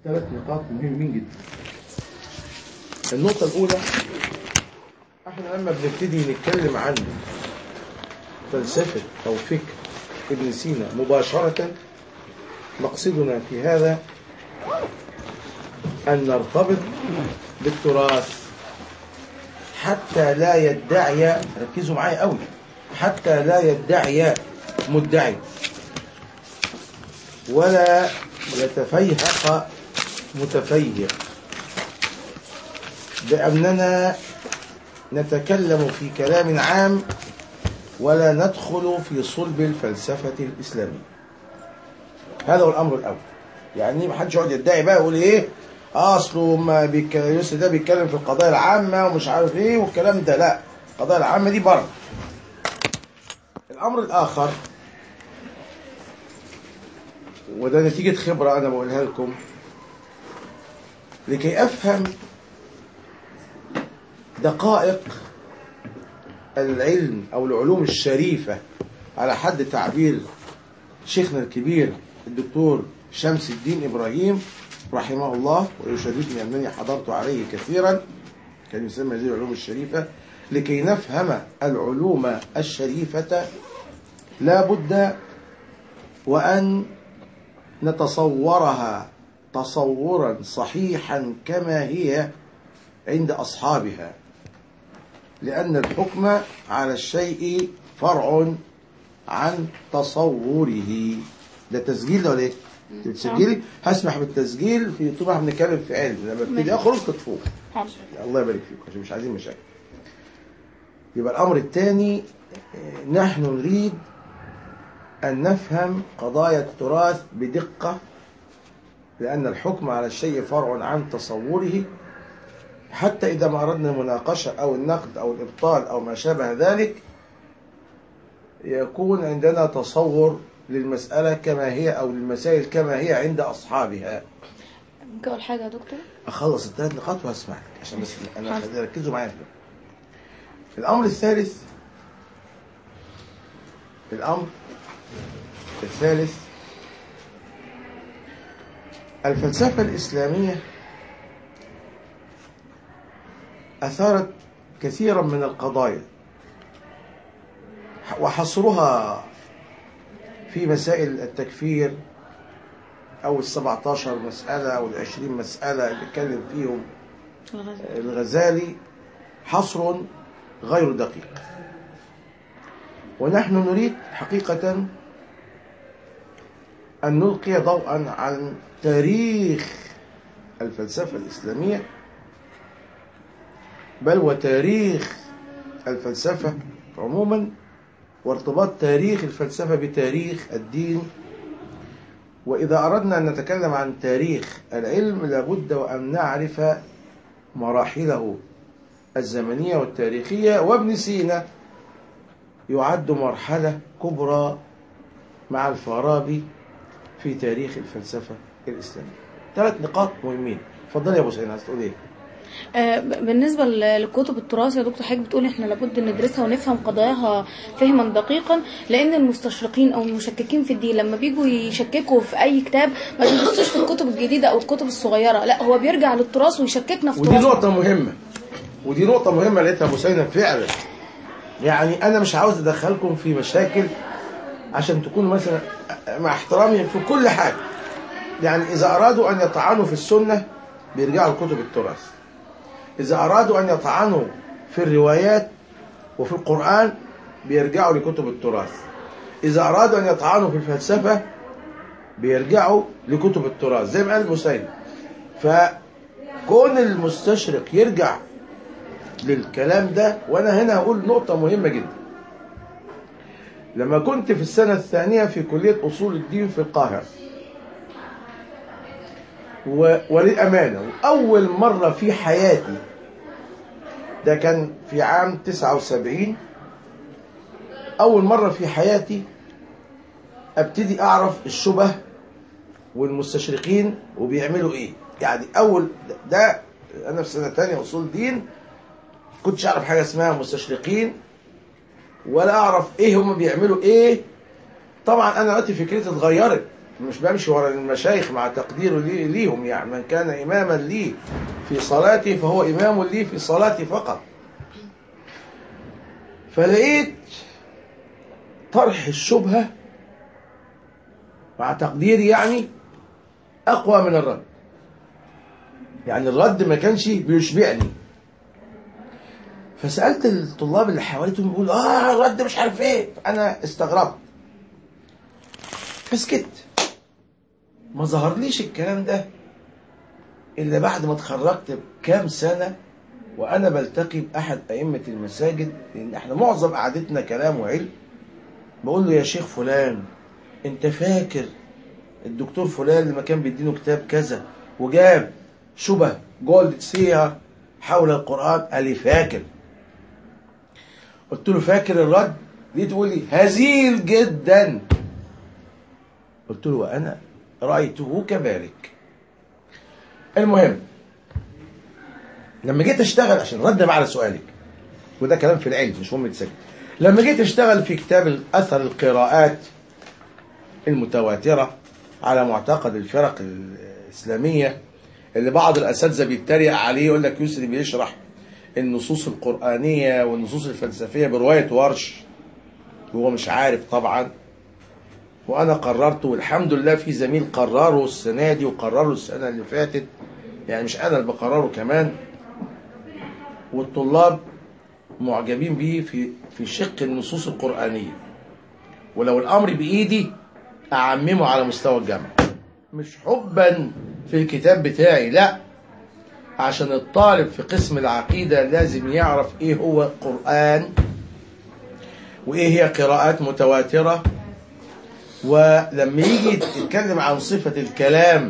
ثلاث نقاط مهمين جدا النقطة الأولى احنا لما بنبتدي نتكلم عن فلسفة أو فكر ابن سينا مباشرة مقصدنا في هذا أن نرتبط بالتراث حتى لا يدعي ركزوا معايا قوي حتى لا يدعي مدعي ولا يتفيهق متفيهق بأننا نتكلم في كلام عام ولا ندخل في صلب الفلسفة الإسلامية هذا هو الأمر الأول يعني ما حدش يقعد يدعي بقى يقول إيه أصله ما بيك... يوسف ده بيتكلم في القضايا العامة ومش عارف إيه والكلام ده لا القضايا العامة دي بره الأمر الآخر وده نتيجة خبرة أنا بقولها لكم لكي أفهم دقائق العلم أو العلوم الشريفة على حد تعبير شيخنا الكبير الدكتور شمس الدين إبراهيم رحمه الله ويشرفني أنني حضرت عليه كثيرا كان يسمى هذه العلوم الشريفة لكي نفهم العلوم الشريفة لا بد وأن نتصورها تصورا صحيحا كما هي عند أصحابها لأن الحكم على الشيء فرع عن تصوره ده تسجيل ده ولا ايه؟ بتسجلي هسمح بالتسجيل في طول ما احنا بنتكلم في علم لما ابتدي اخرج تطفوه الله يبارك فيكم عشان مش عايزين مشاكل يبقى الامر الثاني نحن نريد ان نفهم قضايا التراث بدقه لان الحكم على الشيء فرع عن تصوره حتى إذا ما أردنا المناقشة أو النقد أو الإبطال أو ما شابه ذلك يكون عندنا تصور للمسألة كما هي أو للمسائل كما هي عند أصحابها ممكن اقول حاجه يا دكتور أخلص الثلاث نقاط وهسمعك عشان بس أنا خلي ركزوا معايا في الأمر الثالث الأمر الثالث الفلسفة الإسلامية أثارت كثيرا من القضايا وحصرها في مسائل التكفير أو السبعة عشر مسألة أو العشرين مسألة اللي اتكلم فيهم الغزالي حصر غير دقيق ونحن نريد حقيقة أن نلقي ضوءا عن تاريخ الفلسفة الإسلامية بل وتاريخ الفلسفة عموما وارتباط تاريخ الفلسفة بتاريخ الدين وإذا أردنا أن نتكلم عن تاريخ العلم لابد وأن نعرف مراحله الزمنية والتاريخية وابن سينا يعد مرحلة كبرى مع الفارابي في تاريخ الفلسفة الإسلامية ثلاث نقاط مهمين اتفضل يا أبو سعيد عايز تقول إيه؟ آه، ب- بالنسبة ل- لكتب التراث يا دكتور حضرتك بتقول احنا لابد ندرسها ونفهم قضاياها فهما دقيقا لان المستشرقين او المشككين في الدين لما بيجوا يشككوا في اي كتاب ما بيبصوش في الكتب الجديدة او الكتب الصغيرة لا هو بيرجع للتراث ويشككنا في ودي تراثنا نقطة مهمة ودي نقطة مهمة لقيتها أبو سينا فعلا يعني أنا مش عاوز أدخلكم في مشاكل عشان تكونوا مثلا مع احترامي في كل حاجة يعني إذا أرادوا أن يطعنوا في السنة بيرجعوا لكتب التراث إذا أرادوا أن يطعنوا في الروايات وفي القرآن بيرجعوا لكتب التراث إذا أرادوا أن يطعنوا في الفلسفة بيرجعوا لكتب التراث زي ما قال المسيلم فكون المستشرق يرجع للكلام ده وأنا هنا هقول نقطة مهمة جدا لما كنت في السنة الثانية في كلية أصول الدين في القاهرة و- وللأمانة أول مرة في حياتي ده كان في عام 79 أول مرة في حياتي أبتدي أعرف الشبه والمستشرقين وبيعملوا إيه يعني أول ده أنا في سنة تانية أصول دين كنتش أعرف حاجة اسمها مستشرقين ولا أعرف إيه هم بيعملوا إيه طبعا أنا دلوقتي فكرتي اتغيرت مش بمشي ورا المشايخ مع تقديره لي ليهم يعني من كان إماما لي في صلاتي فهو إمام لي في صلاتي فقط فلقيت طرح الشبهة مع تقديري يعني أقوى من الرد يعني الرد ما كانش بيشبعني فسألت الطلاب اللي حواليتهم يقول اه الرد مش عارف ايه انا استغربت فسكت ما ظهرليش الكلام ده الا بعد ما اتخرجت بكام سنة وانا بلتقي باحد ائمة المساجد لان احنا معظم قعدتنا كلام وعلم بقول له يا شيخ فلان انت فاكر الدكتور فلان لما كان بيدينه كتاب كذا وجاب شبه جولد فيها حول القرآن قال لي فاكر قلت له فاكر الرد ليه تقول لي هزيل جدا قلت له وأنا رأيته كذلك المهم لما جيت اشتغل عشان رد على سؤالك وده كلام في العلم مش مهم يتسجل لما جيت اشتغل في كتاب اثر القراءات المتواتره على معتقد الفرق الاسلاميه اللي بعض الاساتذه بيتريق عليه يقول لك يسري بيشرح النصوص القرانيه والنصوص الفلسفيه بروايه ورش وهو مش عارف طبعا وانا قررت والحمد لله في زميل قرره السنه دي وقرره السنه اللي فاتت يعني مش انا اللي بقرره كمان والطلاب معجبين بيه في في شق النصوص القرانيه ولو الامر بايدي اعممه على مستوى الجامعه مش حبا في الكتاب بتاعي لا عشان الطالب في قسم العقيدة لازم يعرف ايه هو القرآن وايه هي قراءات متواترة ولما يجي يتكلم عن صفة الكلام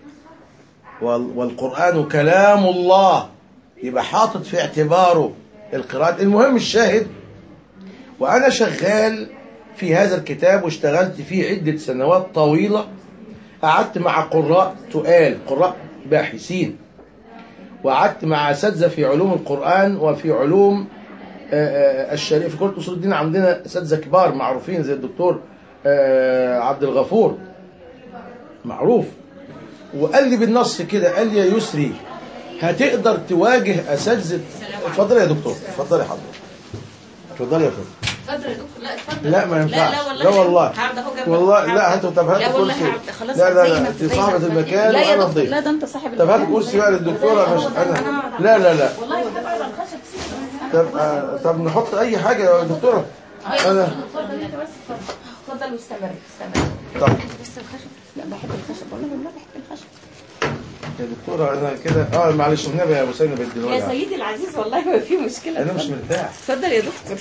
وال- والقرآن كلام الله يبقى حاطط في اعتباره القراءات المهم الشاهد وأنا شغال في هذا الكتاب واشتغلت فيه عدة سنوات طويلة قعدت مع قراء تقال قراء باحثين وقعدت مع اساتذه في علوم القران وفي علوم آه، آه، الشريعه في كليه اصول الدين عندنا اساتذه كبار معروفين زي الدكتور آه، عبد الغفور معروف وقال لي بالنص كده قال لي يا يسري هتقدر تواجه اساتذه اتفضل يا دكتور اتفضل يا حضرتك اتفضل يا فندم اتفضل يا دكتور لا اتفضل لا ما ينفعش لا لا والله لا والله هقعد اهو جنبك. والله هقعد. لا هاتوا طب لا هاتوا والله كرسي هقعد. خلاص لا لا زي لا ما- انت زي ما- صاحبة المكان لا يا وانا دكتور الضيف لا ده انت صاحب طب هات المكان. كرسي بقى للدكتوره مش انا لا لا لا والله بحب اقعد على الخشب سيبه. طب آه، طب نحط اي حاجه يا دكتوره انا اتفضل انت بس اتفضل اتفضل واستمر استمر طب بس الخشب لا بحب الخشب والله والله بحب الخشب يا دكتوره انا كده اه معلش النبي يا ابو سيدنا بدي يا الوجع سيدي العزيز والله ما في مشكله انا مش اتفضل. مرتاح اتفضل يا دكتور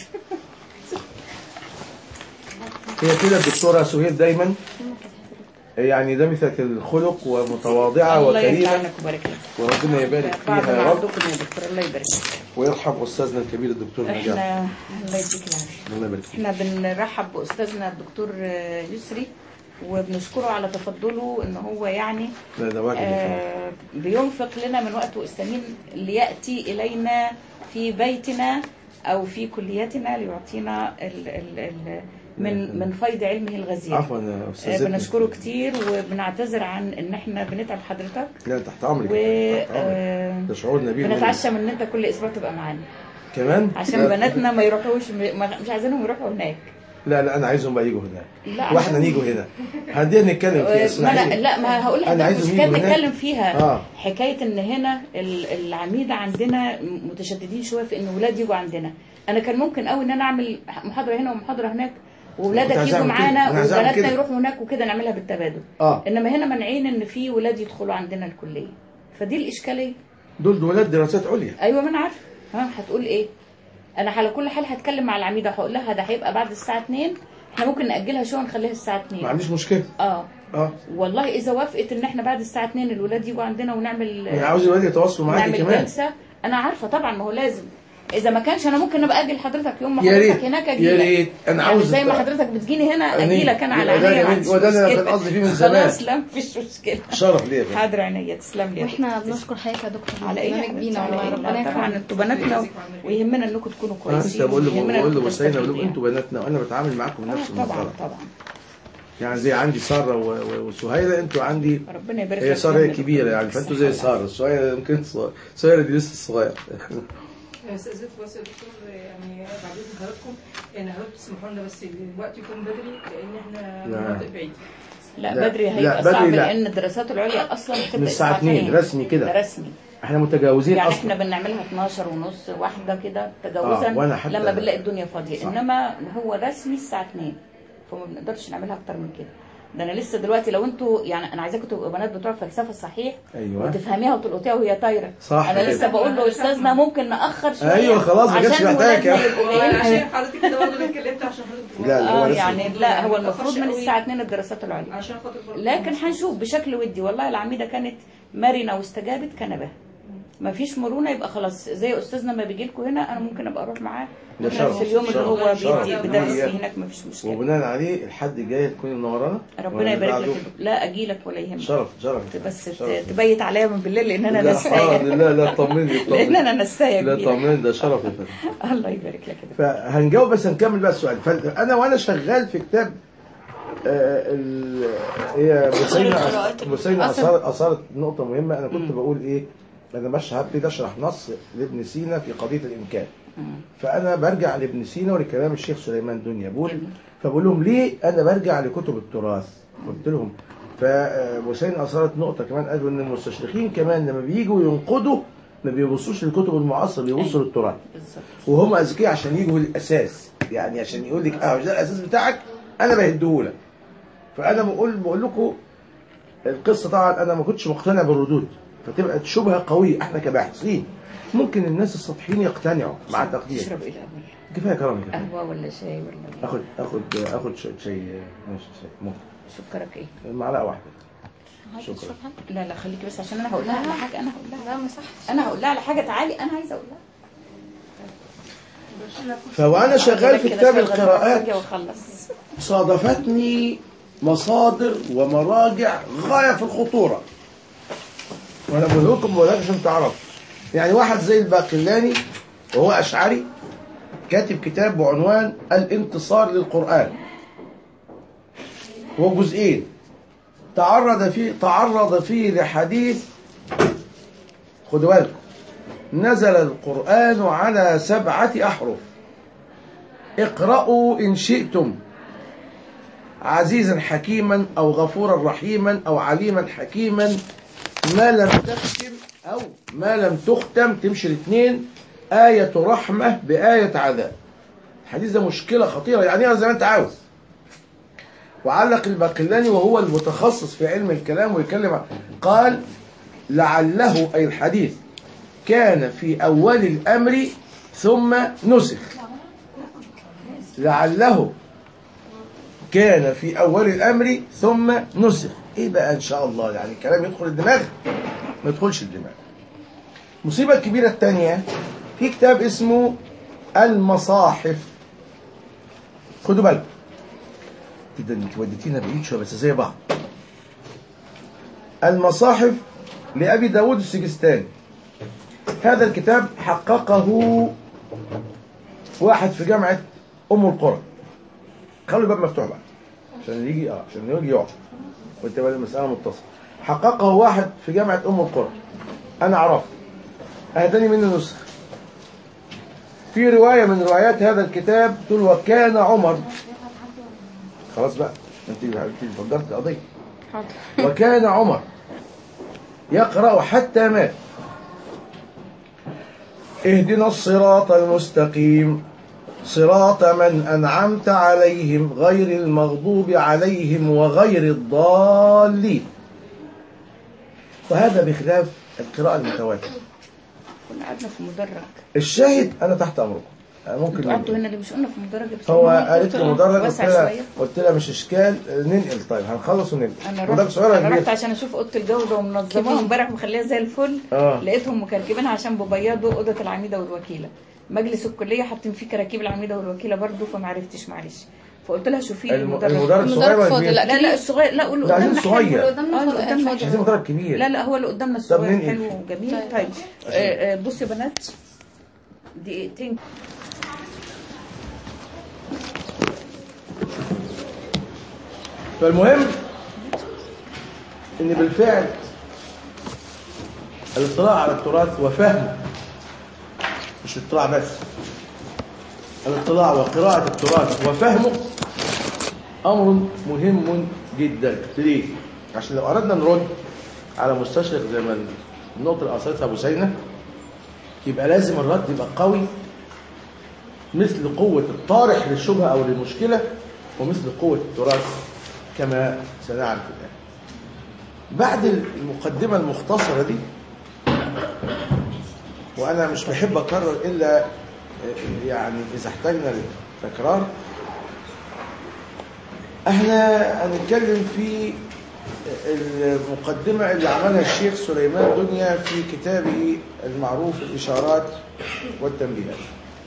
هي كده الدكتوره سهير دايما يعني دمثة الخلق ومتواضعه الله يرفع وكريمه عنك ويبارك لك وربنا يبارك بعد فيها ما يا رب عندكم يا دكتور الله يبارك لك ويرحم استاذنا الكبير الدكتور نجاح احنا الله يديك العافيه الله يبارك فيك احنا بنرحب باستاذنا الدكتور يسري وبنشكره على تفضله ان هو يعني لا ده واجب يا فندم. آه، بينفق لنا من وقته الثمين لياتي الينا في بيتنا او في كليتنا ليعطينا ال ال ال من من فيض علمه الغزير عفوا يا آه، استاذ بنشكره كتير وبنعتذر عن ان احنا بنتعب حضرتك لا تحت امرك و تحت أمرك. آه، ده شعور نبيل منك. بنتعشى من ان انت كل اسبوع تبقى معانا كمان عشان لا. بناتنا ما يروحوش ما- مش عايزينهم يروحوا هناك لا لا انا عايزهم بقى يجوا هناك لا واحنا نيجوا هنا هدينا نتكلم فيها ما اسمعي لا, لا ما هقول أنا لحضرتك عايزهم مش يجوا كان هناك. نتكلم فيها آه. حكايه ان هنا ال- العميده عندنا متشددين شويه في ان ولاد يجوا عندنا انا كان ممكن قوي ان انا اعمل محاضره هنا ومحاضره هناك كنت وولادك عايز يجوا أعمل كده. معانا أنا عايز أعمل وبناتنا كده. يروحوا هناك وكده نعملها بالتبادل اه انما هنا مانعين ان في ولاد يدخلوا عندنا الكليه فدي الاشكاليه دول دولات دراسات عليا ايوه ما انا عارفه ها هتقول ايه انا على كل حال هتكلم مع العميده هقول لها ده هيبقى بعد الساعه 2 احنا ممكن ناجلها شويه ونخليها الساعه 2 ما عنديش مشكله اه اه والله اذا وافقت ان احنا بعد الساعه 2 الولاد يجوا عندنا ونعمل انا عاوز الولاد يتواصلوا معاكي نعمل كمان جلسه انا عارفه طبعا ما هو لازم اذا ما كانش انا ممكن ابقى اجي لحضرتك يوم ما يا ريت حضرتك هناك اجي يا لك. ريت انا يعني عاوز زي ما حضرتك بتجيني هنا اجي لك انا على وده عينيا ما جميل. عنديش وده اللي أنا مشكلة. كان قصدي فيه من زمان. خلاص لا مفيش مشكله شرف ليا يا فندم. حاضر عينيا تسلم لي يا واحنا دكتور. بنشكر حضرتك يا دكتور على ايه برنامج حبيبتي؟ بينا على والله إيه؟ ربنا لا طبعا يكرمك انتوا بناتنا ويهمنا انكم تكونوا انا كويسين لسه بقول له ويهمنا بقول له إنكم بسينا بقول تستفيدوا له انتوا بناتنا وانا بتعامل معاكم يعني. بنفس آه، طبعا المنطلق طبعا يعني زي عندي ساره و- و- وسهيله انتوا عندي ربنا يبارك هي لك ساره فيهم هي كبيره يعني بالصحة فانتوا زي والعافية. ساره سهيله يمكن صغير- سهيله دي لسه صغير استاذنت بس يا دكتور يعني بعد اذن حضراتكم يعني حضرتك تسمحوا لنا بس الوقت يكون بدري لان احنا لا. مناطق بعيده لا, لا، بدري لا، هيبقى بدري صعب لا. لان الدراسات العليا اصلا بتبدا من الساعة 2 رسمي كده. ده رسمي احنا متجاوزين يعني اصلا احنا بنعملها 12 ونص واحده كده آه، تجاوزا وأنا حتى- لما بنلاقي الدنيا فاضيه صح. انما هو رسمي الساعه 2 فما بنقدرش نعملها اكتر من كده ده انا لسه دلوقتي لو انتوا يعني انا عايزاكم تبقوا بنات بتوع فلسفه صحيح ايوه وتفهميها وتلقطيها وهي طايره صح انا كده. لسه بقول له استاذنا ممكن ناخر شويه أيوة، خلاص، ما كانش عشان محتاج ولادنا يا- يبقوا وانا جايين عشان حضرتك كده برضه اللي اتكلمت عشان حضرتك لا، لا، هو اه رسمي. يعني لا هو ما المفروض تأخرش من قوي. الساعه 2 الدراسات العليا عشان خاطر برضه لكن هنشوف بشكل ودي والله العميدة كانت مرنة واستجابت كان بها ما فيش مرونة يبقى خلاص زي أستاذنا ما بيجي لكم هنا أنا ممكن أبقى أروح معاه ده في شرف، نفس اليوم اللي شرف، هو شرف. بيدي بدرس هي- فيه هناك ما فيش مشكلة وبناء عليه الحد الجاي تكوني منورانا ربنا يبارك لك لا أجي لك ولا يهمك شرف شرف بس شرف. تبيت عليا من بالليل لأن أنا لا نساية حاضر، لا لا طمني لأن طمني أنا نساية لا كبيرة طمني ده شرف يا فندم الله يبارك لك يا دكتور. فهنجاوب بس هنكمل بقى السؤال فانا وانا شغال في كتاب آه، ال- هي بوسينة القراءات بوسينة أصل- أثارت أثارت نقطة مهمة أنا كنت بقول إيه أنا مش هبتدي أشرح نص لابن سينا في قضية الإمكان مم. فأنا برجع لابن سينا ولكلام الشيخ سليمان دنيا بول فبقول لهم ليه أنا برجع لكتب التراث قلت لهم فبوسين أثارت نقطة كمان قالوا إن المستشرقين كمان لما بييجوا ينقدوا ما بيبصوش للكتب المعاصرة بيبصوا للتراث بالظبط وهم اذكياء عشان يجوا للاساس يعني عشان يقول لك اه ده الاساس بتاعك انا بهديهولك فانا بقول بقول لكم القصه طبعا انا ما كنتش مقتنع بالردود فتبقى شبهه قويه احنا كباحثين ممكن الناس السطحيين يقتنعوا مع تقدير تشرب إيه الأول كفايه كرم كده قهوة ولا شاي ولا اخد اخد اخد شويه شاي ماشي شاي ممكن سكرك إيه معلقه واحده شكرا. شكرا لا لا خليكي بس عشان أنا هقول لها على حاجة أنا هقول لها لا ما صح أنا هقول لها على حاجة تعالي أنا عايزة أقول لها فوانا شغال في كده كتاب شغل القراءات حاجة وأخلص صادفتني مصادر ومراجع غاية في الخطورة وأنا بقول لكم بقول لك عشان تعرفوا يعني واحد زي الباقلاني وهو أشعري كاتب كتاب بعنوان الانتصار للقرآن هو جزئين تعرض فيه تعرض فيه لحديث خدوا بالكم نزل القرآن على سبعة أحرف اقرأوا إن شئتم عزيزا حكيما أو غفورا رحيما أو عليما حكيما ما لم تختم أو ما لم تختم تمشي الاثنين آية رحمة بآية عذاب الحديث ده مشكلة خطيرة يعني اقرا زي ما أنت عاوز وعلق الباقلاني وهو المتخصص في علم الكلام ويتكلم عن- قال لعله أي الحديث كان في أول الأمر ثم نسخ لعله كان في أول الأمر ثم نسخ إيه بقى إن شاء الله يعني الكلام يدخل الدماغ ما يدخلش الدماغ المصيبة الكبيرة الثانية في كتاب اسمه المصاحف خدوا بالكم كده انت وديتينا بعيد شويه بس زي بعض المصاحف لأبي داود السجستاني هذا الكتاب حققه واحد في جامعة أم القرى خلوا الباب مفتوح بقى عشان يجي اه عشان يجي يقعد وتبقى المسألة متصلة حققه واحد في جامعة أم القرى أنا عرفت أهداني منه نسخ في رواية من روايات هذا الكتاب تقول وكان عمر خلاص بقى انت انت فجرت قضية حاضر وكان عمر يقرأ حتى مات اهدنا الصراط المستقيم صراط من أنعمت عليهم غير المغضوب عليهم وغير الضالين وهذا بخلاف القراءة المتواترة كنا قعدنا في مدرج الشاهد أنا تحت أمركم أنا ممكن انتوا قعدتوا ننقل. هنا اللي مش قلنا في مدرج بس هو قلنا قالت لي مدرج قلت واسع لها شوية. قلت لها مش اشكال ننقل طيب هنخلص وننقل انا مدرج رحت صغير ولا انا كبير رحت عشان اشوف اوضه الجوده ومنظماها امبارح ومخليها زي الفل اه لقيتهم مكركبينها عشان ببيضوا اوضه العميده والوكيله مجلس الكليه حاطين فيه كراكيب العميده والوكيله برضه فما عرفتش معلش فقلت لها شوفي لي الم- المدرج المدرج صغير ولا فاضي كبير؟ لا لا لا الصغير لا قولوا لا، عايزين قدامنا صغير. حلو. اللي قدامنا اه فاضي- اللي قدامنا مش فاضي. عايزين مدرج كبير لا لا هو اللي قدامنا الصغير ننقل حلو فيه. وجميل طيب. طيب آه، آه، بصوا يا بنات دقيقتين ف فالمهم ان بالفعل الاطلاع على التراث وفهمه مش الاطلاع بس الاطلاع وقراءة التراث وفهمه امر مهم جدا ليه؟ عشان لو اردنا نرد على مستشرق زي ما النقطة اللي اثرتها ابو سينا يبقى لازم الرد يبقى قوي مثل قوة الطارح للشبهة أو للمشكلة ومثل قوة التراث كما سنعرف الآن بعد المقدمة المختصرة دي وأنا مش بحب أكرر إلا يعني إذا احتاجنا للتكرار احنا هنتكلم في المقدمة اللي عملها الشيخ سليمان دنيا في كتابه المعروف الإشارات والتنبيهات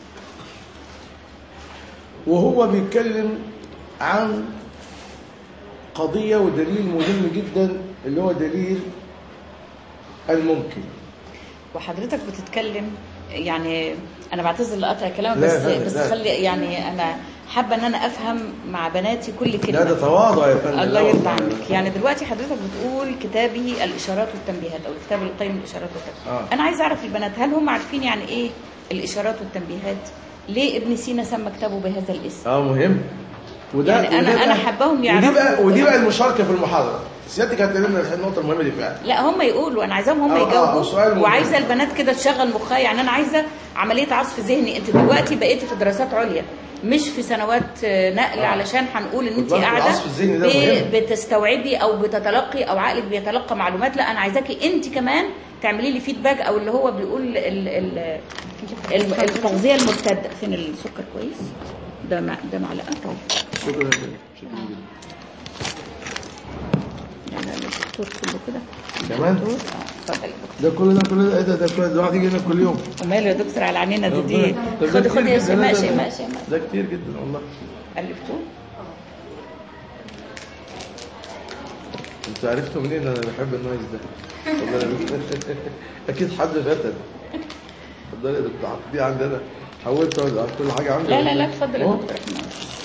وهو بيتكلم عن قضية ودليل مهم جدا اللي هو دليل الممكن وحضرتك بتتكلم يعني انا بعتذر لقطع كلامك لا، بس لا، بس لا. خلي يعني انا حابه ان انا افهم مع بناتي كل لا كلمه ده تواضع يا فندم الله لا يرضى والله. عنك يعني دلوقتي حضرتك بتقول كتابه الاشارات والتنبيهات او الكتاب القيم الاشارات والتنبيهات آه. انا عايزه اعرف البنات هل هم عارفين يعني ايه الاشارات والتنبيهات ليه ابن سينا سمى كتابه بهذا الاسم اه مهم وده يعني أنا- وده أنا بقى- حباهم ودي يعرفوا. بقى ودي بقى المشاركة في المحاضرة سيادتك هتكلمنا النقطة المهمة دي فعلا لا هم يقولوا انا عايزاهم هم آه، آه، يجاوبوا سؤال مهم. وعايزه البنات كده تشغل مخها يعني انا عايزه عمليه عصف ذهني انت دلوقتي بقيتي في دراسات عليا مش في سنوات آه، نقل آه. علشان هنقول ان انت بالظبط، قاعده العصف الذهني ده ب- مهم. بتستوعبي او بتتلقي او عقلك بيتلقى معلومات لا انا عايزاكي انت كمان تعملي لي فيدباك او اللي هو بيقول ال ال ال- التغذيه المرتده فين السكر كويس ده مع ده معلقه طيب شكرا جدا شكرا جدا يعني الدكتور كله كده كمان؟ الدكتور، اه اتفضل يا دكتور ده كل ده كل ده ايه ده ده كل ده واحد يجي هنا كل يوم وماله يا دكتور على عينينا دي دي ربنا- طب ده خدي كتير خدي يا جدا، سي ده- ماشي ده- ماشي ماشي ده كتير جدا والله ألفتوه انتوا عرفتوا منين انا بحب النويز ده والله أنا- اكيد حد فتن اتفضلي يا دكتور عبد دي عندنا حولت ولا كل حاجه عندي لا لا لا اتفضل يا أهو. دكتور احنا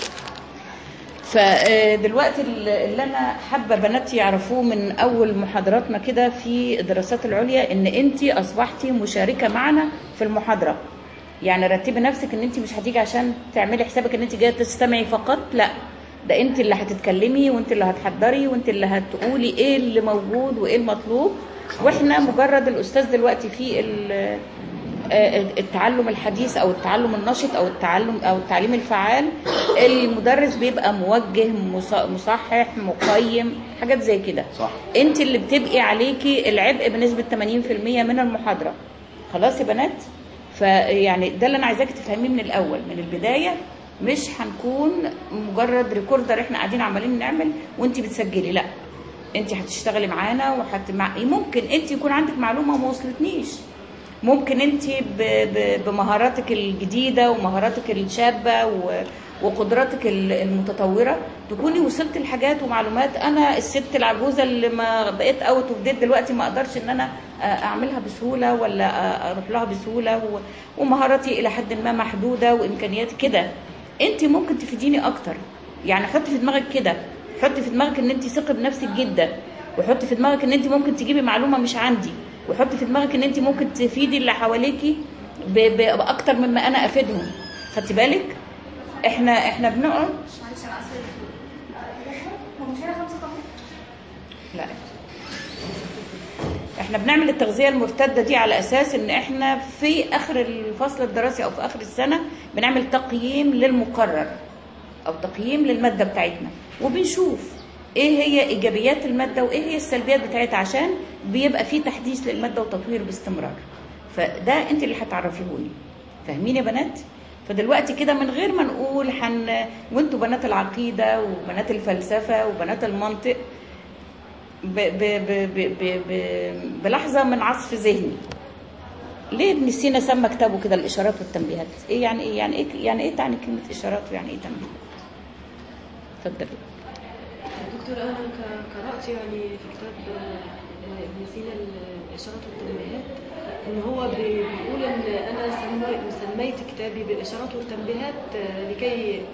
فدلوقتي اللي انا حابه بناتي يعرفوه من اول محاضراتنا كده في الدراسات العليا ان انت اصبحتي مشاركه معنا في المحاضره يعني رتبي نفسك ان انت مش هتيجي عشان تعملي حسابك ان انت جايه تستمعي فقط لا ده انت اللي هتتكلمي وانت اللي هتحضري وانت اللي هتقولي ايه اللي موجود وايه المطلوب واحنا مجرد الاستاذ دلوقتي في ال- آه، التعلم الحديث او التعلم النشط او التعلم او التعليم الفعال المدرس بيبقى موجه مص- مصحح مقيم حاجات زي كده صح. انت اللي بتبقي عليكي العبء بنسبه 80% من المحاضره خلاص يا بنات فيعني ده اللي انا عايزاكي تفهميه من الاول من البدايه مش هنكون مجرد ريكوردر احنا قاعدين عمالين نعمل وانت بتسجلي لا انت هتشتغلي معانا وحت مع... ممكن انت يكون عندك معلومه ما وصلتنيش ممكن انت ب... ب... بمهاراتك الجديده ومهاراتك الشابه و... وقدراتك ال- المتطوره تكوني وصلت لحاجات ومعلومات انا الست العجوزه اللي ما بقيت اوت اوف ديت دلوقتي ما اقدرش ان انا آه، اعملها بسهوله ولا آه، اروح لها بسهوله و... ومهاراتي الى حد ما محدوده وامكانياتي كده انت ممكن تفيديني اكتر يعني حطي في دماغك كده حطي في دماغك ان انت ثقه بنفسك جدا وحطي في دماغك ان انت ممكن تجيبي معلومه مش عندي وحطي في دماغك ان انت ممكن تفيدي اللي حواليكي ب... ب... باكتر مما انا افيدهم خدتي بالك احنا احنا بنقعد معلش انا اسفه هو مش هنا خمسه طبعا لا احنا بنعمل التغذيه المرتده دي على اساس ان احنا في اخر الفصل الدراسي او في اخر السنه بنعمل تقييم للمقرر او تقييم للماده بتاعتنا وبنشوف ايه هي ايجابيات الماده وايه هي السلبيات بتاعتها عشان بيبقى في تحديث للماده وتطوير باستمرار فده انت اللي هتعرفيهوني فاهمين يا بنات فدلوقتي كده من غير ما نقول حن وانتوا بنات العقيده وبنات الفلسفه وبنات المنطق ب... ب... ب... ب... ب... ب... بلحظه من عصف ذهني ليه ابن سينا سمى كتابه كده الاشارات والتنبيهات ايه يعني ايه يعني ايه يعني ايه تعني كلمه اشارات ويعني ايه تنبيهات اتفضلي دكتور انا ك- قرات يعني في كتاب آه، ابن سينا الاشارات والتنبيهات ان هو بي- بيقول ان انا سمي- سميت كتابي بالاشارات والتنبيهات آه، لكي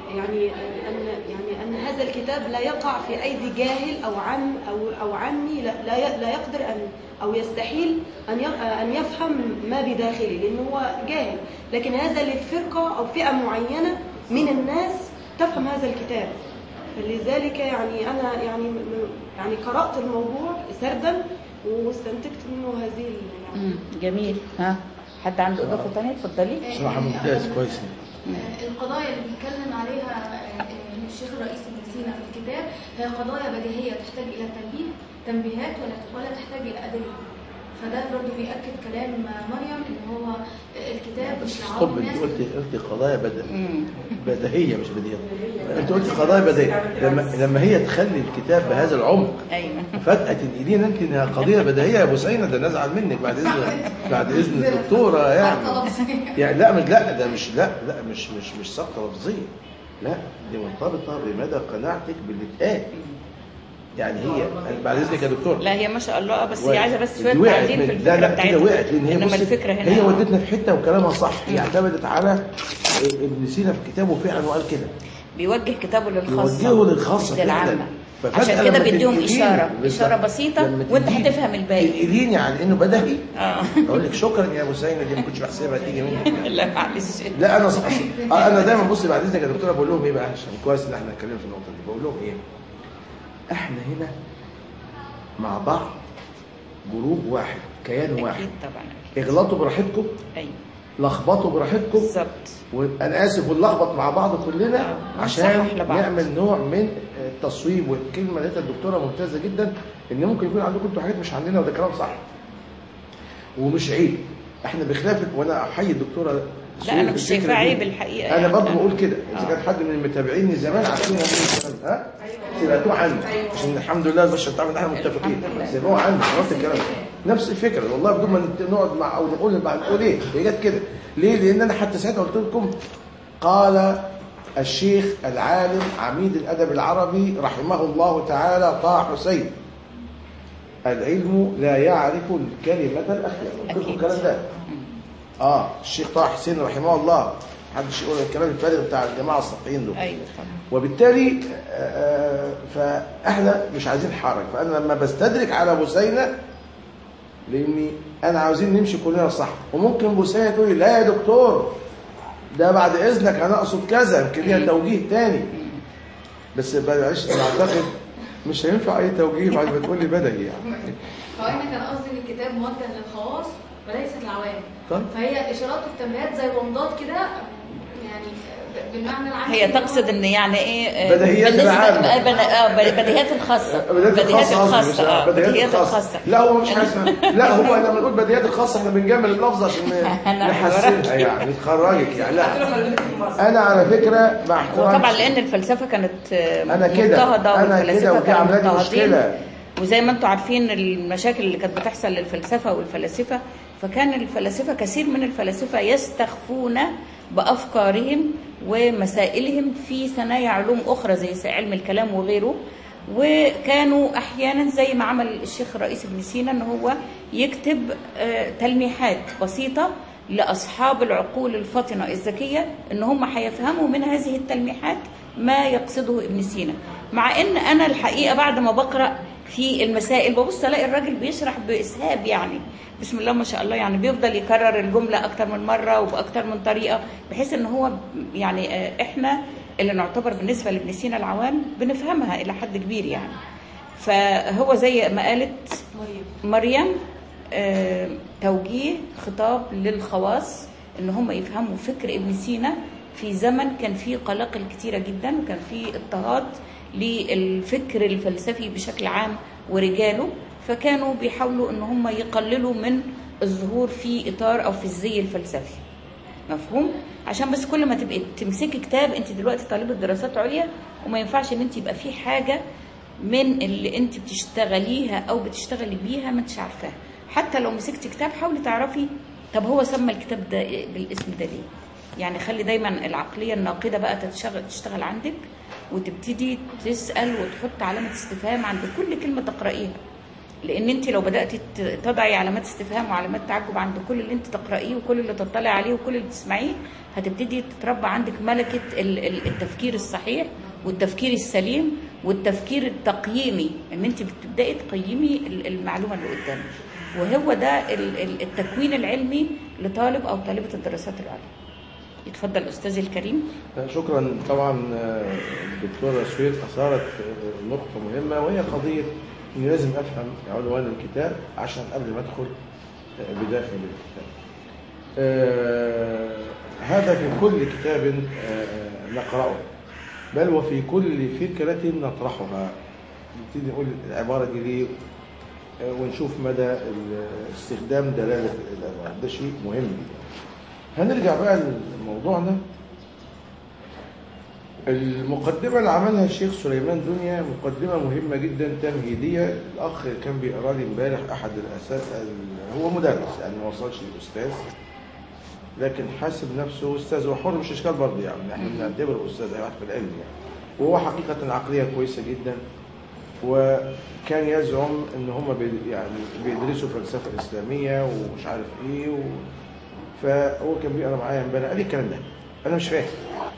يعني ان يعني ان هذا الكتاب لا يقع في ايدي جاهل او عام او او عامي لا لا ي- لا يقدر ان او يستحيل ان ي- ان يفهم ما بداخله لان هو جاهل لكن هذا لفرقه او فئه معينه من الناس تفهم هذا الكتاب فلذلك يعني انا يعني م- م- يعني قرات الموضوع سردا واستنتجت منه هذه ال- يعني مم. جميل ها حد عنده اضافه ثانيه اتفضلي صراحة ممتاز كويس القضايا اللي بيتكلم عليها آه، الشيخ الرئيس ابن سينا في الكتاب هي قضايا بديهية تحتاج إلى تنبيه تنبيهات ولا ولا تحتاج إلى أدلة فده برضه بيأكد كلام مريم إن هو الكتاب مش لعوام طب انت الناس قلت قلت قضايا بد... مم. بديهية مش بديهية انت قلت قضايا بديهية لما لما هي تخلي الكتاب بهذا العمق ايوه فجأة تنقلين انت انها قضية بديهية يا ابو سعيد ده نزعل منك بعد اذن بعد اذن الدكتورة يعني يعني لا مش لا ده مش لا لا مش مش مش سقطة لفظية لا دي مرتبطة بمدى قناعتك باللي اتقال يعني هي بعد اذنك يا دكتور لا هي ما شاء الله بس هي وقعت. عايزه بس شويه دي وقعت تعديل في من- الفكره لا لا بتاعتها كده وقعت لان هي انما بصي الفكره هنا هي ودتنا في حته وكلامها صح هي اعتمدت على ابن سينا في كتابه فعلا وقال كده بيوجه كتابه للخاصه يوجهه للخاصه مش للعامه فعلا. ففجأة عشان كده لما بيديهم تنقليني- اشاره بالظبط. اشاره بسيطه لما وانت تنقليني- هتفهم الباقي تنقليني على انه بدهي اه اقول لك شكرا يا ابو سعيد دي ما كنتش بحسبها تيجي منك لا معلش لا انا صح انا دايما بصي بعد اذنك يا دكتوره بقول لهم ايه بقى عشان كويس ان احنا اتكلمنا في النقطه دي بقول لهم ايه احنا هنا مع بعض جروب واحد كيان واحد اكيد طبعا أكيد. اغلطوا براحتكم ايوه لخبطوا براحتكم بالظبط وانا اسف ونلخبط مع بعض كلنا آه، عشان نصحح لبعض. نعمل نوع من التصويب والكلمه اللي قالتها الدكتوره ممتازه جدا ان ممكن يكون عندكم انتوا حاجات مش عندنا وده كلام صح ومش عيب احنا بخلاف وانا احيي الدكتوره لا انا مش شايفاه عيب الحقيقه انا يعني. برضه بقول كده اذا آه. كان حد من متابعيني زمان عارفين هذا الكلام ها سمعتوه عني عشان الحمد لله البشر تعرف ان احنا متفقين الحمد لله. سمعوه عني نفس الكلام نفس الفكره والله بدون ما نت- نقعد مع او نقول بعد نقول ايه هي جت كده ليه لان انا حتى ساعتها قلت لكم قال الشيخ العالم عميد الادب العربي رحمه الله تعالى طه حسين العلم لا يعرف الكلمه الاخيره قلت لكم أكيد. الكلام ده اه الشيخ طه حسين رحمه الله محدش يقول الكلام الفارغ بتاع الجماعه الصحيين دول ايوه طبعا وبالتالي آه، فاحنا مش عايزين حرج فانا لما بستدرك على بوسينه لاني انا عاوزين نمشي كلنا صح وممكن بوسينه تقول لي لا يا دكتور ده بعد اذنك انا اقصد كذا يمكن ليها توجيه تاني بس معلش انا اعتقد مش هينفع اي توجيه بعد ما تقول لي بدني يعني هو انا كان قصدي ان الكتاب موجه للخواص وليست العوام طيب فهي اشارات والتنبيهات زي الومضات كده يعني بالمعنى العام هي تقصد ان يعني ايه آه، بديهيات بالنسبة- العامة. آه، بد- اه ب- بديهيات الخاصه بديهيات الخاصة قصدي، مش اه بديهيات بديهيات الخاصة الخاصه لا هو مش حاسس لا هو لما نقول بديهيات الخاصة احنا بنجمل اللفظ عشان أنا نحسنها يعني نخرجك يعني لا انا على فكرة مع احترامي وطبعا لان الفلسفه كانت آه، أنا كده، مضطهده أنا كده والفلاسفه ودي كانوا عاملة لي مضطهدين مشكلة. وزي ما انتم عارفين المشاكل اللي كانت بتحصل للفلسفه والفلاسفه فكان الفلاسفه كثير من الفلاسفه يستخفون بافكارهم ومسائلهم في ثنايا علوم اخرى زي علم الكلام وغيره وكانوا احيانا زي ما عمل الشيخ الرئيس ابن سينا ان هو يكتب آه، تلميحات بسيطه لاصحاب العقول الفاطنه الذكيه ان هم هيفهموا من هذه التلميحات ما يقصده ابن سينا مع ان انا الحقيقه بعد ما بقرا في المسائل ببص الاقي الراجل بيشرح باسهاب يعني بسم الله ما شاء الله يعني بيفضل يكرر الجمله اكتر من مره وباكتر من طريقه بحيث ان هو يعني آه، احنا اللي نعتبر بالنسبه لابن سينا العوام بنفهمها الى حد كبير يعني فهو زي ما قالت مريم مريم آه، توجيه خطاب للخواص ان هم يفهموا فكر ابن سينا في زمن كان فيه قلاقل كتيره جدا وكان فيه اضطهاد للفكر الفلسفي بشكل عام ورجاله فكانوا بيحاولوا ان هم يقللوا من الظهور في اطار او في الزي الفلسفي مفهوم عشان بس كل ما تبقي تمسكي كتاب انت دلوقتي طالبه دراسات عليا وما ينفعش ان انت يبقى في حاجه من اللي انت بتشتغليها او بتشتغلي بيها ما انتش عارفاها حتى لو مسكتي كتاب حاولي تعرفي طب هو سمى الكتاب ده إيه بالاسم ده ليه يعني خلي دايما العقليه الناقده بقى تشتغل تشتغل عندك وتبتدي تسال وتحط علامه استفهام عند كل كلمه تقرايها لان انت لو بدات ت- تضعي علامات استفهام وعلامات تعجب عند كل اللي انت تقرايه وكل اللي تطلعي عليه وكل اللي تسمعيه هتبتدي تتربى عندك ملكه ال- ال- التفكير الصحيح والتفكير السليم والتفكير التقييمي ان انت بتبداي تقيمي ال- المعلومه اللي قدامك وهو ده ال- ال- التكوين العلمي لطالب او طالبه الدراسات العليا يتفضل استاذي الكريم شكرا طبعا آه، الدكتورة سويد أثارت آه، نقطة مهمة وهي قضية إني لازم أفهم عنوان الكتاب عشان قبل ما أدخل آه، بداخل الكتاب. آه، هذا في كل كتاب آه، نقرأه بل وفي كل فكرة نطرحها نبتدي نقول العبارة دي ليه آه، ونشوف مدى ال- استخدام دلالة الألوان ده شيء مهم جدا. هنرجع بقى لموضوعنا المقدمة اللي عملها الشيخ سليمان دنيا مقدمة مهمة جدا تمهيدية الأخ كان بيقرا لي امبارح أحد الأساتذة هو مدرس يعني ما وصلش للأستاذ لكن حاسب نفسه أستاذ وحر مش إشكال برضه يعني احنا بنعتبره أستاذ أي واحد في العلم يعني وهو حقيقة عقلية كويسة جدا وكان يزعم ان هم بي يعني بيدرسوا فلسفه اسلاميه ومش عارف ايه و... فهو كان بيقرا معايا امبارح قال لي الكلام ده انا مش فاهم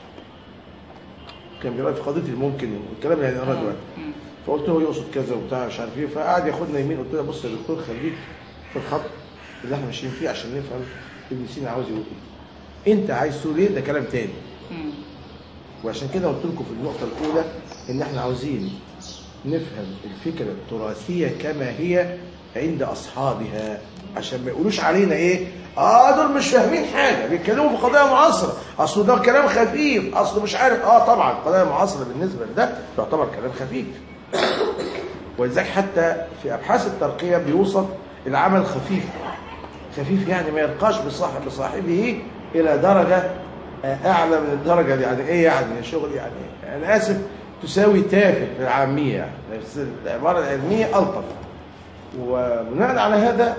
كان بيقرا في قضيه الممكن والكلام اللي هنقراه دلوقتي فقلت له يقصد كذا وبتاع مش عارف ايه فقعد ياخدنا يمين قلت له بص يا دكتور خليك في الخط اللي احنا ماشيين فيه عشان نفهم ابن سينا عاوز يقول ايه انت عايز تقول ايه ده كلام تاني مم. وعشان كده قلت لكم في النقطة الأولى إن إحنا عاوزين نفهم الفكرة التراثية كما هي عند أصحابها عشان ما يقولوش علينا إيه آه دول مش فاهمين حاجة بيتكلموا في قضايا معاصرة أصله ده كلام خفيف أصله مش عارف آه طبعا قضايا معاصرة بالنسبة لده تعتبر كلام خفيف ولذلك حتى في أبحاث الترقية بيوصف العمل خفيف خفيف يعني ما يرقاش بصاحب بصاحبه إلى درجة آه، أعلى من الدرجة دي يعني إيه يعني شغل يعني أنا آسف تساوي تافه في العامية يعني بس العبارة العلمية ألطف وبناء على هذا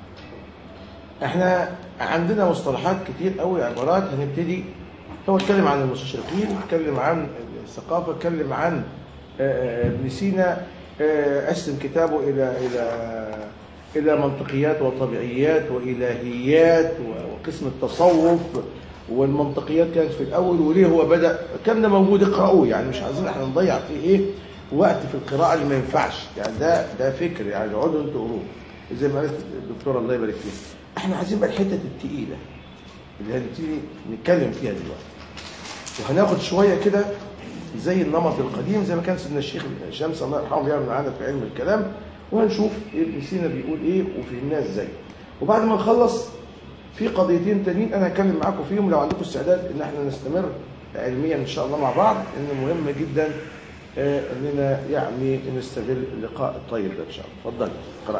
احنا عندنا مصطلحات كتير قوي عبارات هنبتدي هو اتكلم عن المستشرقين اتكلم عن الثقافة اتكلم عن آه، آه، ابن سينا آه، قسم كتابه إلى إلى إلى منطقيات وطبيعيات وإلهيات و- وقسم التصوف والمنطقيات كانت في الأول وليه هو بدأ كان ده موجود اقرأوه يعني مش عايزين احنا نضيع فيه إيه وقت في القراءة اللي ما ينفعش يعني ده ده فكر يعني اقعدوا انتوا قروه زي ما قالت الدكتورة الله يبارك فيها احنا عايزين بقى الحتة التقيلة اللي هنبتدي نتكلم فيها دلوقتي وهناخد شوية كده زي النمط القديم زي ما كان سيدنا الشيخ شمس الله يرحمه بيعمل معانا في علم الكلام وهنشوف ابن سينا بيقول ايه وفهمناه ازاي وبعد ما نخلص في قضيتين تانيين انا هتكلم معاكم فيهم لو عندكم استعداد ان احنا نستمر علميا ان شاء الله مع بعض ان مهم جدا آه، اننا يعني نستغل اللقاء الطيب ده ان شاء الله اتفضل اقرا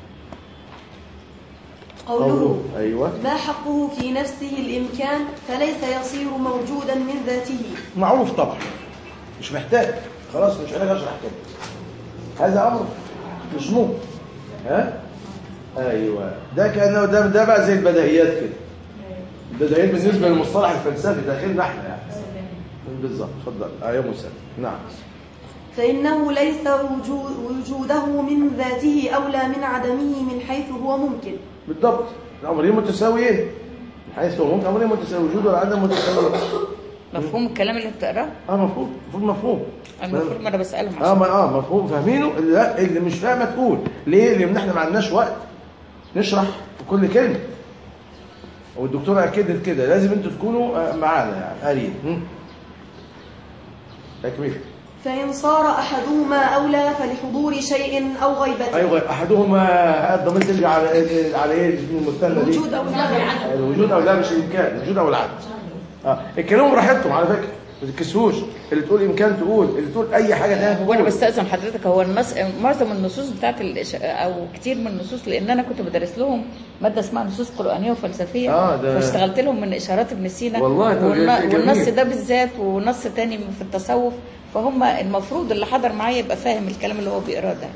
قوله ايوه ما حقه في نفسه الإمكان فليس يصير موجودا من ذاته معروف طبعا مش محتاج خلاص مش محتاج اشرح كده هذا امر مش ممكن ها ايوه ده كانه ده ده بقى زي البديهيات كده البديهيات بالنسبه للمصطلح الفلسفي داخلنا احنا يعني بالظبط اتفضل ايوه مسلم نعم فإنه ليس وجو- وجوده من ذاته أولى من عدمه من حيث هو ممكن بالضبط الامرين متساويين من حيث هو ممكن امرين متساوي وجود والعدم متساويين مفهوم الكلام اللي بتقراه اه مفهوم المفروض مفهوم المفروض ما انا بسالهم اه عشان ما اه مفهوم فاهمينه اللي, لا اللي مش فاهمه تقول ليه لان احنا ما عندناش وقت نشرح في كل كلمه والدكتوره اكدت كده لازم انتوا تكونوا آه، معانا يعني قاريين هم؟ تكميل فإن صار أحدهما أولى فلحضور شيء أو غيبته ايوه احدهما الضمير ترجع على على ايه المثنى دي الوجود أو العدم الوجود او لا مش الامكان الوجود او العدم اه اتكلموا براحتكم على فكره ما تتكسوش اللي تقول امكان تقول اللي تقول اي حاجه ثانيه وانا تقول. بستاذن حضرتك هو المس... معظم النصوص بتاعت الإش... او كتير من النصوص لان انا كنت بدرس لهم ماده اسمها نصوص قرانيه وفلسفيه آه، ده- فاشتغلت لهم من اشارات ابن سينا والله ده والن... جميل. والنص ده بالذات ونص تاني في التصوف فهم المفروض اللي حضر معايا يبقى فاهم الكلام اللي هو بيقراه ده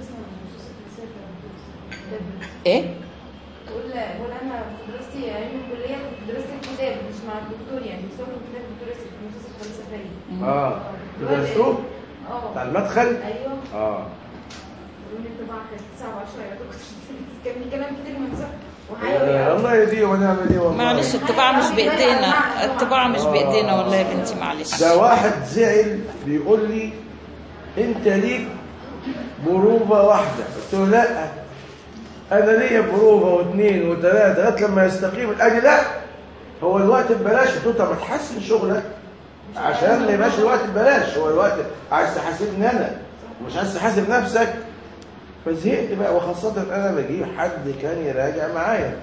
ايه بقول بقول انا في دراستي علم الكليه كنت درست الكتاب مش مع الدكتور يعني بس هو الكتاب بدرس النصوص الفلسفيه اه درستوه اه بتاع المدخل ايوه اه يقولوا لي الطباعه كانت 9 و10 يا دكتور كان في كلام كتير ممسوح آه، وحيوي الله يهديه ونعم دي والله معلش الطباعة مش بإيدينا الطباعة مش بإيدينا والله يا بنتي معلش ده واحد زعل بيقول لي انت ليك بروفة واحدة قلت له لا انا ليا بروفة واثنين وثلاثة لغايه لما يستقيم قال لي لا هو الوقت ببلاش قلت له طب ما تحسن شغلك عشان ما يبقاش الوقت ببلاش هو الوقت عايز تحاسبني انا ومش عايز تحاسب نفسك فزهقت بقى وخاصة انا بجيب حد كان يراجع معايا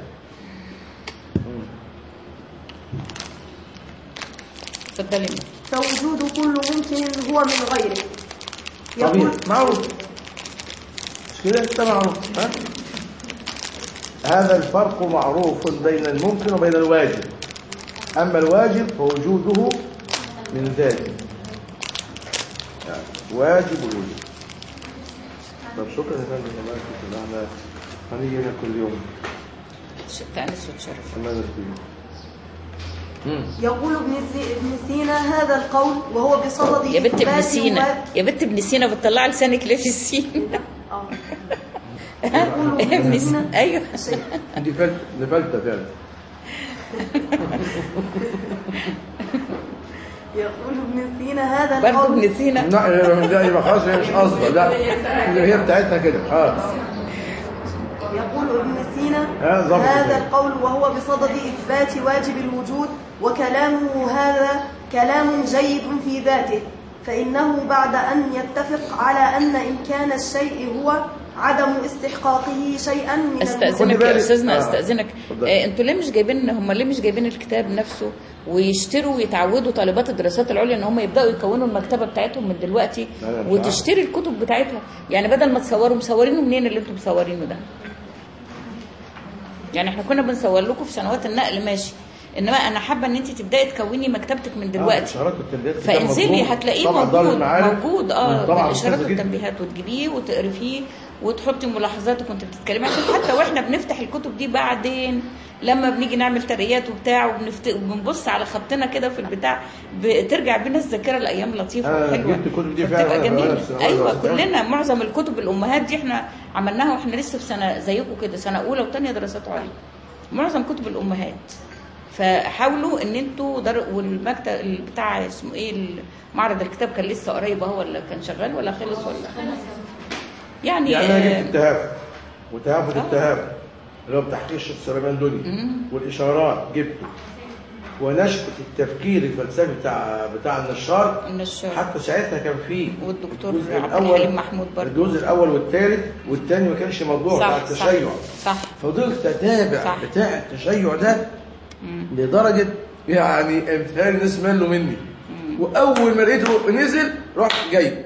اتفضلي فوجود كل ممكن هو من غيره طبيعي يقول معروف مش كده انت معروف ها هذا الفرق معروف بين الممكن وبين الواجب اما الواجب فوجوده من ذاته يعني واجب الوجود طب شكرا يا فندم الله يكرمك احنا هنيجي كل يوم ش- تأنس وتشرف الله يبارك فيك مم. يقول ابن سي- ابن سينا هذا القول وهو بصدد يا بنت ابن إثبات سينا و- يا بنت ابن سينا بتطلعي لسانك ليه في السين آه. يقول ابن ابن سينا سينا ايوه دي فلت دي فلتة فعلا يقول ابن سينا هذا برضه القول ابن سينا لا ده يبقى خلاص هي مش قصده لا هي بتاعتها كده اه يقول ابن سينا ها، ضبط هذا كده. القول وهو بصدد إثبات واجب الوجود وكلامه هذا كلام جيد في ذاته فإنه بعد أن يتفق على أن إمكان الشيء هو عدم استحقاقه شيئا من خدي استاذنك بالك. يا استاذنا آه. استاذنك اتفضل. آه انتوا ليه مش جايبين هم ليه مش جايبين الكتاب نفسه ويشتروا ويتعودوا طالبات الدراسات العليا ان هم يبداوا يكونوا المكتبه بتاعتهم من دلوقتي لا، لا، مش وتشتري الكتب بتاعتها يعني بدل ما تصوروا مصورينه منين اللي انتوا مصورينه ده يعني احنا كنا بنصور لكم في سنوات النقل ماشي انما انا حابه ان انت تبداي تكوني مكتبتك من دلوقتي الإشارات والتنبيهات كده فانزلي مطلوب. هتلاقيه طبعا دار موجود المعارف موجود اه طبعا بالاشارات ممتازة جدا. والتنبيهات وتجيبيه وتقري فيه وتحطي ملاحظاتك وانت بتتكلمي عشان حتى واحنا بنفتح الكتب دي بعدين لما بنيجي نعمل ترقيات وبتاع وبنفت... وبنبص على خطنا كده في البتاع بترجع بينا الذاكره لايام لطيفه أنا وحلوه جبت الكتب دي فبتبقى فعلا وأنا- جميله وأنا في سنة ايوه أولى وثانية. كلنا معظم الكتب الامهات دي احنا عملناها واحنا لسه في سنه زيكم كده سنه اولى وثانيه دراسات عليا معظم كتب الامهات فحاولوا ان انتوا در... والمكتب بتاع اسمه ايه معرض الكتاب كان لسه قريب اهو ولا كان شغال ولا خلص ولا يعني, يعني انا آه، جبت التهافت وتهافت التهافت اللي هو بتحقيق الشيخ سليمان دنيا والاشارات جبته ونشأة التفكير الفلسفي بتاع بتاع النشار النشار. حتى ساعتها كان فيه والدكتور الجزء عبد الأول- الحليم محمود برضه. الجزء الاول والثالث والثاني ما كانش موضوع بتاع صح صح التشيع صح فضلت اتابع صح. بتاع التشيع ده لدرجه يعني امتحان الناس ملوا مني واول ما لقيته نزل رحت جاي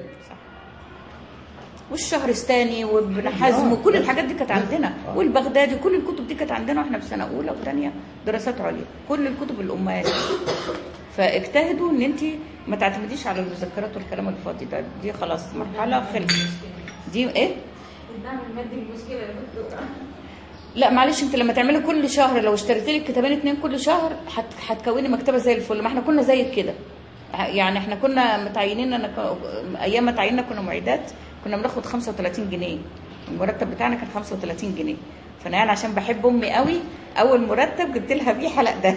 والشهرستاني وابن حزم وكل الحاجات دي كانت عندنا والبغدادي كل الكتب دي كانت عندنا واحنا في سنه اولى وثانيه دراسات عليا كل الكتب الامهات فاجتهدوا ان انت ما تعتمديش على المذكرات والكلام الفاضي ده دي خلاص مرحله خلصت دي ايه الدعم المادي المشكله يا دكتور لا معلش انت لما تعملي كل شهر لو اشتريتي لك كتابين اتنين كل شهر هت- هتكوني مكتبه زي الفل ما احنا كنا زيك كده يعني احنا كنا متعينين انا ك- ايام ما تعيننا كنا معيدات كنا بناخد 35 جنيه المرتب بتاعنا كان 35 جنيه فانا يعني عشان بحب امي قوي اول مرتب جبت لها بيه حلق ده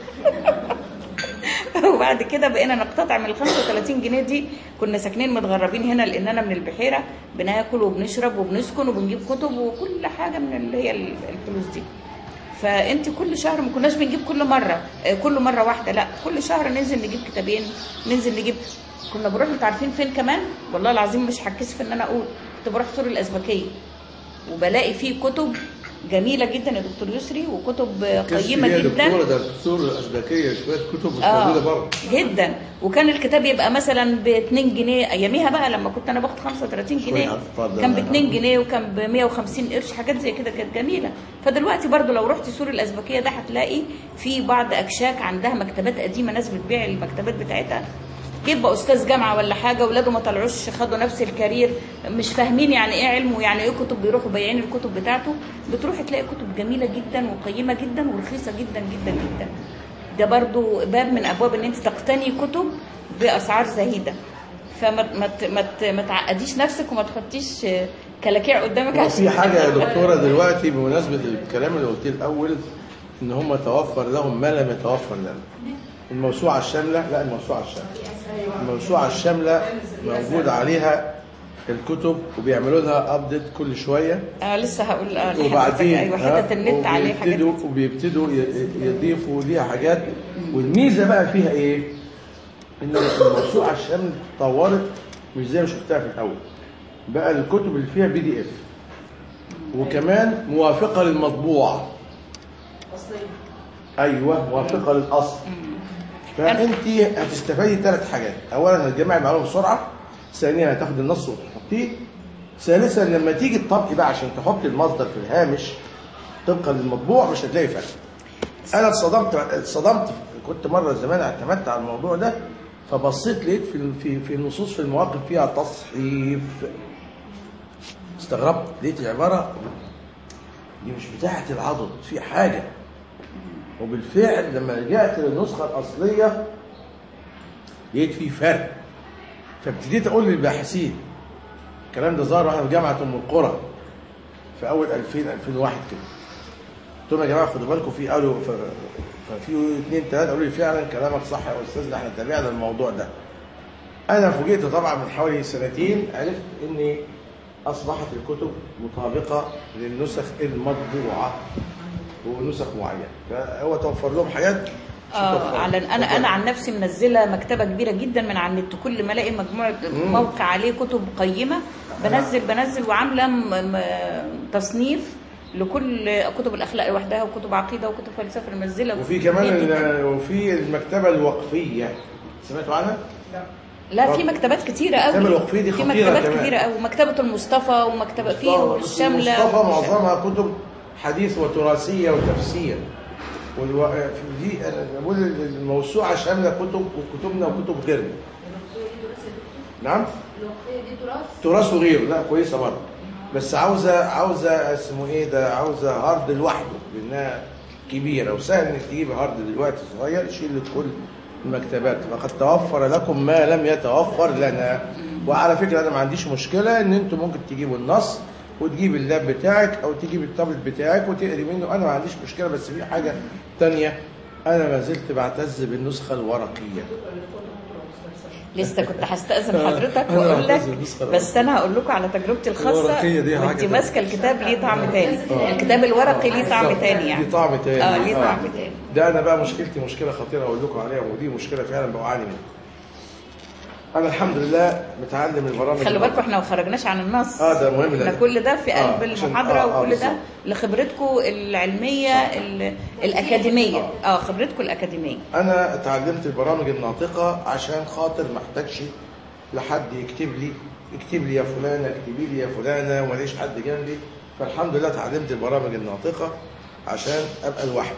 وبعد كده بقينا نقتطع من ال 35 جنيه دي كنا ساكنين متغربين هنا لان انا من البحيره بناكل وبنشرب وبنسكن وبنجيب كتب وكل حاجه من اللي هي ال- الفلوس دي فانت كل شهر ما كناش بنجيب كل مره آه، كل مره واحده لا كل شهر ننزل نجيب كتابين ننزل نجيب كنا بنروح انتوا عارفين فين كمان والله العظيم مش هتكسف ان انا اقول كنت بروح سور الازبكيه وبلاقي فيه كتب جميله جدا يا دكتور يسري وكتب آه، قيمه يا جدا دكتورة ده الدكتور الأزبكية شوية كتب مش اه موجودة بره جدا وكان الكتاب يبقى مثلا ب 2 جنيه اياميها بقى لما كنت انا باخد 35 جنيه شوية أطفال كان ب ده. 2 جنيه وكان ب 150 قرش حاجات زي كده كانت جميله فدلوقتي برضو لو رحت سور الازبكيه ده هتلاقي في بعض اكشاك عندها مكتبات قديمه ناس بتبيع المكتبات بتاعتها يبقى استاذ جامعه ولا حاجه ولاده ما طلعوش خدوا نفس الكارير مش فاهمين يعني ايه علم ويعني ايه كتب بيروحوا بايعين الكتب بتاعته بتروح تلاقي كتب جميله جدا وقيمه جدا ورخيصه جدا جدا جدا ده برضو باب من ابواب ان انت تقتني كتب باسعار زهيده فما ما ت- ما ت- ما تعقديش نفسك وما تحطيش كلاكيع قدامك في عشان حاجة يا دكتورة دلوقتي بمناسبة الكلام اللي قلتيه الأول إن هم توفر لهم ما لم يتوفر لنا. الموسوعة الشاملة لا الموسوعة الشاملة. الموسوعة الشاملة موجود عليها الكتب وبيعملوا لها ابديت كل شوية اه لسه هقول اه لحضرتك، وبعدين ايوه ها، حته النت عليه حاجات وبيبتدوا وبيبتدوا ي- يضيفوا ليها حاجات والميزة بقى فيها إيه؟ إن الموسوعة الشاملة اتطورت مش زي ما شفتها في الأول. بقى الكتب اللي فيها بي دي اف وكمان موافقة للمطبوع ايوه موافقة للاصل فانت هتستفادي ثلاث حاجات اولا هتجمعي المعلومه بسرعه ثانيا هتاخد النص وتحطيه ثالثا لما تيجي الطبق بقى عشان تحطي المصدر في الهامش طبقا للمطبوع مش هتلاقي فرق انا اتصدمت اتصدمت كنت مره زمان اعتمدت على الموضوع ده فبصيت لقيت في في في نصوص في المواقف فيها تصحيف استغربت لقيت العباره دي مش بتاعه العضد في حاجه وبالفعل لما رجعت للنسخه الاصليه لقيت في فرق فابتديت اقول للباحثين الكلام ده ظهر واحنا في جامعه ام القرى في اول 2000 2001 كده قلت لهم يا جماعه خدوا بالكم في قالوا ف- ففي اثنين ثلاثه قالوا لي فعلا كلامك صح يا استاذ ده احنا تابعنا الموضوع ده انا فوجئت طبعا من حوالي سنتين عرفت ان اصبحت الكتب مطابقه للنسخ المطبوعه ونسخ معينه فهو توفر لهم حاجات مش اه متوفرة. على انا انا عن نفسي منزله مكتبه كبيره جدا من على النت كل ما الاقي مجموعه موقع عليه كتب قيمه بنزل بنزل وعامله م- م- تصنيف لكل كتب الاخلاق لوحدها وكتب عقيده وكتب فلسفه منزله وفي كمان كتير جداً. ال- وفي المكتبه الوقفيه سمعتوا عنها؟ لا في مكتبات كتيره قوي المكتبة الوقفية دي في خطيرة مكتبات كمان. كتيره قوي مكتبه المصطفى ومكتبه في الشامله مصطفى ومش- معظمها كتب حديث وتراثيه وتفسير والو... دي أنا بقول الموسوعه شامله كتب وكتبنا وكتب غيرنا نعم الوقتية دي تراث تراث وغيره لا كويسه برضه بس عاوزه عاوزه اسمه ايه ده عاوزه هارد لوحده لانها كبيره وسهل انك تجيب هارد دلوقتي صغير يشيل لك كل المكتبات فقد توفر لكم ما لم يتوفر لنا وعلى فكره انا ما عنديش مشكله ان انتم ممكن تجيبوا النص وتجيب اللاب بتاعك او تجيب التابلت بتاعك وتقري منه انا ما عنديش مشكله بس في حاجه تانية انا ما زلت بعتز بالنسخه الورقيه لسه كنت هستأذن حضرتك أنا واقول لك هعتذر بصراحة. بس انا هقول لكم على تجربتي الخاصه الورقية دي حاجة وانت تانية. ماسكه الكتاب ليه طعم تاني الكتاب الورقي ليه طعم تاني يعني ليه طعم تاني اه ليه طعم تاني ده انا بقى مشكلتي مشكله خطيره اقول لكم عليها ودي مشكله فعلا بعاني منها انا الحمد لله متعلم البرامج خلوا بالكم احنا ما خرجناش عن النص اه ده مهم احنا ده كل ده في آه، قلب عشان- المحاضره آه، آه، وكل ده بالظبط. لخبرتكم العلميه ال- الاكاديميه اه خبرتكم الاكاديميه انا اتعلمت البرامج الناطقه عشان خاطر ما احتاجش لحد يكتب لي اكتب لي يا فلانه اكتبي لي يا فلانه وماليش حد جنبي فالحمد لله اتعلمت البرامج الناطقه عشان ابقى لوحدي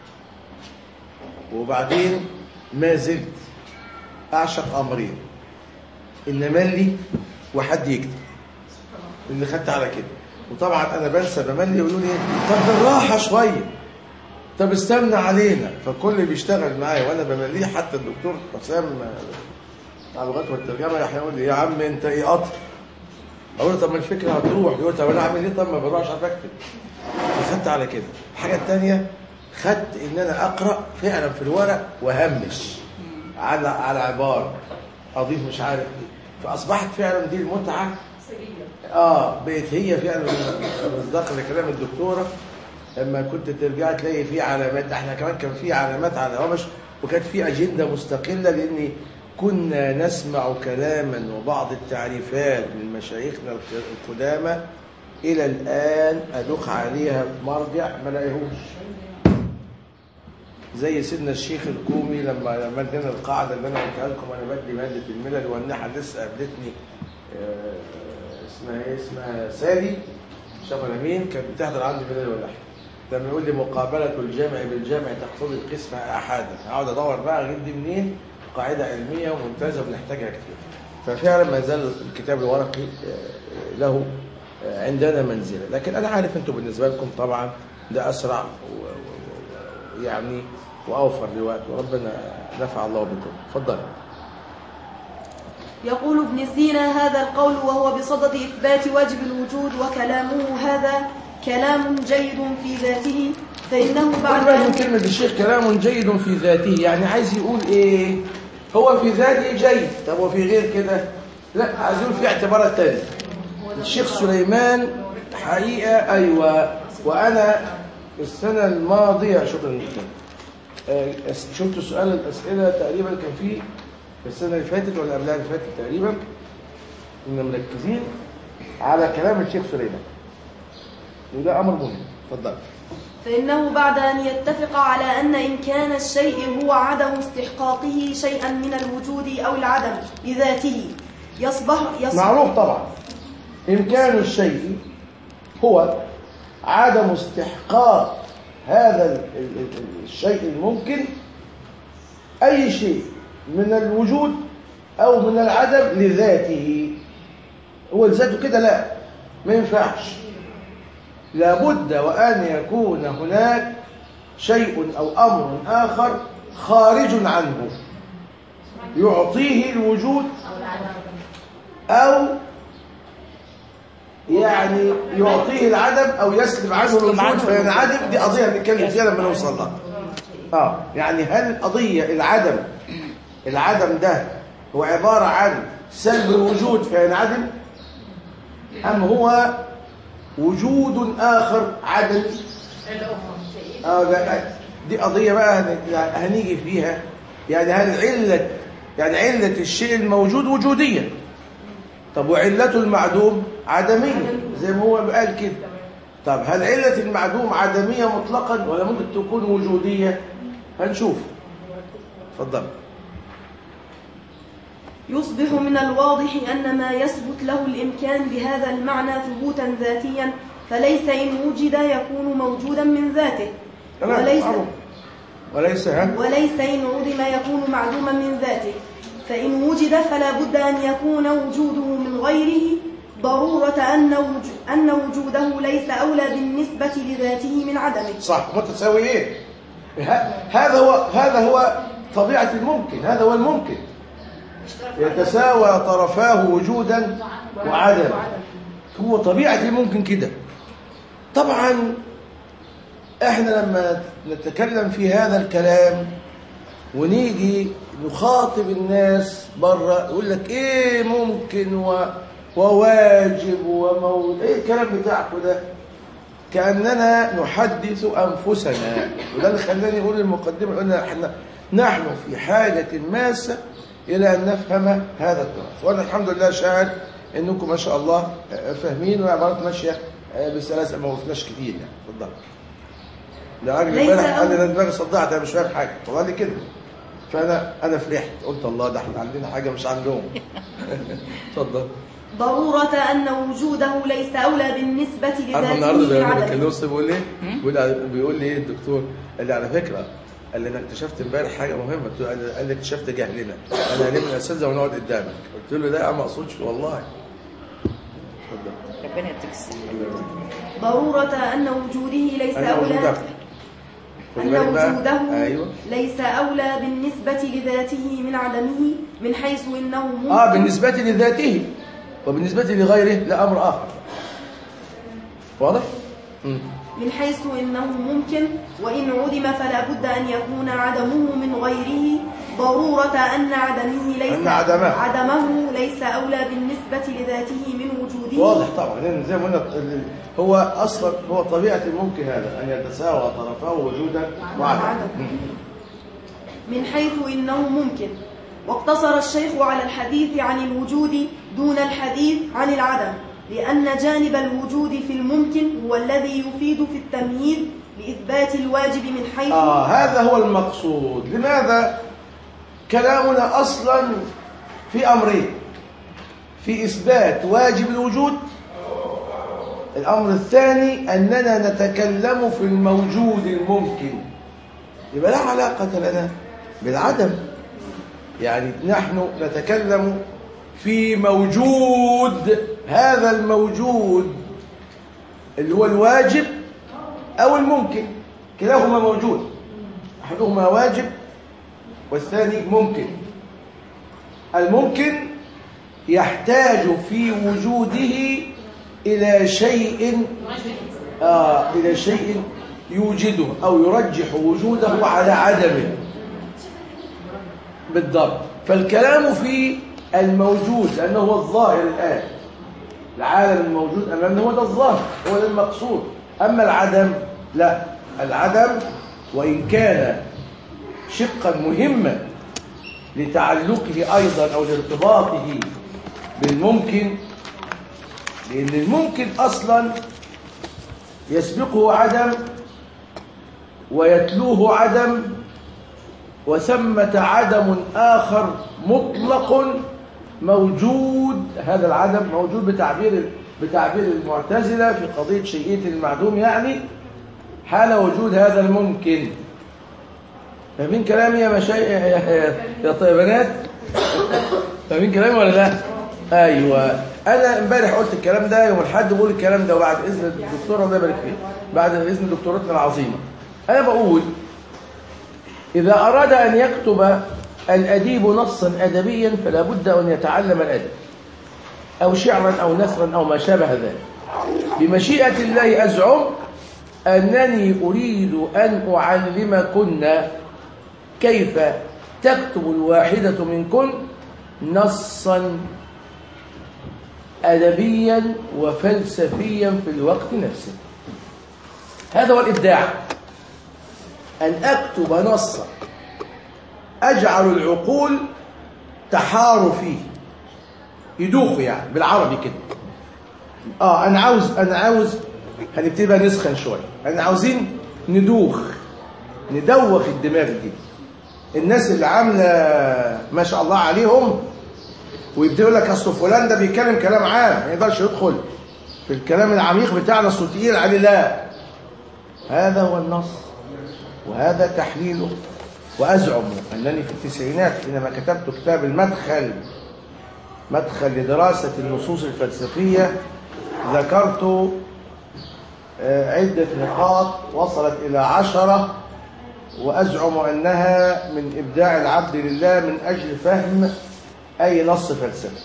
وبعدين ما زلت اعشق امرين ان ملي وحد يكتب اللي خدت على كده وطبعا انا بنسى بملي يقولوا لي طب بالراحه شويه طب استنى علينا فالكل بيشتغل معايا وانا بمليه حتى الدكتور حسام بتاع اللغات والترجمه راح يقول لي يا عم انت ايه قطر اقول له طب ما الفكره هتروح يقول طب انا اعمل ايه طب ما بروحش عارف اكتب فخدت على كده الحاجه الثانيه خدت ان انا اقرا فعلا في الورق وهمش على على عباره اضيف مش عارف ايه فاصبحت فعلا دي المتعه اه بقت هي فعلا مصداق لكلام الدكتوره لما كنت ترجع تلاقي في علامات احنا كمان كان في علامات على الهوامش وكانت في اجنده مستقله لان كنا نسمع كلاما وبعض التعريفات من مشايخنا القدامى الى الان ادوخ عليها مرجع ما لاقيهوش زي سيدنا الشيخ الكومي لما لما ادينا القاعده اللي انا قلتها لكم انا بدي ماده الملل والنحل لسه قابلتني آه، اسمها ايه اسمها سالي شبه امين كانت بتحضر عندي الملل والنحل لما يقول لي مقابله الجامع بالجامع تقتضي القسم احادا اقعد ادور بقى اجيب دي منين قاعده علميه وممتازه وبنحتاجها كتير ففعلا ما زال الكتاب الورقي آه، له آه، عندنا منزله لكن انا عارف انتم بالنسبه لكم طبعا ده اسرع و- و- و- ويعني واوفر لوقت وربنا نفع الله بكم اتفضل يقول ابن سينا هذا القول وهو بصدد إثبات واجب الوجود وكلامه هذا كلام جيد في ذاته فإنه بعد بعد من أن كلمة الشيخ كلام جيد في ذاته يعني عايز يقول ايه هو في ذاته جيد طب وفي غير كده لا عايز يقول في اعتبارات تانية الشيخ سليمان حقيقة ايوه وانا السنة الماضية شكرا جدا آه، شفت سؤال الاسئلة تقريبا كان فيه السنة اللي فاتت ولا قبلها اللي فاتت تقريبا كنا مركزين على كلام الشيخ سليمان وده امر مهم اتفضل فإنه بعد أن يتفق على أن إمكان الشيء هو عدم استحقاقه شيئا من الوجود أو العدم بذاته يصبح, يصبح معروف طبعا إمكان الشيء هو عدم استحقاق هذا ال- ال- ال- الشيء الممكن أي شيء من الوجود أو من العدم لذاته هو لذاته كده لا ما ينفعش لابد وأن يكون هناك شيء أو أمر آخر خارج عنه يعطيه الوجود أو يعني يعطيه العدم أو يسلب عنه يسلب عنه الوجود فينعدم دي قضية هنتكلم فيها لما نوصل لها اه يعني هل القضية العدم العدم ده هو عبارة عن سلب الوجود فينعدم أم هو وجود آخر عدمي اه ده دي قضية بقى هن- يعني هنيجي فيها يعني هل علة يعني علة الشيء الموجود وجودية طب وعلته المعدوم عدمية زي ما هو قال كده طب هل علة المعدوم عدمية مطلقا ولا ممكن تكون وجودية هنشوف اتفضل يصبح من الواضح أن ما يثبت له الإمكان بهذا المعنى ثبوتا ذاتيا فليس إن وجد يكون موجودا من ذاته تمام، وليس, معروف. وليس ها وليس إن عدم يكون معدوما من ذاته فإن وجد فلا بد أن يكون وجوده من غيره ضرورة أن, وج- أن وجوده ليس أولى بالنسبة لذاته من عدمه صح متساويين ه- هذا هو هذا هو طبيعة الممكن هذا هو الممكن يتساوى طرفاه وجودا وعدما هو طبيعة الممكن كده طبعا احنا لما نتكلم في هذا الكلام ونيجي نخاطب الناس بره يقول لك ايه ممكن و... وواجب ومول ايه الكلام بتاعكم ده كأننا نحدث أنفسنا وده اللي خلاني أقول المقدمة قلنا احنا نحن في حاجة ماسة إلى أن نفهم هذا التراث وأنا الحمد لله شاهد أنكم ما شاء الله فاهمين وعبارات ماشية بسلاسة ما وصلناش كتير يعني اتفضل ده راجل ليس امبارح قال لي أول- انا دماغي صدعت انا مش فاهم حاجه والله لي كده فانا انا فرحت قلت الله ده احنا عندنا حاجه مش عندهم اتفضل ضرورة أن وجوده ليس أولى بالنسبة عارف لذاته النهارده من لما عدمه بكلمه أصل بيقول ايه؟ بيقول بيقول لي ايه الدكتور؟ قال لي على فكره قال لي انا اكتشفت امبارح حاجه مهمه قلت له قال لي- قال لي اكتشفت جهلنا انا هنام من الاساتذه ونقعد قدامك قلت له لا ما اقصدش والله اتفضل ربنا يديك الصحة ضرورة أن وجوده ليس انا أولى وجودك خد أن بالك بقى. وجوده ايوه ليس أولى بالنسبة لذاته من عدمه من حيث إنه ممكن اه بالنسبه لذاته وبالنسبه لغيره لا امر اخر واضح؟ مم. من حيث إنه ممكن وإن عدم فلا بد أن يكون عدمه من غيره ضرورة أن عدمه ليس أن عدمه. عدمه ليس أولى بالنسبة لذاته من وجوده واضح طبعا لان زي ما قلنا ال- هو اصلا هو طبيعه الممكن هذا ان يتساوى طرفاه وجودا وعدما من حيث إنه ممكن واقتصر الشيخ على الحديث عن الوجود دون الحديث عن العدم لأن جانب الوجود في الممكن هو الذي يفيد في التمهيد لإثبات الواجب من حيث آه هذا هو المقصود لماذا كلامنا أصلا في أمرين في إثبات واجب الوجود الأمر الثاني أننا نتكلم في الموجود الممكن يبقى لا علاقة لنا بالعدم يعني نحن نتكلم في موجود هذا الموجود اللي هو الواجب أو الممكن كلاهما موجود أحدهما واجب والثاني ممكن الممكن يحتاج في وجوده إلى شيء آه إلى شيء يوجده أو يرجح وجوده على عدمه بالضبط فالكلام في الموجود لأنه هو الظاهر الآن العالم الموجود أمامنا هو ده الظاهر هو ده المقصود أما العدم لا العدم وإن كان شقا مهما لتعلقه أيضا أو لارتباطه بالممكن لأن الممكن أصلا يسبقه عدم ويتلوه عدم وثمة عدم آخر مطلق موجود هذا العدم موجود بتعبير بتعبير المعتزلة في قضية شيئية المعدوم يعني حال وجود هذا الممكن فاهمين كلامي يا مشايخ يا, يا, يا طيبانات فاهمين كلامي ولا لا ايوه انا امبارح قلت الكلام ده يوم الاحد بقول الكلام ده وبعد اذن الدكتوره الله يبارك فيها بعد اذن دكتورتنا العظيمه انا بقول اذا اراد ان يكتب الاديب نصا ادبيا فلا بد ان يتعلم الادب او شعرا او نثرا او ما شابه ذلك بمشيئه الله ازعم انني اريد ان اعلمكن كيف تكتب الواحده منكن نصا أدبيا وفلسفيا في الوقت نفسه هذا هو الإبداع أن أكتب نصا أجعل العقول تحار فيه يدوخ يعني بالعربي كده آه أنا عاوز أنا عاوز هنبتدي بقى نسخن شوية أنا عاوزين ندوخ ندوخ الدماغ دي الناس اللي عاملة ما شاء الله عليهم ويبتدي يقول لك اصل فلان ده بيتكلم كلام عام ما يقدرش يدخل في الكلام العميق بتاعنا اصله تقيل عليه لا هذا هو النص وهذا تحليله وازعم انني في التسعينات حينما كتبت كتاب المدخل مدخل لدراسه النصوص الفلسفيه ذكرت عده نقاط وصلت الى عشره وازعم انها من ابداع العبد لله من اجل فهم أي نص فلسفي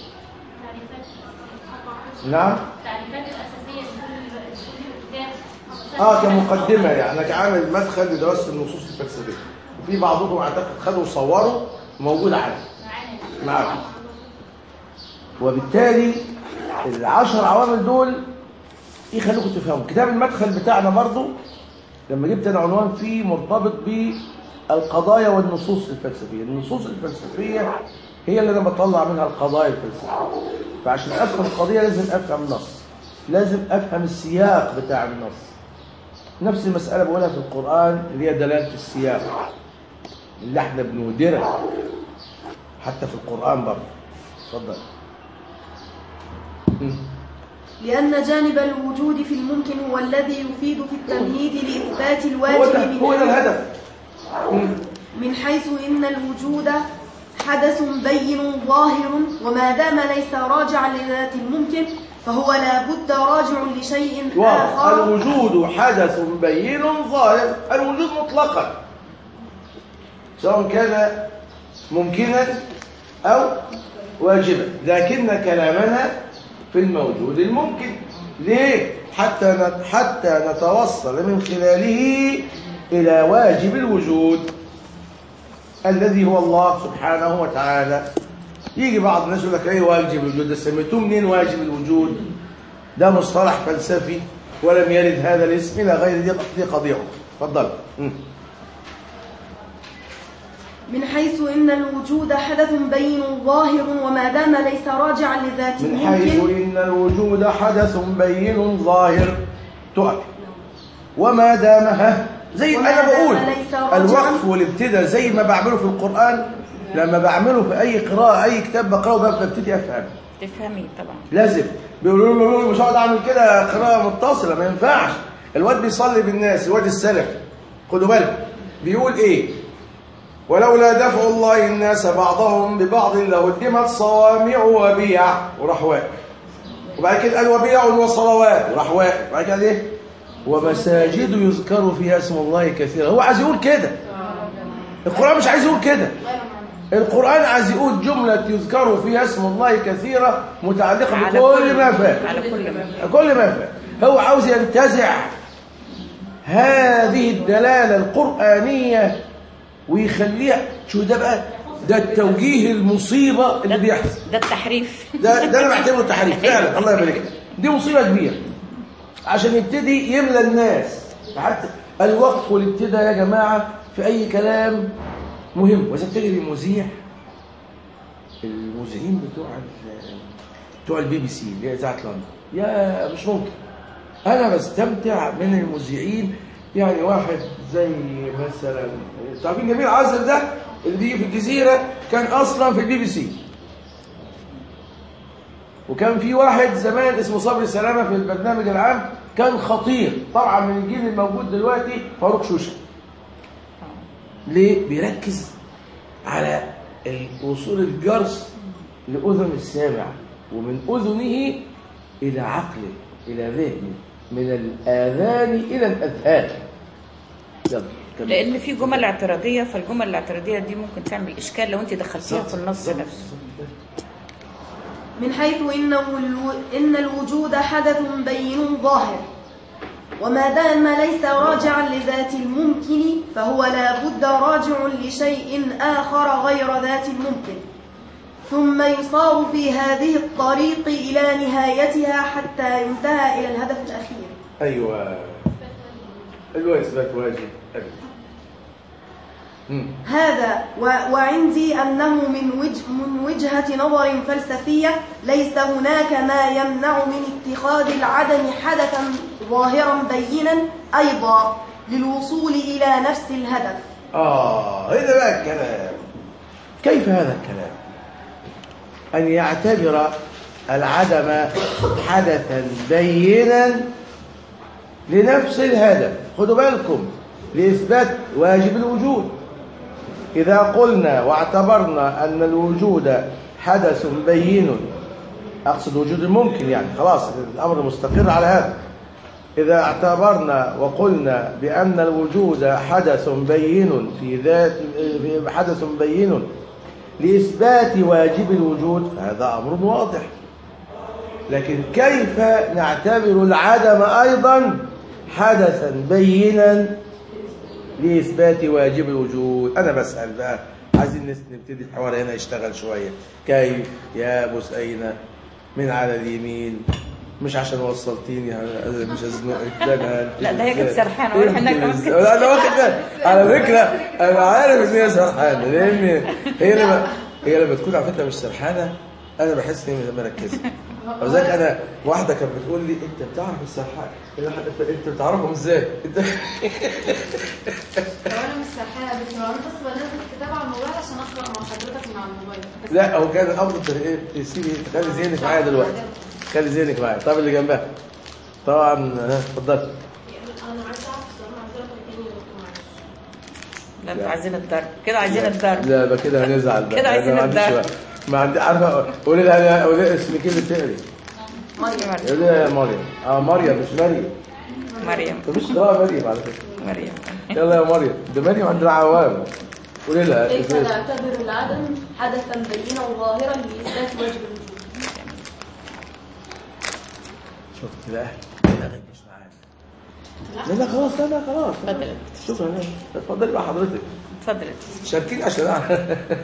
نعم التعريفات الأساسية لكل كتاب اه كمقدمة يعني أنا عامل مدخل لدراسة النصوص الفلسفية وفي بعضهم أعتقد خدوا وصوروا موجود عندي معاكم وبالتالي العشر عوامل دول يخلوكم تفهموا كتاب المدخل بتاعنا برضو لما جبت انا عنوان فيه مرتبط بالقضايا والنصوص الفلسفية النصوص الفلسفية هي اللي انا بطلع منها القضايا الفلسفيه فعشان افهم القضيه لازم افهم النص لازم افهم السياق بتاع النص نفس المساله بقولها في القران اللي هي دلاله السياق اللي احنا بنودرها حتى في القران برضه اتفضل لأن جانب الوجود في الممكن هو الذي يفيد في التمهيد لإثبات هو الواجب ده من هو ده حيث- الهدف من حيث إن الوجود حدث بين ظاهر وما دام ليس راجعا لذات الممكن فهو لا بد راجع لشيء واضح آخر الوجود حدث بين ظاهر الوجود مطلقا سواء كان ممكنا أو واجبا لكن كلامنا في الموجود الممكن ليه؟ حتى ن- حتى نتوصل من خلاله إلى واجب الوجود الذي هو الله سبحانه وتعالى يجي بعض الناس يقول لك ايه واجب الوجود ده سميتوه منين واجب الوجود ده مصطلح فلسفي ولم يرد هذا الاسم الى غير دي دي قضيه أخرى. اتفضل مم. من حيث إن الوجود حدث بين ظاهر وما دام ليس راجعا لذات من حيث الممكن ان الوجود حدث بين ظاهر تؤكد وما دامها زي وما انا بقول دام ليس راجعاً. الوقف والابتداء زي ما بعمله في القران لما بعمله في اي قراءه اي كتاب بقراه ببتدي افهم تفهمي طبعا لازم بيقولوا له مش هقعد اعمل كده قراءه متصله ما ينفعش الواد بيصلي بالناس الواد السلف خدوا بالكم بيقول ايه ولولا دفع الله الناس بعضهم ببعض لهدمت صوامع وبيع وراح واقف وبعد كده قال وبيع وصلوات وراح واقف وبعد كده قال ايه ومساجد يذكر فيها اسم الله كثيرا هو عايز يقول كده القرآن مش عايز يقول كده القرآن عايز يقول جملة يذكر فيها اسم الله كثيرة متعلقة على بكل ما فات على كل ما كل ما فات هو عاوز ينتزع هذه الدلالة القرآنية ويخليها شو ده بقى ده التوجيه المصيبة اللي بيحصل ده التحريف ده ده انا بعتبره تحريف فعلا الله يبارك لك. دي مصيبه كبيره عشان يبتدي يملى الناس حتى الوقف والابتداء يا جماعه في اي كلام مهم واذا تجد المذيع المذيعين بتوع ال- بتوع البي بي سي اللي هي اذاعه لندن يا مش ممكن انا بستمتع من المذيعين يعني واحد زي مثلا تعرفين جميل عازر ده اللي بيجي في الجزيره كان اصلا في البي بي سي وكان في واحد زمان اسمه صبري سلامه في البرنامج العام كان خطير طبعا من الجيل الموجود دلوقتي فاروق شوشه ليه بيركز على وصول الجرس لاذن السامع ومن اذنه الى عقله الى ذهنه من الاذان الى الاذهان يلا كمل. لان في جمل اعتراضيه فالجمل الاعتراضيه دي ممكن تعمل اشكال لو انت دخلتيها في النص نفسه من حيث إنه الو... إن الوجود حدث بين ظاهر وما دام ليس راجعا لذات الممكن فهو لا بد راجع لشيء آخر غير ذات الممكن ثم يصار في هذه الطريق إلى نهايتها حتى ينتهى إلى الهدف الأخير ايوه ايوه اثبات واجب أبدا. مم. هذا و... وعندي أنه من, وجه... من وجهة نظر فلسفية ليس هناك ما يمنع من اتخاذ العدم حدثا ظاهرا بينا أيضا للوصول إلى نفس الهدف آه هنا بقى الكلام كيف هذا الكلام أن يعتبر العدم حدثا بينا لنفس الهدف خدوا بالكم لإثبات واجب الوجود إذا قلنا واعتبرنا أن الوجود حدث بين أقصد وجود الممكن يعني خلاص الأمر مستقر على هذا إذا اعتبرنا وقلنا بأن الوجود حدث بين في ذات في حدث بين لإثبات واجب الوجود فهذا أمر واضح لكن كيف نعتبر العدم أيضا حدثا بينا لإثبات واجب الوجود أنا بسأل بقى عايزين نس- نبتدي الحوار هنا يشتغل شوية كيف يا بسأينة من على اليمين مش عشان وصلتيني أنا مش هزنقك ده أنا لا، ده هي كانت سرحانة، واضح إنها كمان كانت لا انا واخد بالي. على فكره انا عارف ان هي سرحانه لان هي لما هي لما تكون على فكره مش سرحانه انا بحس ان هي مركزه وذلك انا واحده كانت بتقول لي انت بتعرف السرحان انت انت بتعرفهم ازاي انت لو انا مش سرحانه بس لو انا بس بنزل الكتاب على الموبايل عشان اقرا مع حضرتك من على الموبايل بس لا هو كان الامر ت- ايه تسيبي تخلي ذهنك معايا دلوقتي خلي ذهنك معايا طب اللي جنبها طبعا ها، اتفضل انا عايزه اعرف الصراحه عايزه اقرا تاني يا دكتور معلش لا انتوا عايزين الضرب كده عايزين الضرب لا بقى كده هنزعل بقى كده عايزين أنا ما عنديش الضرب. وقت. ما عندي عارفه قولي لها قولي لها اسمك ايه اللي بتقري مريم قولي لها يا مريم اه مريم مش مريم مريم مفيش قراءه مريم على فكره مريم يلا يا مريم ده مريم عندنا عوام قولي لها كيف اسمك. نعتبر العدم حدثا بينا ظاهرا لإثبات واجب الوجود شفت بقى لا مش معانا لا لا خلاص لا لا خلاص اتفضل شكرا اتفضلي بقى حضرتك اتفضل شاركيني عشان أعرف.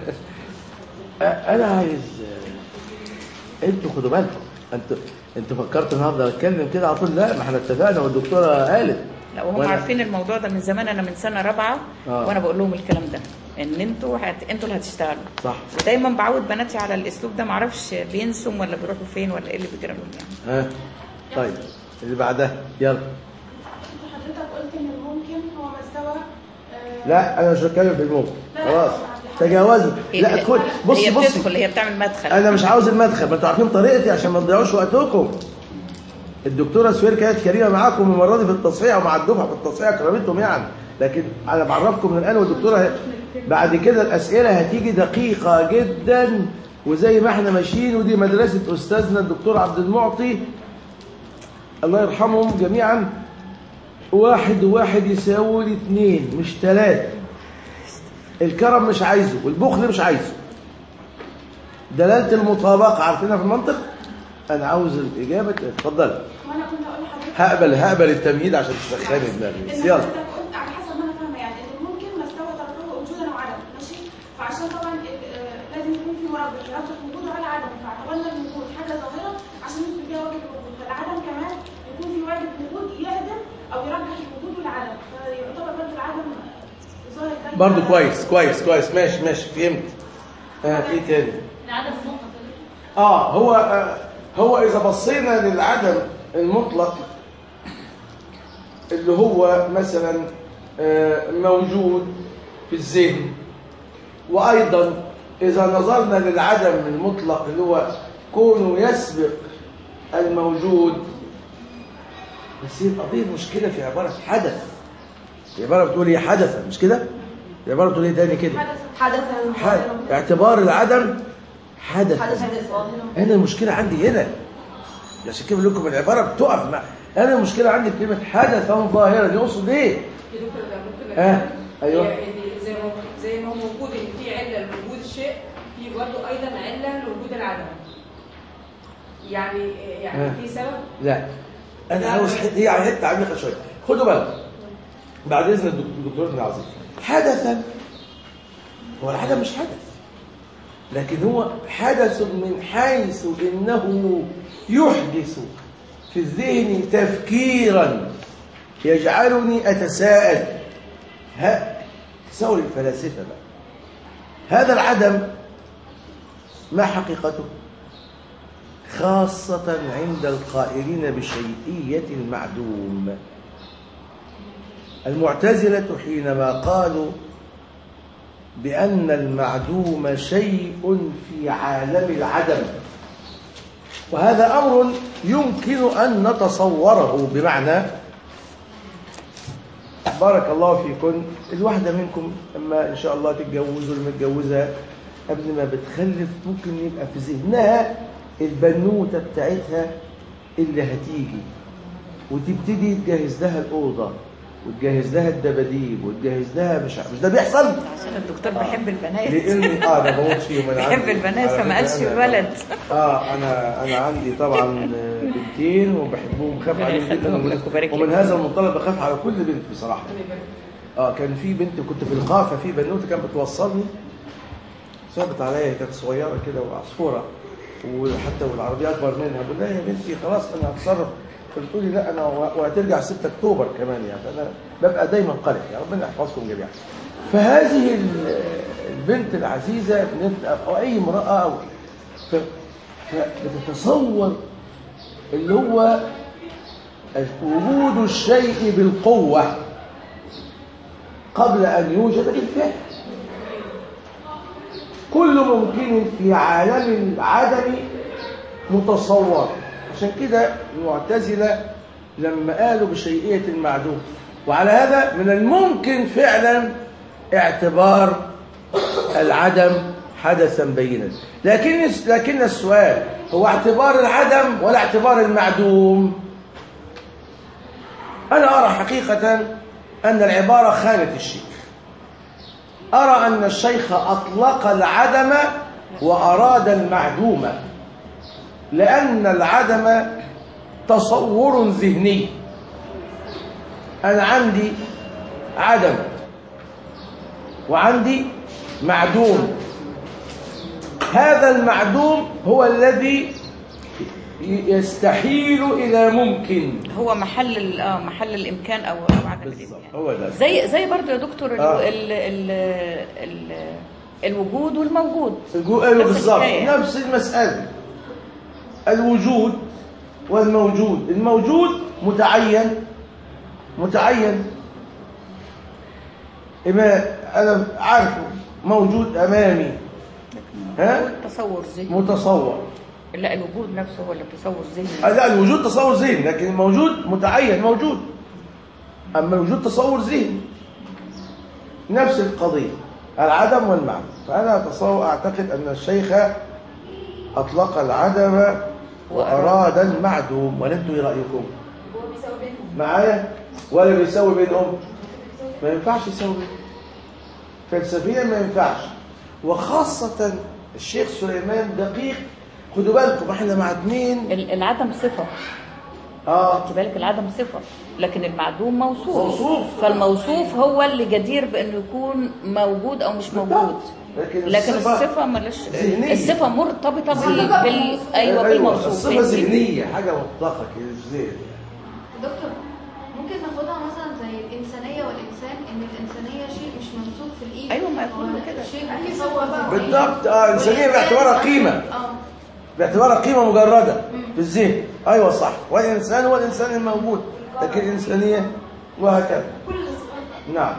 انا عايز انتوا خدوا بالكم انتوا انتوا فكرتوا النهارده اتكلم كده على طول لا ما احنا اتفقنا والدكتوره قالت لا وهم وأنا- عارفين الموضوع ده من زمان انا من سنه رابعه آه. وانا بقول لهم الكلام ده ان انتوا هت... انتوا اللي هتشتغلوا صح ودايما بعود بناتي على الاسلوب ده معرفش بينسوا ولا بيروحوا فين ولا ايه اللي بيجرى لهم يعني ها طيب اللي بعدها يلا حضرتك قلت ان الممكن هو مستوى آه، لا انا مش بتكلم في الموقف خلاص تجاوزوا هي لا بت- ادخل بصي هي بصي بتدخل هي بتعمل مدخل انا مش عاوز المدخل ما انتوا عارفين طريقتي عشان ما تضيعوش وقتكم الدكتوره سوير كانت كريمه معاكم المره دي في التصحيح ومع الدفعه في التصحيح كرمتهم يعني لكن انا بعرفكم من الان والدكتوره ه- بعد كده الاسئله هتيجي دقيقه جدا وزي ما احنا ماشيين ودي مدرسه استاذنا الدكتور عبد المعطي الله يرحمهم جميعا واحد وواحد يساوي اثنين مش ثلاثه الكرم مش عايزه والبخل مش عايزه دلالة المطابقة عارفينها في المنطق أنا عاوز الإجابة اتفضل وانا كنت اقول لحضرتك هقبل هقبل التمهيد عشان تسخني دماغي ان بس يلا حضرتك قلت على حسب ما انا فاهمه يعني ان ممكن ما استوى تركه وجودا وعدم ماشي فعشان طبعا ال- آه، لازم يكون في مربط يربط وجود على عدم فاعتبرنا الوجود حاجه ظاهره عشان يكون فيها واجب الوجود فالعدم كمان يكون في واجب وجود يهدم او يرجح الوجود والعدم فيعتبر برضه العدم ظاهر ده برضو كويس كويس كويس ماشي ماشي فهمت آه ايه تاني العدم نقطة اه هو آه هو اذا بصينا للعدم المطلق اللي هو مثلا آه موجود في الذهن وايضا اذا نظرنا للعدم المطلق اللي هو كونه يسبق الموجود بس هي القضيه المشكله في عباره حدث العباره بتقول هي حدث مش كده العباره بتقول ايه تاني كده حدث حدث. اعتبار العدم حدث حدث ظاهرا انا المشكله عندي هنا عشان كده بقول لكم العباره بتقف مع انا المشكله عندي في كلمه حدثا ظاهرا دي اقصد ايه يا دكتور ده ممكن اه ايوه هي- هي زي ما هو زي ما هو موجود ان في عله لوجود الشيء في برضه ايضا عله لوجود العدم يعني يعني آه. في سبب لا انا عاوز حته هي على حته عميقه شويه خدوا بالك بعد اذن الدك- الدكتور ابن العظيم حدثا هو العدم مش حدث لكن هو حدث من حيث انه يحدث في الذهن تفكيرا يجعلني اتساءل ها تساؤل الفلاسفه بقى هذا العدم ما حقيقته خاصة عند القائلين بشيئية المعدوم المعتزلة حينما قالوا بأن المعدوم شيء في عالم العدم وهذا أمر يمكن أن نتصوره بمعنى بارك الله فيكم الواحدة منكم لما إن شاء الله تتجوز والمتجوزة قبل ما بتخلف ممكن يبقى في ذهنها البنوتة بتاعتها اللي هتيجي وتبتدي تجهز لها الأوضة وتجهز لها الدباديب وتجهز لها مش عارف- مش ده بيحصل عشان الدكتور بيحب البنات لأن اه أنا بموت فيهم أنا بيحب عندي- البنات على فما فكرة قالش أنا- ولد اه انا انا عندي طبعا آه، بنتين وبحبهم بخاف ربنا عليهم جدا يخليهم ومن- لك ويبارك لك. ومن هذا المنطلق بخاف على كل بنت بصراحه اه كان في بنت كنت في لقاء ففي بنوته كانت بتوصلني صعبت عليا هي كانت صغيره كده وعصفوره وحتى والعربيه اكبر منها بقول لها يا بنتي خلاص انا هتصرف فبتقول لي لا انا و- وهترجع 6 اكتوبر كمان يعني انا ببقى دايما قلق يا ربنا يحفظكم جميعا فهذه ال- البنت العزيزه بنت او اي امراه او ف- فبتتصور اللي هو وجود الشيء بالقوة قبل أن يوجد بالفعل كل ممكن في عالم العدم متصور عشان كده المعتزلة لما قالوا بشيئية المعدوم وعلى هذا من الممكن فعلا اعتبار العدم حدثا بينا لكن لكن السؤال هو اعتبار العدم ولا اعتبار المعدوم أنا أرى حقيقة أن العبارة خانت الشيخ أرى أن الشيخ أطلق العدم وأراد المعدوم لأن العدم تصور ذهني أنا عندي عدم وعندي معدوم هذا المعدوم هو الذي يستحيل إلى ممكن هو محل ال- اه محل الامكان او او عدم بالظبط الامكان هو ده زي زي برضو يا دكتور ال آه. ال ال ال الوجود والموجود الجو- أيوة نفس بالظبط الحكاية. نفس المسألة الوجود والموجود الموجود متعين متعين إما أنا عارفه موجود أمامي ها تصور ذهني متصور لا الوجود نفسه هو اللي تصور ذهني آه، لا الوجود تصور ذهني لكن الموجود متعين موجود أما الوجود تصور ذهني نفس القضية العدم والمعنى فأنا أتصور أعتقد أن الشيخ أطلق العدم وأراد المعدوم ولا أنتم إيه رأيكم هو بيساوي بينهم معايا ولا بيساوي بينهم ما ينفعش يساوي بينهم فلسفيا ما ينفعش وخاصة الشيخ سليمان دقيق خدوا بالكم احنا معدمين ال- العدم صفة اه خدي بالك العدم صفة لكن المعدوم موصوف موصوف. فالموصوف هو اللي جدير بأنه يكون موجود أو مش موجود لكن لكن الصفة- الصفة ملاش ذهنية. الصفة مرتبطة بال... الصفة بال... أيوة بالموصوف الصفة فهمتي؟ ذهنية حاجة مطلقة كده مش ذهن دكتور ممكن ناخدها مثلا زي الإنسانية والإنسان إن الإنسانية شيء مش ممسوك في الإيد أيوة، ما يكون كده. شيء متصور في الذهن. بالضبط اه إنسانية باعتبارها قيمة اه باعتبارها قيمة مجردة في الذهن أيوة صح والإنسان هو الإنسان الموجود لكن الإنسانية وهكذا نعم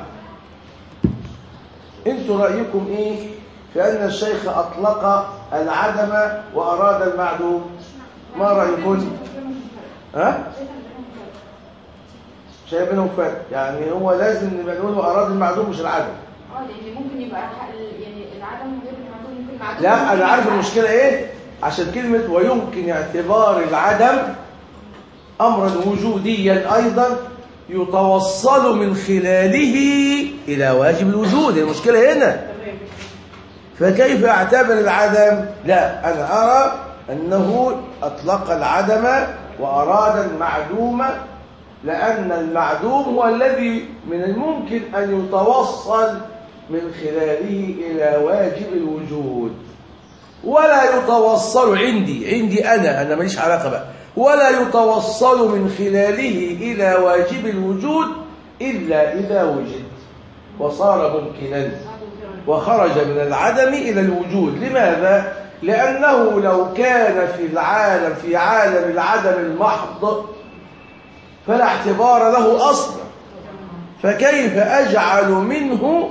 انتوا رأيكم إيه في أن الشيخ أطلق العدم وأراد المعدوم ما رأيكم ها شايف بينهم فرق يعني هو لازم نبقى نقول أراد المعدوم مش العدم اه لان ممكن يبقى حق- يعني العدم غير المعدوم ممكن المعدوم لا ممكن انا عارف يبقى- المشكله ايه عشان كلمه ويمكن اعتبار العدم امرا وجوديا ايضا يتوصل من خلاله الى واجب الوجود المشكله هنا فكيف اعتبر العدم لا انا ارى انه اطلق العدم واراد المعدوم لان المعدوم هو الذي من الممكن ان يتوصل من خلاله الى واجب الوجود ولا يتوصل عندي عندي انا انا ماليش علاقه بقى ولا يتوصل من خلاله الى واجب الوجود الا اذا وجد وصار ممكنا وخرج من العدم إلى الوجود لماذا؟ لأنه لو كان في العالم في عالم العدم المحض فلا اعتبار له أصلا فكيف أجعل منه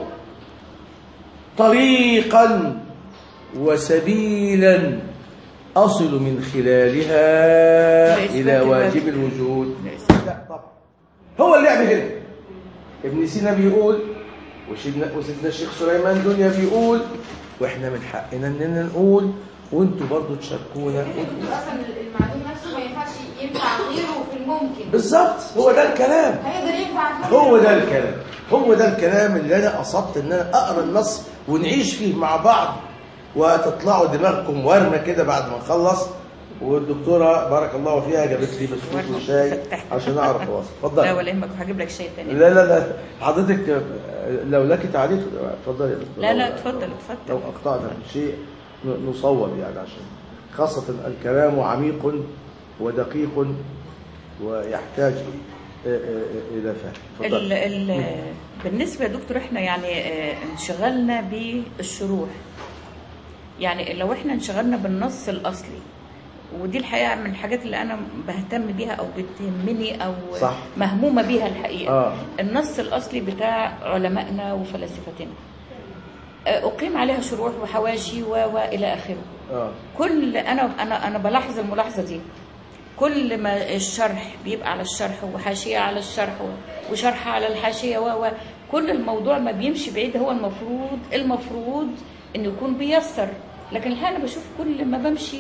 طريقا وسبيلا أصل من خلالها لإثبات إلى واجب الواجب. الوجود لا طبعا هو اللعب هنا ابن سينا بيقول وسيدنا وسيدنا الشيخ سليمان دنيا بيقول واحنا من حقنا اننا نقول وانتوا برضو تشاركونا وانتوا- اصلا المعدوم نفسه ما ينفعش ينفع غيره في الممكن بالظبط هو ده الكلام هيقدر ينفع في هو ده الكلام هو ده الكلام اللي انا قصدت ان انا اقرا النص ونعيش فيه مع بعض وتطلعوا دماغكم ورمه كده بعد ما نخلص والدكتوره بارك الله فيها جابت لي بسكوت وشاي عشان اعرف اواصل لا اتفضلي ولا يهمك وهجيب لك شيء تاني لا لا لا حضرتك لو لك تعليق اتفضلي يا دكتورة. لا لا لو- اتفضل لو اتفضل اخطانا في شيء ن- نصوب يعني عشان خاصه الكلام عميق ودقيق ويحتاج آه، آه، آه، الى فهم ال اتفضلي. ال بالنسبة يا دكتور احنا يعني آه، انشغلنا بالشروح يعني لو احنا انشغلنا بالنص الأصلي ودي الحقيقة من الحاجات اللي أنا بهتم بيها أو بتهمني أو صح. مهمومة بيها الحقيقة آه. النص الأصلي بتاع علمائنا وفلاسفتنا آه، أقيم عليها شروح وحواشي و وإلى آخره اه كل انا انا انا بلاحظ الملاحظه دي كل ما الشرح بيبقى على الشرح وحاشيه على الشرح و- وشرح على الحاشيه و و- كل الموضوع ما بيمشي بعيد هو المفروض المفروض انه يكون بيسر لكن الحقيقه انا بشوف كل ما بمشي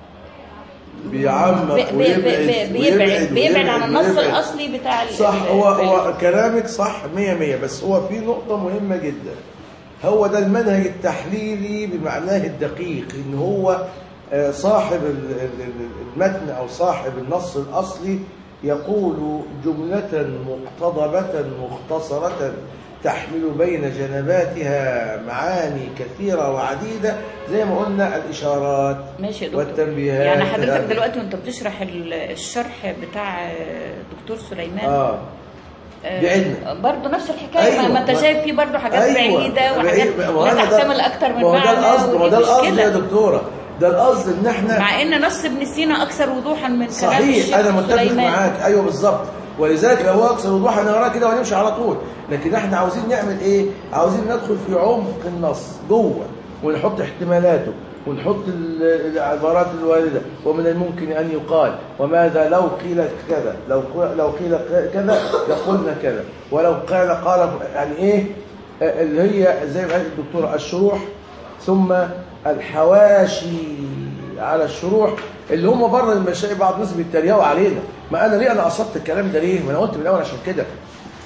بيعمق بي- بي- ويبعد بي- بيبعد بيبعد عن النص ويبعد. الاصلي بتاع ال- صح ال- هو ال- هو كلامك صح مية مية بس هو في نقطة مهمة جدا هو ده المنهج التحليلي بمعناه الدقيق ان هو آه، صاحب ال- ال- ال- المتن او صاحب النص الاصلي يقول جملة مقتضبة مختصرة تحمل بين جنباتها معاني كثيرة وعديدة زي ما قلنا الإشارات ماشي يا دكتور والتنبيهات يعني حضرتك هذا. دلوقتي وانت بتشرح ال- الشرح بتاع آه، دكتور سليمان اه بعدنا. برضه نفس الحكايه أيوة، ما- ما انت ما- شايف فيه برضه حاجات أيوة، بعيده بعيد- وحاجات ما هو أنا ده- بتحتمل اكتر من ما هو ده معنى القصد ما هو ودي ده القصد يا مشكله دكتوره ده القصد ان احنا مع ان نص ابن سينا اكثر وضوحا من كلام صحيح الشيخ انا متفق سليمان. معاك ايوه بالظبط ولذلك لو هو اكثر وضوحا نقراه كده ونمشي على طول لكن احنا عاوزين نعمل ايه عاوزين ندخل في عمق النص جوه ونحط احتمالاته ونحط ال- العبارات الوارده ومن الممكن ان يقال وماذا لو قيل كذا لو قل- لو قيل كذا لقلنا كذا ولو قال قال يعني ايه آه، اللي هي زي ما قالت الدكتوره الشروح ثم الحواشي على الشروح اللي هم بره المشايخ بعض الناس بيتريقوا علينا ما انا ليه انا قصدت الكلام ده ليه ما انا قلت من الاول عشان كده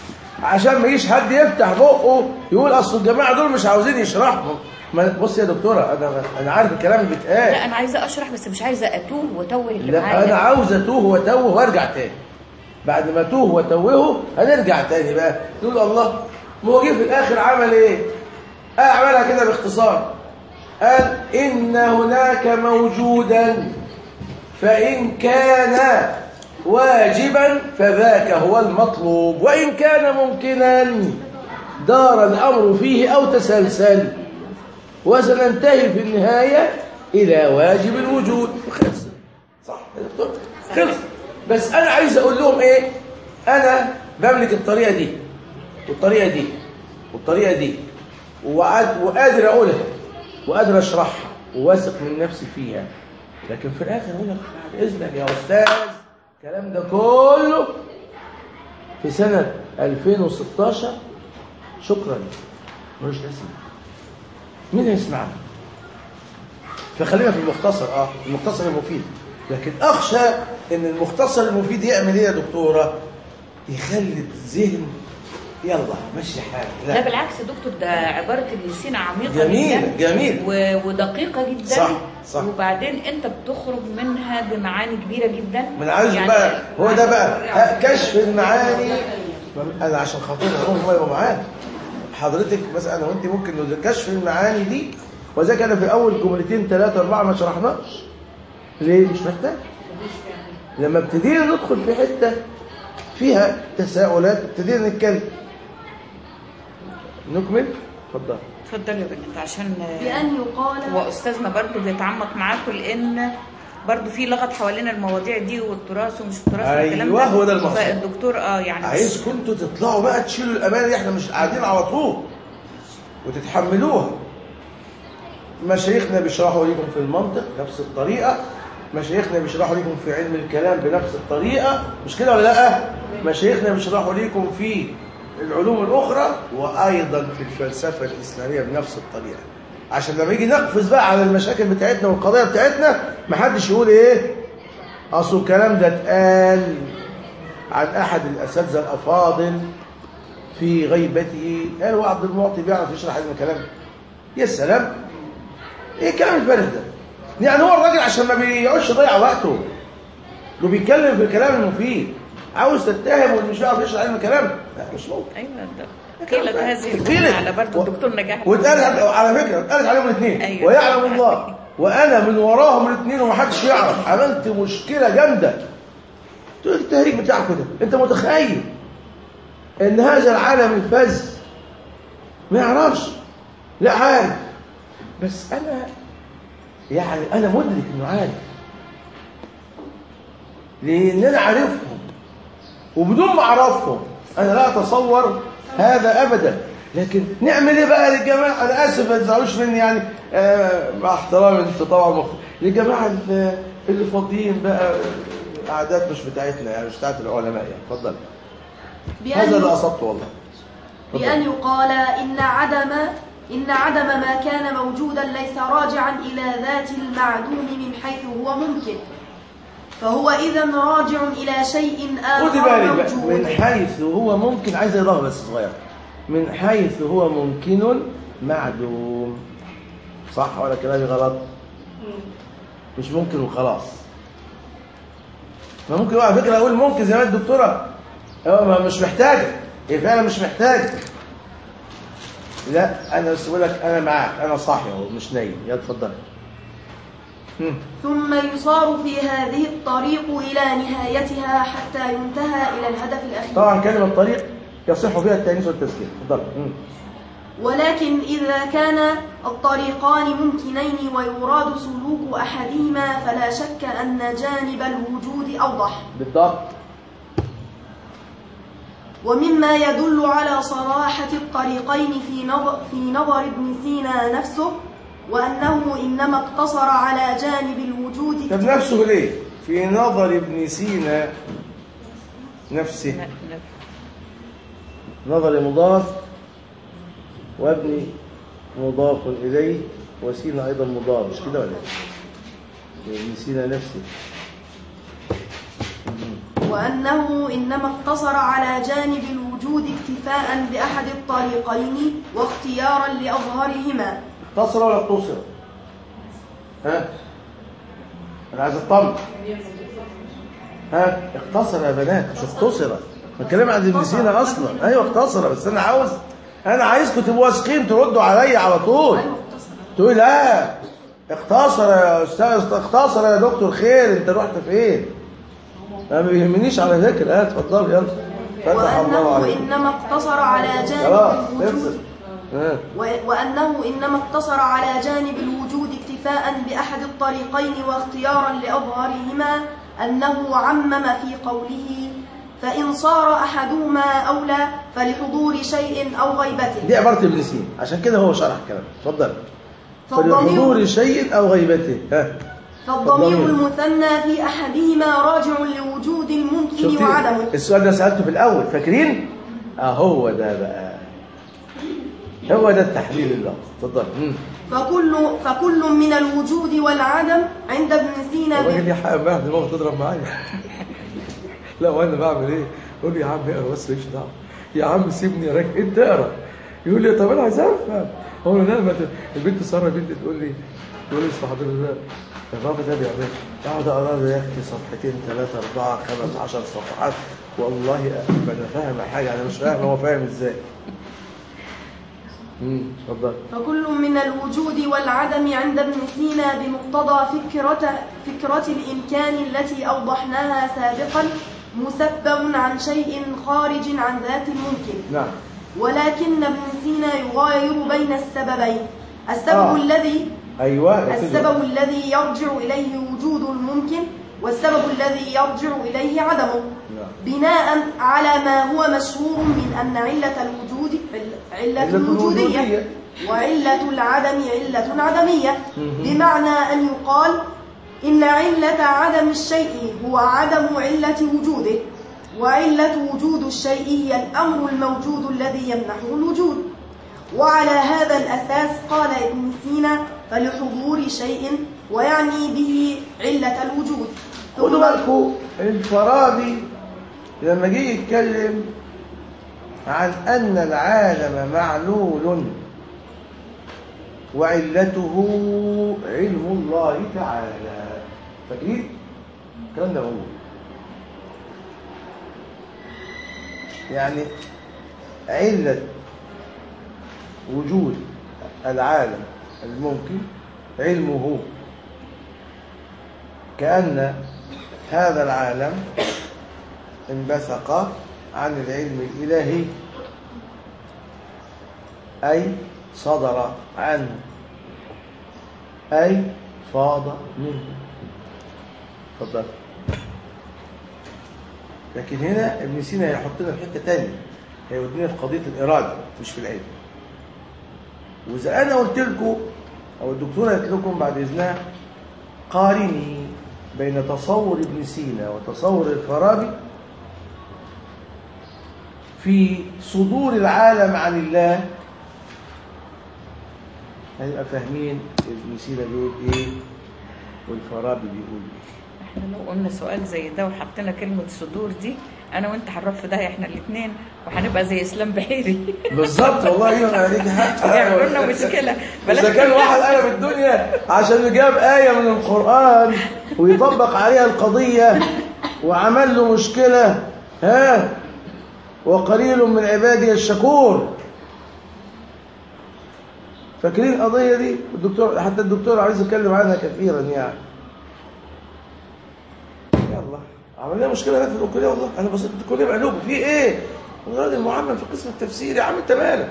عشان ما يجيش حد يفتح بقه يقول اصل الجماعه دول مش عاوزين يشرحوا ما بص يا دكتوره انا انا عارف الكلام اللي بيتقال لا انا عايزه اشرح بس مش عايزه اتوه واتوه اللي لا معايا انا عاوز اتوه واتوه وارجع تاني بعد ما اتوه واتوهه هنرجع تاني بقى نقول الله ما هو جه في الاخر عمل ايه قال عملها كده باختصار قال ان هناك موجودا فان كان واجبا فذاك هو المطلوب وان كان ممكنا دار الامر فيه او تسلسل وسننتهي في النهايه الى واجب الوجود خلص صح يا دكتور خلص بس انا عايز اقول لهم ايه انا بملك الطريقه دي والطريقه دي والطريقه دي وقاد- وقادر اقولها وقادر اشرحها وواثق من نفسي فيها لكن في الاخر اقول لك بعد اذنك يا استاذ الكلام ده كله في سنه 2016 شكرا ملوش لازمه مين هيسمعنا فخلينا في المختصر اه المختصر المفيد لكن اخشى ان المختصر المفيد يعمل ايه يا دكتوره يخلي الذهن يلا مشي حالك لا بالعكس يا دكتور ده عباره ابن سينا عميقه جميل جدا جميل و- ودقيقه جدا صح، صح. وبعدين انت بتخرج منها بمعاني كبيره جدا من عايز يعني بقى هو ده بقى ها، كشف المعاني انا عشان خاطر هم يبقوا معانا حضرتك مثلا انا وانت ممكن نقول كشف المعاني دي وذاك انا في اول جملتين ثلاثه اربعه ما شرحناش ليه مش محتاج لما ابتدينا ندخل في حته فيها تساؤلات ابتدينا نتكلم نكمل اتفضل اتفضل يا بنت عشان بأن يقال هو استاذنا برضو بيتعمق معاكم لان برضو في لغط حوالين المواضيع دي والتراث ومش التراث والكلام أيوة، هو ده المقصود. فالدكتور اه يعني عايزكم انتوا تطلعوا بقى تشيلوا الامانه دي احنا مش قاعدين على طول وتتحملوها مشايخنا بيشرحوا لكم في المنطق نفس الطريقه مشايخنا بيشرحوا لكم في علم الكلام بنفس الطريقه مش كده ولا لا مشايخنا بيشرحوا لكم في العلوم الاخرى وايضا في الفلسفه الاسلاميه بنفس الطريقه عشان لما يجي نقفز بقى على المشاكل بتاعتنا والقضايا بتاعتنا محدش يقول ايه اصل الكلام ده اتقال عن احد الاساتذه الافاضل في غيبته قال هو عبد المعطي بيعرف يشرح علم الكلام يا سلام ايه الكلام الفارغ ده يعني هو الراجل عشان ما بيقعدش يضيع وقته ده بيتكلم في الكلام المفيد عاوز تتهم واللي مش بيعرف يشرح علم الكلام لا مش ممكن ايوه ده قيلت هذه قيلت. الجمله على برضو الدكتور نجاح واتقالت على فكره اتقالت عليهم الاثنين أيوة. ويعلم الله وانا من وراهم الاثنين ومحدش يعرف عملت مشكله جامده تقول التهريج بتاعكم ده انت متخيل ان هذا العالم الفذ ما يعرفش لا عارف بس انا يعني انا مدرك انه عارف لان انا عارفهم وبدون ما اعرفهم انا لا اتصور هذا ابدا لكن نعمل ايه بقى للجماعه انا اسف ما تزعلوش مني يعني آه مع احترامي انت طبعا مخ... للجماعه اللي- اللي فاضيين بقى اعداد مش بتاعتنا يعني مش بتاعت العلماء يعني اتفضل هذا اللي بأن, قصدته والله اتفضل. بأن يقال إن عدم إن عدم ما كان موجودا ليس راجعا إلى ذات المعدوم من حيث هو ممكن فهو إذا راجع إلى شيء خدي آخر بالك بقى من موجود حيث هو ممكن عايز اضافه بس صغير من حيث هو ممكن معدوم صح ولا كلامي غلط مش ممكن وخلاص ما ممكن على فكره اقول ممكن زي ما الدكتوره هو ما مش محتاجه هي فعلا مش محتاجه لا انا بس بقول لك انا معاك انا صاحي اهو مش نايم يلا اتفضل هم. ثم يصار في هذه الطريق إلى نهايتها حتى ينتهى إلى الهدف الأخير طبعا كلمه طريق يصح فيها التانيث والتذكير اتفضل هم. ولكن إذا كان الطريقان ممكنين ويراد سلوك أحدهما فلا شك أن جانب الوجود أوضح بالضبط ومما يدل على صراحة الطريقين في نظر, في نظر ابن سينا نفسه وأنه إنما اقتصر على جانب الوجود طب نفسه ليه في نظر ابن سينا نفسه ن- ن- نظر مضاف وابن مضاف إليه وسينا أيضا مضاف مش كده ولا إيه؟ ابن سينا نفسه وأنه إنما اقتصر على جانب الوجود بالوجود اكتفاء بأحد الطريقين واختيارا لأظهرهما اختصر ولا اقتصر ها انا عايز اطمن ها اختصر يا بنات مش اختصر بتكلم عن ابن سينا اصلا ايوه اختصر بس انا عاوز انا عايزكم تبقوا واثقين تردوا عليا على طول تقول لا اختصر يا استاذ اختصر يا دكتور خير انت رحت فين انا ما بيهمنيش على فكره ها اتفضل يلا فتح الله وأنه عليك إنما اقتصر على جانب خلاص الوجود افصل ها و- وأنه إنما اقتصر على جانب الوجود اكتفاء بأحد الطريقين واختيارا لأظهرهما أنه عمم في قوله فإن صار أحدهما أولى فلحضور شيء أو غيبته دي عبارة ابن سينا عشان كده هو شرح الكلام اتفضل فالضمير- فلحضور شيء أو غيبته ها فالضمير فالضمير. المثنى في أحدهما راجع لوجود الممكن شفتي وعدمه السؤال ده سألته في الأول فاكرين اهو ده بقى هو ده التحليل اللفظ اتفضل مم. فكل, فكل من الوجود والعدم عند ابن سينا الراجل يا حق بقى دماغه تضرب معايا لا وانا بعمل ايه يقول لي يا عم اقرا بس ماليش دعوه يا عم سيبني يا راجل انت اقرا يقول لي طب انا عايز افهم هو لا ما ت- البنت ساره بنتي تقول لي تقول لي اسمع حضرتك ده الرابط ده بيعمل اقعد اقرا له يا اختي صفحتين ثلاثه اربعه خمس عشر صفحات والله ما انا فاهم حاجه انا مش فاهم هو فاهم ازاي امم اتفضل فكل من الوجود والعدم عند ابن سينا بمقتضى فكرة, فكرة الإمكان التي أوضحناها سابقا مسبب عن شيء خارج عن ذات الممكن نعم ولكن ابن سينا يغاير بين السببين السبب آه. الذي ايوه السبب الذي يرجع إليه وجود الممكن والسبب الذي يرجع إليه عدمه نعم. بناء على ما هو مشهور من أن علة الوجود عل- علة علة الوجودية. وجودية وعلة العدم علة عدمية مهم. بمعنى أن يقال إن علة عدم الشيء هو عدم علة وجوده وعلة وجود الشيء هي الأمر الموجود الذي يمنحه الوجود وعلى هذا الأساس قال ابن سينا فلحضور شيء ويعني به علة الوجود خدوا بالكم الفارابي لما جه يتكلم عن أن العالم معلول وعلته علم الله تعالى فاكرين؟ الكلام ده موجود يعني علة وجود العالم الممكن علمه كأن هذا العالم انبثق عن العلم الإلهي أي صدر عنه أي فاض منه تفضل لكن هنا ابن سينا هيحطنا في حته تانية هيودينا في قضيه الاراده مش في العلم واذا انا قلت لكم او الدكتوره قالت لكم بعد اذنها قارني بين تصور ابن سينا وتصور الفارابي في صدور العالم عن الله هيبقى فاهمين ابن سينا بيقول ايه والفارابي بيقول ايه احنا لو قلنا سؤال زي ده وحطينا كلمة صدور دي انا وانت هنروح في داهية احنا الاثنين وهنبقى زي اسلام بحيري بالظبط والله ايوه عليك حق يعملوا لنا مشكلة اذا كان واحد قلب الدنيا عشان جاب آية من القرآن ويطبق عليها القضية وعمل له مشكلة ها وقليل من عبادي الشكور فاكرين القضية دي الدكتور حتى الدكتور عايز يتكلم عنها كثيرا يعني يلا عملنا مشكلة هناك في الكلية والله انا بصيت في الكلية بعلوم في ايه الراجل معمم في قسم التفسير يا عم انت مالك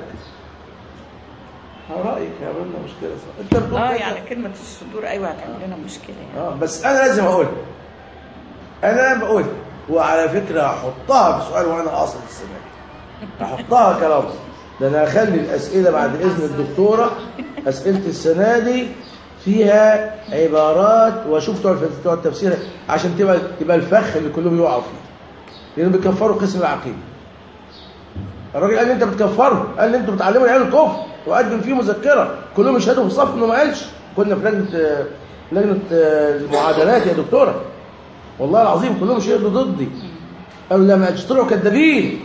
على رأيك هيعمل لنا مشكلة صح انت بتقول اه كده. يعني كلمة الصدور ايوه هتعمل لنا مشكلة يعني اه بس انا لازم اقول انا بقول وعلى فكره هحطها بسؤال وانا اصل السنه دي. هحطها كلفظ ده انا هخلي الاسئله بعد اذن الدكتوره اسئله السنه دي فيها عبارات واشوف بتوع الف- بتوع التفسير عشان تبقى تبقى الفخ اللي كلهم يقعوا فيه لانه بيكفروا قسم العقيده الراجل قال لي انت بتكفروا قال لي انتوا بتعلموا العيال الكفر وقدم فيه مذكره كلهم يشهدوا في الصف انه ما قالش كنا في لجنه آه، لجنه آه، المعادلات يا دكتوره والله العظيم كلهم شهدوا ضدي قالوا لا ما قالش طلعوا كذابين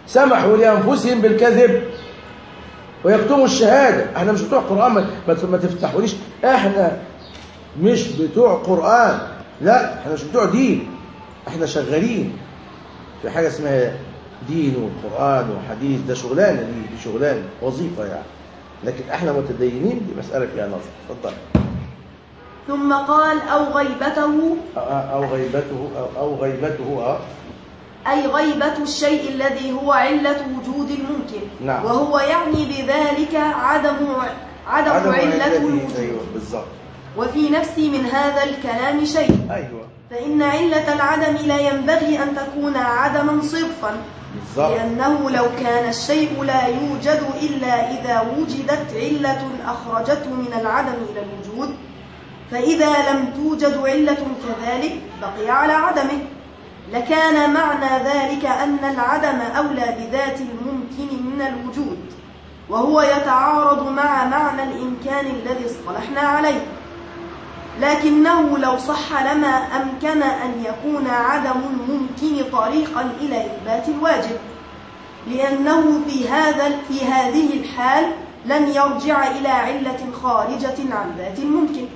سمحوا لأنفسهم بالكذب ويكتموا الشهادة احنا مش بتوع قرآن ما, ما- ما تفتحوليش احنا مش بتوع قرآن لا احنا مش بتوع دين احنا شغالين في حاجة اسمها دين وقرآن وحديث ده شغلانة دي, دي شغلانة وظيفة يعني لكن احنا متدينين دي مسألة فيها نظر اتفضل ثم قال أو غيبته أو- أو غيبته أو, أو غيبته اه أي غيبة الشيء الذي هو علة وجود الممكن نعم. وهو يعني بذلك عدم عدم, عدم علة علته. الوجود ايوه بالظبط وفي نفسي من هذا الكلام شيء ايوه فإن علة العدم لا ينبغي أن تكون عدما صرفا بالظبط لأنه لو كان الشيء لا يوجد إلا إذا وجدت علة أخرجته من العدم إلى الوجود فإذا لم توجد علة كذلك بقي على عدمه لكان معنى ذلك أن العدم أولى بذات الممكن من الوجود وهو يتعارض مع معنى الإمكان الذي اصطلحنا عليه لكنه لو صح لما أمكن أن يكون عدم الممكن طريقا إلى إثبات الواجب لأنه في هذا في هذه الحال لن يرجع إلى علة خارجة عن ذات الممكن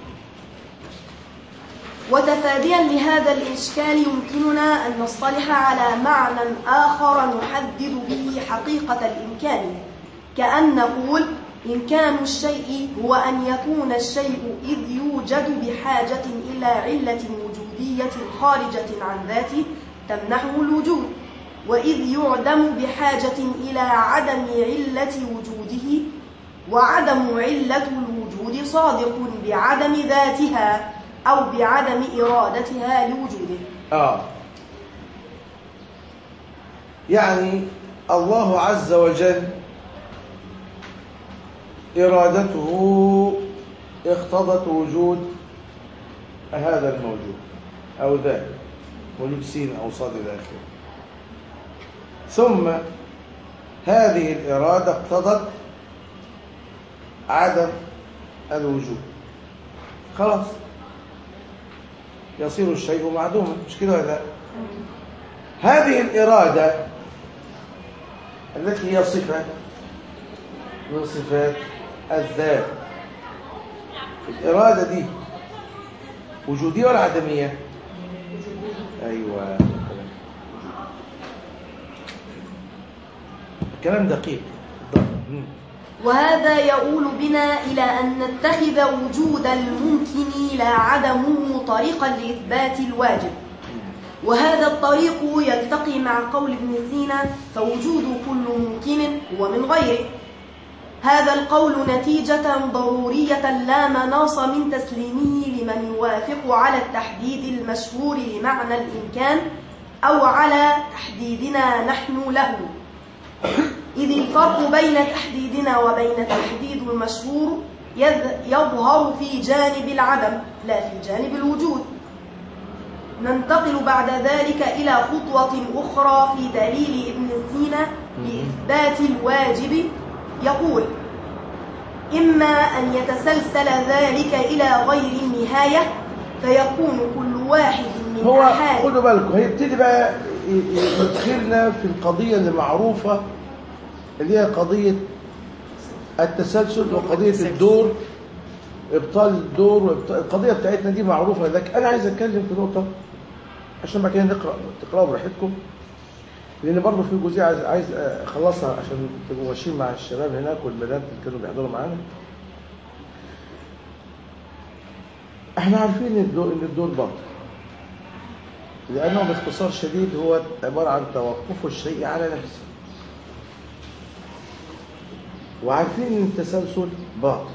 وتفاديا لهذا الإشكال يمكننا أن نصطلح على معنى آخر نحدد به حقيقة الإمكان كأن نقول إمكان الشيء هو أن يكون الشيء إذ يوجد بحاجة إلى علة وجودية خارجة عن ذاته تمنحه الوجود وإذ يعدم بحاجة إلى عدم علة وجوده وعدم علة الوجود صادق بعدم ذاتها أو بعدم إرادتها لوجوده اه يعني الله عز وجل إرادته اقتضت وجود هذا الموجود أو ذاك موجود سين أو صاد إلى آخره ثم هذه الإرادة اقتضت عدم الوجود خلاص يصير الشيء معدوما مش كده ولا لا هذه الإرادة التي هي صفة من صفات الذات الإرادة دي وجودية ولا عدمية أيوة الكلام دقيق مم. وهذا يؤول بنا إلى أن نتخذ وجود الممكن لا عدمه طريقا لإثبات الواجب وهذا الطريق يلتقي مع قول ابن سينا فوجود كل ممكن هو من غيره هذا القول نتيجة ضرورية لا مناص من تسليمه لمن يوافق على التحديد المشهور لمعنى الإمكان أو على تحديدنا نحن له إذ الفرق بين تحديدنا وبين تحديد المشهور يذ- يظهر في جانب العدم لا في جانب الوجود ننتقل بعد ذلك إلى خطوة أخرى في دليل ابن سينا لإثبات الواجب يقول إما أن يتسلسل ذلك إلى غير النهاية فيكون كل واحد من هو أحاد خدوا بالكم هيبتدي بقى ي- ي- يدخلنا في القضية اللي معروفة اللي هي قضية التسلسل وقضية الدور إبطال الدور وإبطال القضية بتاعتنا دي معروفة لكن أنا عايز أتكلم في نقطة عشان بعد كده نقرأ تقرأوا براحتكم لأن برضه في جزئية عايز عايز أخلصها عشان تبقوا ماشيين مع الشباب هناك والبنات اللي كانوا بيحضروا معانا احنا عارفين ان الدور ان الدور باطل لانه باختصار شديد هو عباره عن توقف الشيء على نفسه وعارفين ان التسلسل باطل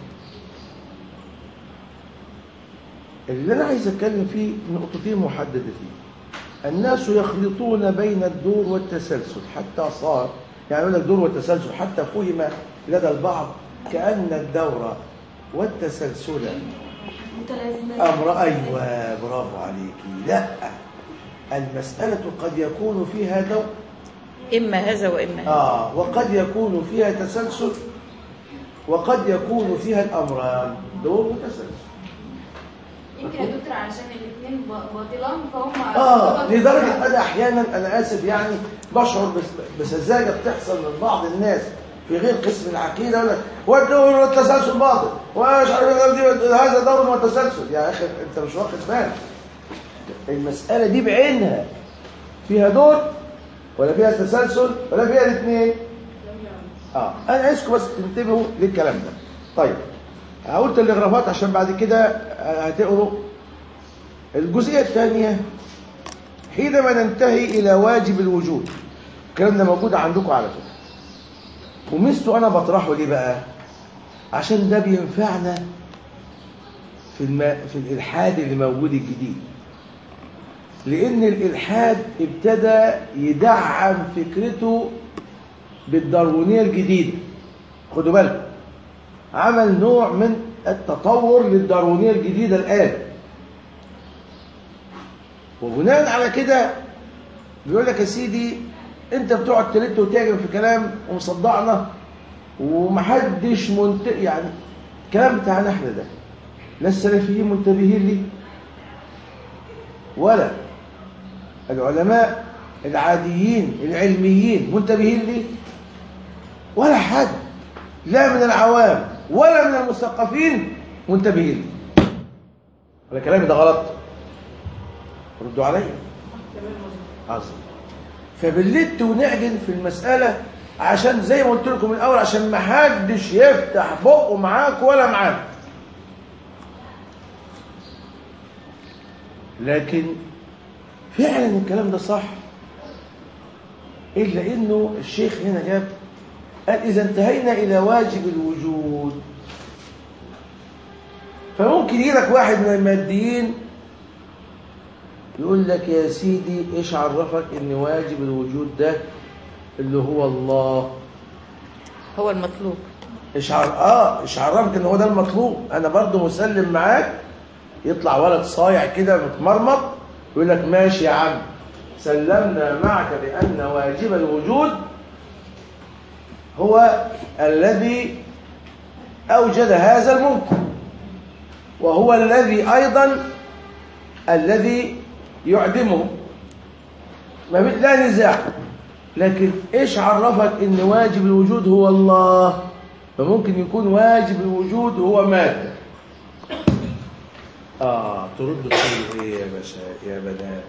اللي انا عايز اتكلم فيه نقطتين محددتين الناس يخلطون بين الدور والتسلسل حتى صار يعني يقول لك دور والتسلسل حتى فهم لدى البعض كأن الدور والتسلسل متلازمات أمر أيوة برافو عليكي لا المسألة قد يكون فيها دور إما هذا وإما هذا آه وقد يكون فيها تسلسل وقد يكون فيها الأمران دور وتسلسل يمكن يا دكتور علشان الاثنين باطلان فهم اه لدرجه انا احيانا انا اسف يعني بشعر بس- بسذاجه بتحصل من بعض الناس في غير قسم العقيده يقول لك والدور والتسلسل باطل ومش عارف إيه دي- هذا دور والتسلسل يا اخي انت مش واخد بالك المساله دي بعينها فيها دور ولا فيها تسلسل ولا فيها الاثنين اه انا عايزكم بس تنتبهوا للكلام ده طيب هقول تلغرافات عشان بعد كده هتقروا الجزئيه الثانيه حينما ننتهي الى واجب الوجود الكلام ده موجود عندكم على فكره ومثله انا بطرحه ليه بقى عشان ده بينفعنا في الم... في الالحاد اللي موجود الجديد لان الالحاد ابتدى يدعم فكرته بالداروينيه الجديده خدوا بالكم عمل نوع من التطور للداروينيه الجديده الان وبناء على كده بيقول لك يا سيدي انت بتقعد تلت وتهاجم في كلام ومصدعنا ومحدش منت يعني الكلام بتاعنا احنا ده لا السلفيين منتبهين ليه ولا العلماء العاديين العلميين منتبهين ليه ولا حد لا من العوام ولا من المثقفين منتبهين ليه ولا كلامي ده غلط ردوا عليا عظيم فبنلت ونعجن في المسألة عشان زي ما قلت لكم من الأول عشان ما حدش يفتح بقه معاك ولا معاك لكن فعلا الكلام ده صح إلا إنه الشيخ هنا جاب قال إذا انتهينا إلى واجب الوجود فممكن يجي لك واحد من الماديين يقول لك يا سيدي ايش عرفك ان واجب الوجود ده اللي هو الله هو المطلوب ايش عر... اه ايش عرفك ان هو ده المطلوب انا برضو مسلم معاك يطلع ولد صايع كده متمرمط يقول لك ماشي يا عم سلمنا معك بان واجب الوجود هو الذي اوجد هذا الممكن وهو الذي ايضا الذي يعدمه ما بي- لا نزاع لكن ايش عرفك ان واجب الوجود هو الله فممكن يكون واجب الوجود هو ماده اه تردوا تقولوا ايه يا باشا يا بنات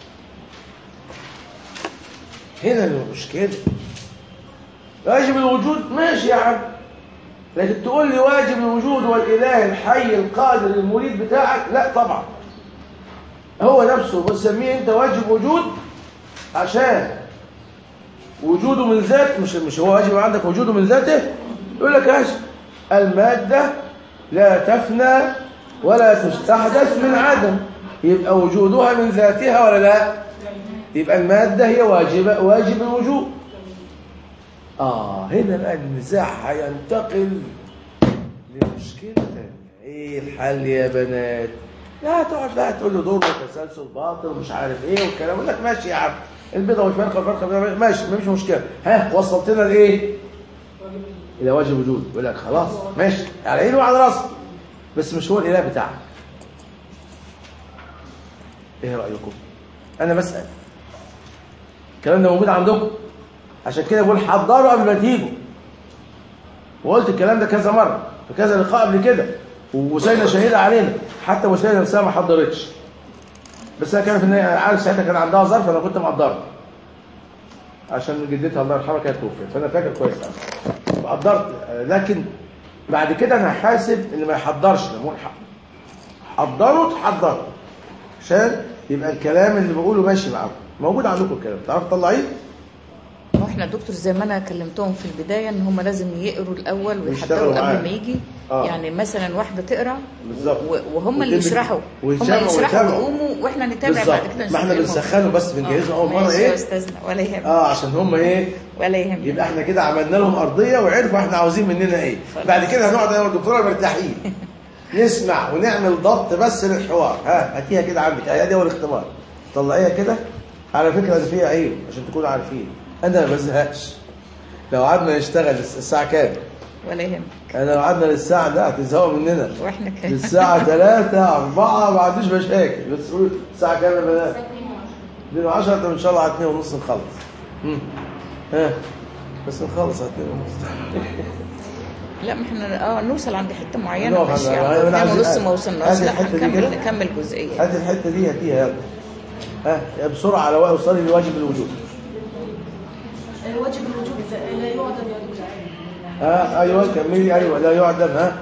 هنا المشكله واجب الوجود ماشي يا عم لكن تقول لي واجب الوجود هو الاله الحي القادر المريد بتاعك لا طبعا هو نفسه بتسميه انت واجب وجود عشان وجوده من ذات مش مش هو واجب عندك وجوده من ذاته يقول لك ماشي الماده لا تفنى ولا تستحدث من عدم يبقى وجودها من ذاتها ولا لا يبقى الماده هي واجب واجب الوجود اه هنا بقى النزاع هينتقل لمشكله ثانيه ايه الحل يا بنات لا تقعد بقى تقول له دور وتسلسل باطل ومش عارف ايه والكلام يقول لك ماشي يا عم البيضه والفرخه والفرخه ماشي مفيش مشكله ها وصلتنا لايه؟ الى واجب وجود يقول لك خلاص ماشي على عيني وعلى راسي بس مش هو الاله بتاعك ايه رايكم؟ انا بسال الكلام ده موجود عندكم عشان كده بقول حضروا قبل ما تيجوا وقلت الكلام ده كذا مره في كذا لقاء قبل كده وسيدة شهيدة علينا حتى وسيدة نفسها ما حضرتش بس انا كان في النهايه عارف ساعتها كان عندها ظرف انا كنت مقدرها عشان جدتها الله يرحمها كانت توفت فانا فاكر كويس قوي قدرت لكن بعد كده انا حاسب اللي ما يحضرش لما حضروا تحضروا عشان يبقى الكلام اللي بقوله ماشي معاكم موجود عندكم الكلام تعرفوا تطلعيه واحنا دكتور زي ما انا كلمتهم في البدايه ان هم لازم يقروا الاول ويشتغلوا ويحضروا معاه. قبل ما يجي آه. يعني مثلا واحده تقرا بالظبط و- وهم اللي وتبقى- يشرحوا هم ويتابعوا- اللي يشرحوا ويتابعوا. ويقوموا واحنا نتابع بالظبط بعد كده ما احنا نشوف إيه بنسخنه بس الموضوع. بنجهزه آه، اول مره ماشي يا ايه استاذنا ولا يهمك اه عشان هم ايه ولا يهمك يبقى احنا كده عملنا لهم ارضيه وعرفوا احنا عاوزين مننا ايه بعد كده هنقعد انا والدكتوره مرتاحين نسمع ونعمل ضبط بس للحوار ها هاتيها كده عندك اهي دي اول اختبار طلعيها كده على فكره ده فيها عيب عشان تكونوا عارفين انا ما بزهقش لو قعدنا نشتغل الساعه كام ولا يهمك احنا لو قعدنا للساعة ده هتزهقوا مننا واحنا كمان للساعة 3 4 ما عنديش مشاكل بس قول الساعة كام يا بنات؟ 2 10 طب ان شاء الله على 2 ونص نخلص مم. ها بس نخلص على 2 ونص لا ما احنا اه نوصل عند حته معينه نقف ماشي عند- يعني أنا اتنين عايز- ونص ما وصلناش هذه لا الحتة دي هنكمل كده. نكمل جزئيه هات الحتة دي هاتيها يلا ها يا بسرعة على وقت وصلي لواجب الوجود واجب الوجوب لا يعدم يا دكتور ها ايوه كملي ايوه لا يعدم ها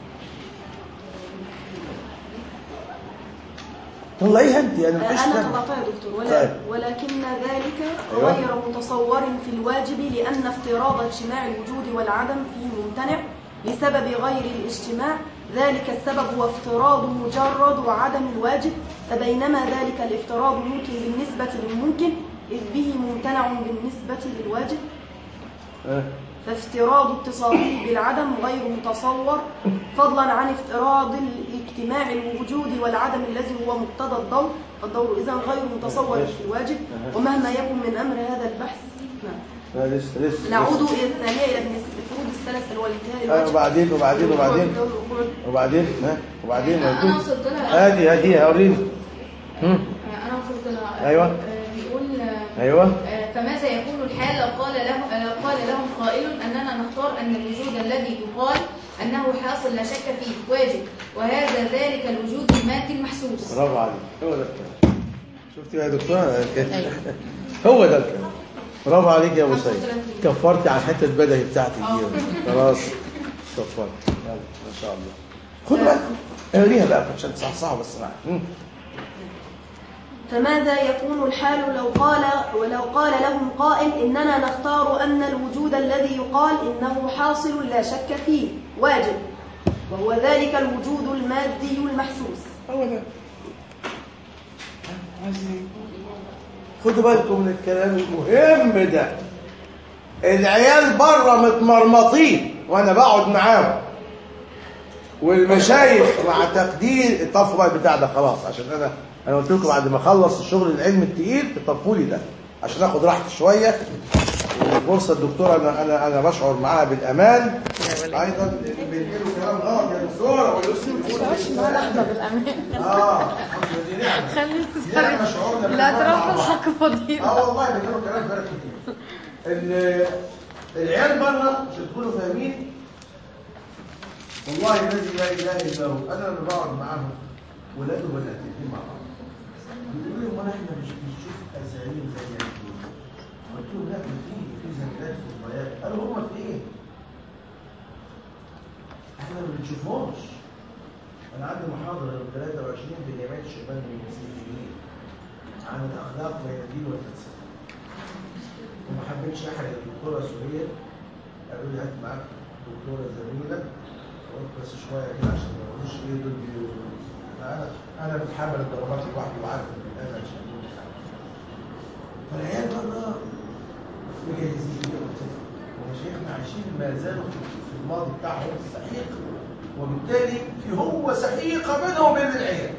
طلعيها انت انا مفيش أنا كلام. طلعتها يا دكتور ولا طيب. ولكن ذلك أيوة. غير متصور في الواجب لأن افتراض اجتماع الوجود والعدم فيه ممتنع لسبب غير الاجتماع ذلك السبب هو افتراض مجرد وعدم الواجب فبينما ذلك الافتراض ممكن بالنسبة للممكن إذ به ممتنع بالنسبة للواجب ها. فافتراض اتصاله بالعدم غير متصور فضلا عن افتراض الاجتماع الوجود والعدم الذي هو مقتضى الضوء فالضوء إذا غير متصور في الواجب ومهما يكن من أمر هذا البحث نعم. لا لسه لسه نعود لسه. إلى الثانية إلى الفروض الثلاثة اللي هو الانتهاء آه، الواجب وبعدين وبعدين وبعدين وبعدين ها وبعدين انا وبعدين وصلت لها هادي هادي وريني هم. انا وصلت لها أيوة. آه، بيقول آه، ايوه آه، فماذا يكون الحال لو قال له لو قال لهم قائل اننا نختار ان الوجود الذي يقال انه حاصل لا شك فيه واجب وهذا ذلك الوجود المادي المحسوس برافو عليك هو ده الكلام شفتي يا دكتوره هو ده الكلام برافو عليك يا ابو سيد كفرتي على الحته البدهي بتاعتك دي خلاص كفرت يلا ما شاء الله خد بقى اقريها بقى عشان تصحصحوا بس معايا هم. فماذا يكون الحال لو قال ولو قال لهم قائل إننا نختار أن الوجود الذي يقال إنه حاصل لا شك فيه واجب وهو ذلك الوجود المادي المحسوس هو ده عايزين خدوا بالكم من الكلام المهم ده العيال بره متمرمطين وانا بقعد معاهم والمشايخ مع تقدير الطفوا بقى البتاع ده خلاص عشان انا انا قلت لكم بعد ما اخلص الشغل العلمي التقيل تطفوا لي ده عشان اخد راحتي شويه وفرصه الدكتوره انا انا انا بشعر معاها بالامان ايضا اللي بينقلوا كلام غلط يا دكتوره والاسلوب لحظه بالامان اه دي نعمة. خلي دي نعمة شعورنا لا بالإيمان مع ترفض بعض. حق فضيلة اه والله بيقولوا كلام فرق كتير ال- العيال بره عشان تكونوا فاهمين والله الذي لا اله الا هو انا لما بقعد معاهم ولاد وبنات الاثنين مع بعض بيقولوا لي امال احنا مش بنشوف اساليب زي ما بتقولوا قلت لهم لا ما في في زميلات في الضياع قالوا هم في ايه؟ احنا ما بنشوفهمش انا عندي محاضره يوم 23 في جامعه الشباب المسيحيين عن الاخلاق بين الدين والفلسفه وما حبيتش احرج الدكتوره سوريه قالوا لي هات معاك دكتوره زميله قلت بس شويه كده عشان ما يقولوش ايه دول بيقولوا انا انا بتحمل الضربات لوحدي وعارف ان انا مش هقول حاجه فالعيال بره مجهزين ومشايخنا عايشين ما زالوا في الماضي بتاعهم سحيق وبالتالي في هو سحيقه بينهم وبين العيال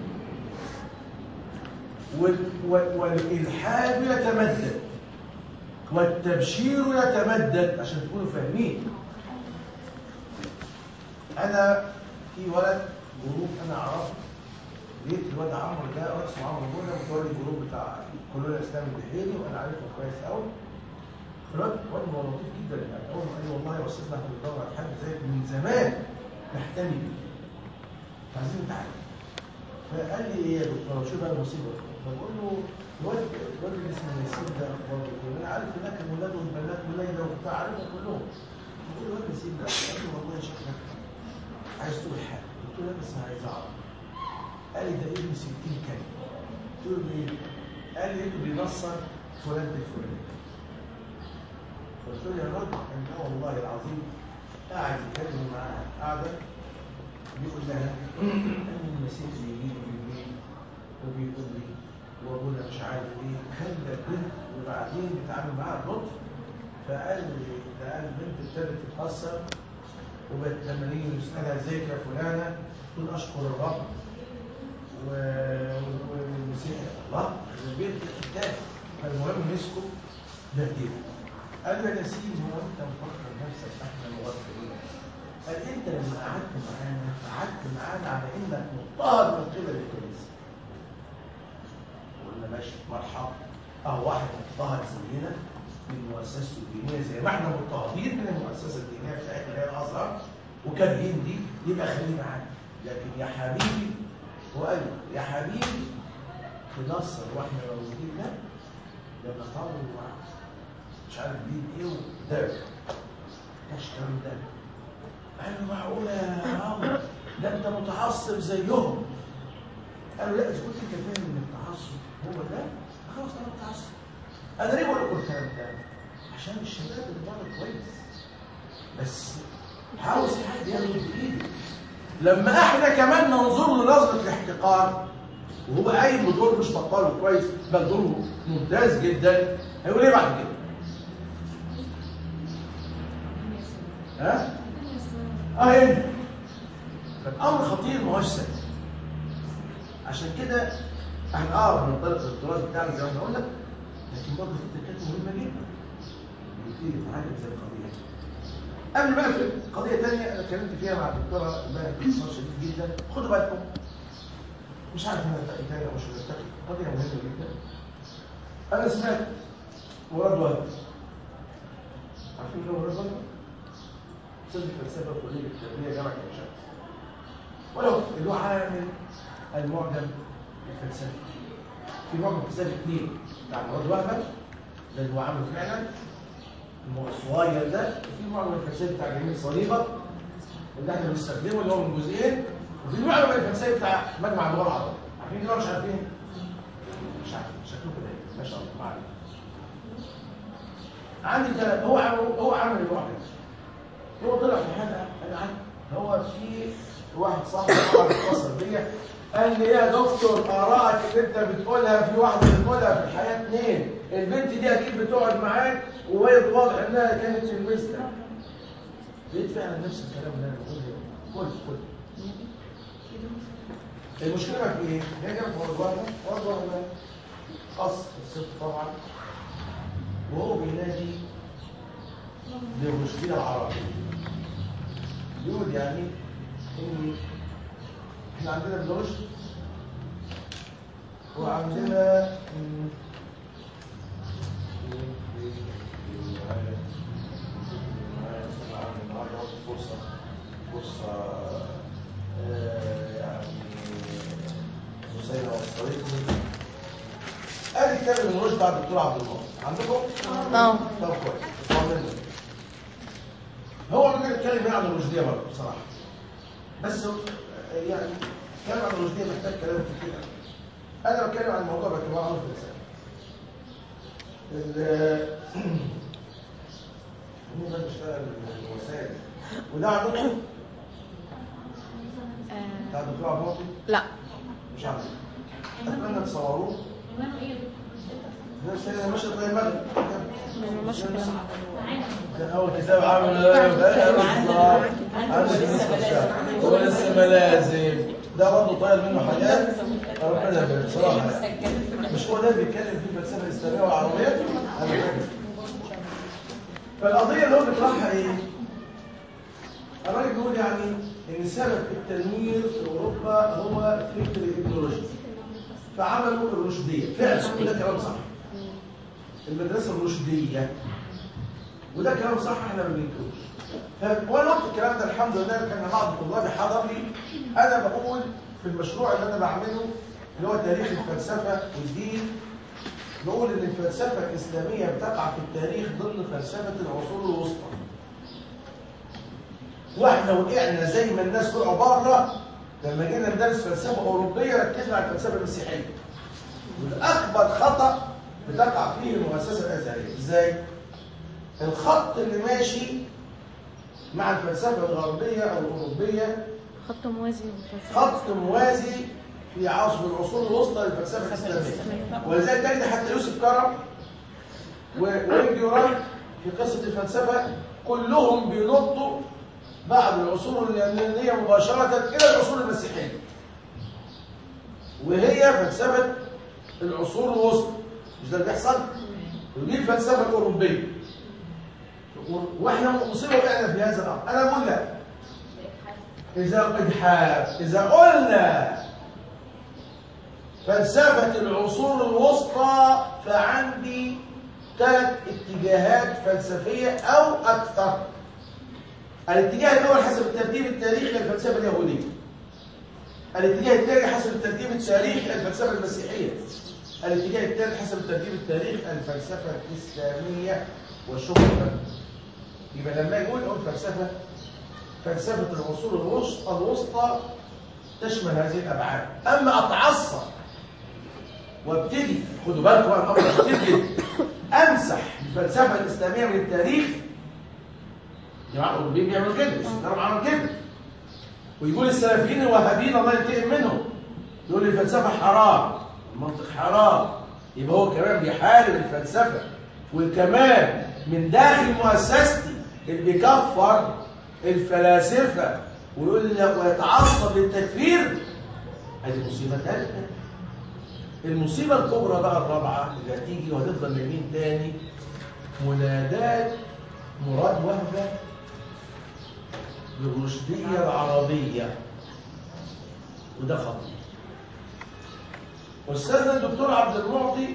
وال- وال- والإلحاد يتمدد والتبشير يتمدد عشان تكونوا فاهمين أنا في ولد جروب أنا أعرفه لقيت الواد عمرو ده اسمه عمرو بولا متولي الجروب بتاع كلنا الإسلام البحيري وأنا عارفه كويس قوي الواد واد هو لطيف جدا يعني أول ما قال لي والله يا أستاذ احنا بندور على حد زيك من زمان نحتمي بيه عايزين نتعلم فقال لي ايه يا دكتور شوف بقى المصيبه فبقول له الواد الواد اللي اسمه ياسين ده برضه يقول انا عارف هناك الولاد والبنات وليلى وبتاع عارفهم كلهم بقول له الواد ياسين ده قال لي والله شكلك عايز تقول حاجه قلت له لا بس انا عايز اعرف قال لي ده ابن 60 كلمه قلت له ايه؟ قال لي ابنه بينصر فلان بالفلان قلت له يا راجل قال لا والله العظيم قاعد يتكلم معاها قاعده بيقول لها ان المسيح بيجي لي بالليل وبيقول لي وابونا مش عارف ايه خلى البنت وبعدين بيتعامل معاها بلطف فقال لي ده قال البنت ابتدت تتاثر وبقت لما نيجي نسالها ازيك يا فلانه تقول اشكر الرب و- والمسيح الله البيت الكتاب فالمهم مسكوا ده كده قال له يا ياسين هو انت مفكر نفسك احنا مغفلين قال انت لما قعدت معانا قعدت معانا على انك مضطهد من قبل الكنيسه قلنا ماشي مرحبا اهو واحد مضطهد زينا من مؤسسته الدينيه زي ما احنا مضطهدين من المؤسسه الدينيه بتاعتنا اللي هي الازهر وكارهين دي يبقى خليه معانا لكن يا حبيبي هو قال له، يا حبيبي تنصر واحنا موجودين لا ده نطول وعد مش عارف دين ايه وده تشتري ده قال له معقوله يا عمرو ده انت متعصب زيهم قال له لا اذا كنت انت فاهم ان التعصب هو ده خلاص انا متعصب انا ليه بقول لكم الكلام ده عشان الشباب اللي بره كويس بس عاوز حد ياخد بايده لما احنا كمان ننظر له نظره الاحتقار وهو قايم بدور مش بطال كويس بل دوره ممتاز جدا هيقول ايه بعد كده؟ ها؟ اه هنا فالامر خطير ما هوش سهل عشان كده احنا اه بننطلق التراث بتاعنا زي ما احنا قلنا لكن برضه في تركات مهمه جدا بتيجي في حاجه زي القضيه قبل بقى في قضيه ثانيه انا اتكلمت فيها مع الدكتوره امبارح باختصار شديد جدا خدوا بالكم مش عارف انا اتقي تاني او مش هنتقي قضيه مهمه جدا انا سمعت مراد وهبي عارفين مين هو مراد وهبي؟ استاذ الفلسفه في كليه التربيه جامعه عين شمس ولو اللي هو عامل المعجم الفلسفي في معجم فلسفي اثنين بتاع مراد وهبي ده اللي هو عامله فعلا الصغير ده وفي معجم الفلسفي بتاع جميل صليبه اللي احنا بنستخدمه اللي هو من جزئين وفي المعجم الفلسفي بتاع مجمع اللغه العربيه عارفين دول ولا مش عارفين؟ مش عارفين شكله كده ما شاء الله ما علينا عندي ثلاث هو عمل هو عمل المعجم هو طلع في حلقه انا عارف هو في واحد صاحبي طبعا اتصل بيا قال لي يا دكتور ارائك اللي انت بتقولها في واحده بتقولها في الحياه اثنين البنت دي اكيد بتقعد معاك وهي واضح انها كانت في المستر لقيت فعلا نفس الكلام اللي انا بقوله كل كل المشكله في ايه؟ هي جابت موضوعها موضوعها قص الست طبعا وهو بينادي للرشدية العربية يقول يعني ان احنا عندنا ابن رشد وعندنا م- فرصة فرصة آه، يعني حسين وصلتني ادي كتاب ابن رشد بعد الدكتور عبد الله عندكم؟ اه طب كويس طمنا هو الراجل اتكلم هنا عن الرشديه برضه بصراحه بس هو- يعني كلام عن الرشديه محتاج كلام كتير قوي. انا بتكلم عن الموضوع باعتبار عنه فلسفي ال- مين ده بيشتغل الوسائل وده عندكم بتاع الدكتور عبد الله لا مش عارف اتمنى تصوروه ده سيدنا مشرق زي المغرب ماشي كده كان اول كتاب عامل ايه عندك النسخه بتاعته هو لسه ملازم ده برضه طاير منه حاجات ربنا يبارك بصراحه يعني. مش هو ده اللي بيتكلم في الفلسفه الاسلاميه والعربيه انا فاكر فالقضيه اللي هو بيطرحها ايه؟ الراجل بيقول يعني ان سبب التنوير في اوروبا هو فكر ابن رشد فعملوا الرشديه فعلا وده كلام صح المدرسه الرشديه وده كلام صح احنا ما بننكروش ف- وانا قلت الكلام ده الحمد لله كان بعض طلابي حضر لي انا بقول في المشروع اللي انا بعمله اللي هو تاريخ الفلسفه والدين بقول ان الفلسفه الاسلاميه بتقع في التاريخ ضمن فلسفه العصور الوسطى واحنا وقعنا زي ما الناس وقعوا بره لما جينا ندرس فلسفه اوروبيه ركزنا على الفلسفه المسيحيه وده اكبر خطا بتقع فيه المؤسسه الازهريه ازاي الخط اللي ماشي مع الفلسفه الغربيه او الاوروبيه خط موازي ومتوازي. خط موازي في عصر العصور الوسطى للفلسفه الاسلاميه ولذلك تجد حتى يوسف كرم و- وابن يوران في قصه الفلسفه كلهم بينطوا بعد العصور اليونانيه مباشره الى العصور المسيحيه وهي فلسفه العصور الوسطى مش ده اللي بيحصل ودي الفلسفه الاوروبيه و- واحنا مصيبه وقعنا في هذا الامر انا بقول لك اذا اجحاف اذا قلنا فلسفه العصور الوسطى فعندي ثلاث اتجاهات فلسفيه او اكثر الاتجاه الاول حسب الترتيب التاريخي الفلسفه اليهوديه الاتجاه الثاني حسب الترتيب التاريخي الفلسفه المسيحيه الاتجاه الثالث حسب الترتيب التاريخي الفلسفه الاسلاميه وشكرا يبقى لما يقول اقول فلسفه فلسفه العصور الوسطى الوسطى تشمل هذه الابعاد اما اتعصب وابتدي خدوا بالكم بقى الامر ابتدي امسح الفلسفه الاسلاميه من التاريخ جماعه الاوروبيين بيعملوا كده الاسلام عمل كده ويقول السلفيين الوهابيين الله ينتقم منهم يقول لي الفلسفه حرام المنطق حرام يبقى هو كمان بيحارب الفلسفه وكمان من داخل مؤسستي اللي بيكفر الفلاسفه ويقول لك ويتعصب للتكفير هذه مصيبه ثالثه المصيبه الكبرى بقى الرابعه اللي هتيجي وهتفضل لمين تاني منادات مراد وهبه بالرشديه العربيه وده خطير استاذنا الدكتور عبد المعطي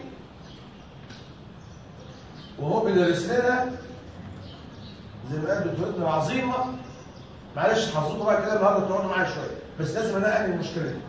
وهو بيدرس لنا زي ما قال دكتورتنا العظيمه معلش حافظوكوا بقى كده النهارده تقعدوا معايا شويه بس لازم انقل المشكله دي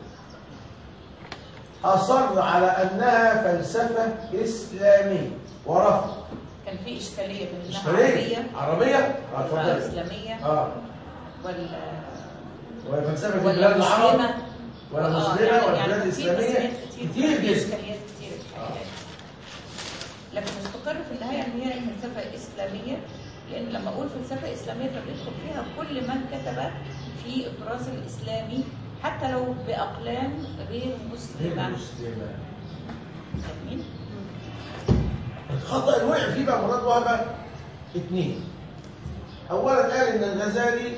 اصر على انها فلسفه اسلاميه ورفض كان في اشكاليه بين انها اشكاليه عربيه عربيه اه اتفضل اسلاميه اه ولا ولا فلسفه ولا البلاد العرب مسلمه ولا آه، مسلمه يعني- ولا يعني بلاد في اسلاميه تسميات كتير كتير في جدا اشكاليات كتير في الحقيقة. لكن استقر في النهايه ان هي فلسفه اسلاميه لان لما اقول فلسفه اسلاميه فبيدخل فيها كل من كتب في التراث الاسلامي حتى لو باقلام غير غير مسلمه مسلمه فاهمين؟ الخطأ اللي وقع فيه بقى مراد وهبة اثنين أولا قال إن الغزالي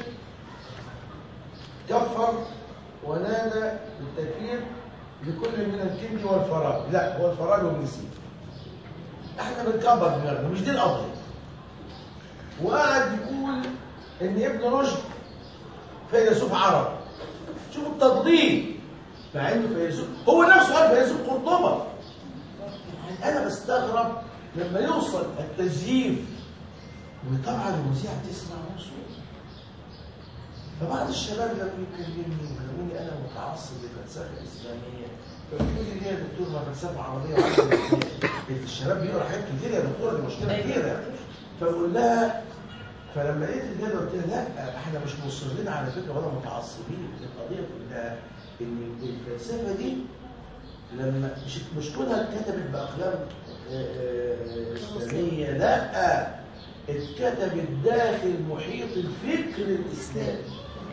كفر ونادى بالتكفير لكل من الكندي والفارابي لا هو الفارابي وابن سينا احنا بنكبر دماغنا مش دي القضية وقعد يقول ان ابن رشد فيلسوف عربي شوفوا التضليل مع انه فيلسوف هو نفسه قال فيلسوف قرطبه يعني انا بستغرب لما يوصل التزييف وطبعا المذيعه تسمع نفسه فبعض الشباب لما يكلمني ويقولوا انا متعصب للفلسفه الاسلاميه فبيقول لي ليه يا دكتور ما فلسفه عربيه وعربية الشباب بيقرا حاجات كتير يا دكتور دي مشكله كبيره فبقول لها فلما لقيت الإجابة قلت لها لا احنا مش مصرين على فكره ولا متعصبين القضيه كلها ان الفلسفه دي لما مش مش كونها اتكتبت باقلام آه، آه، اسلاميه لا اتكتبت داخل محيط الفكر الاسلامي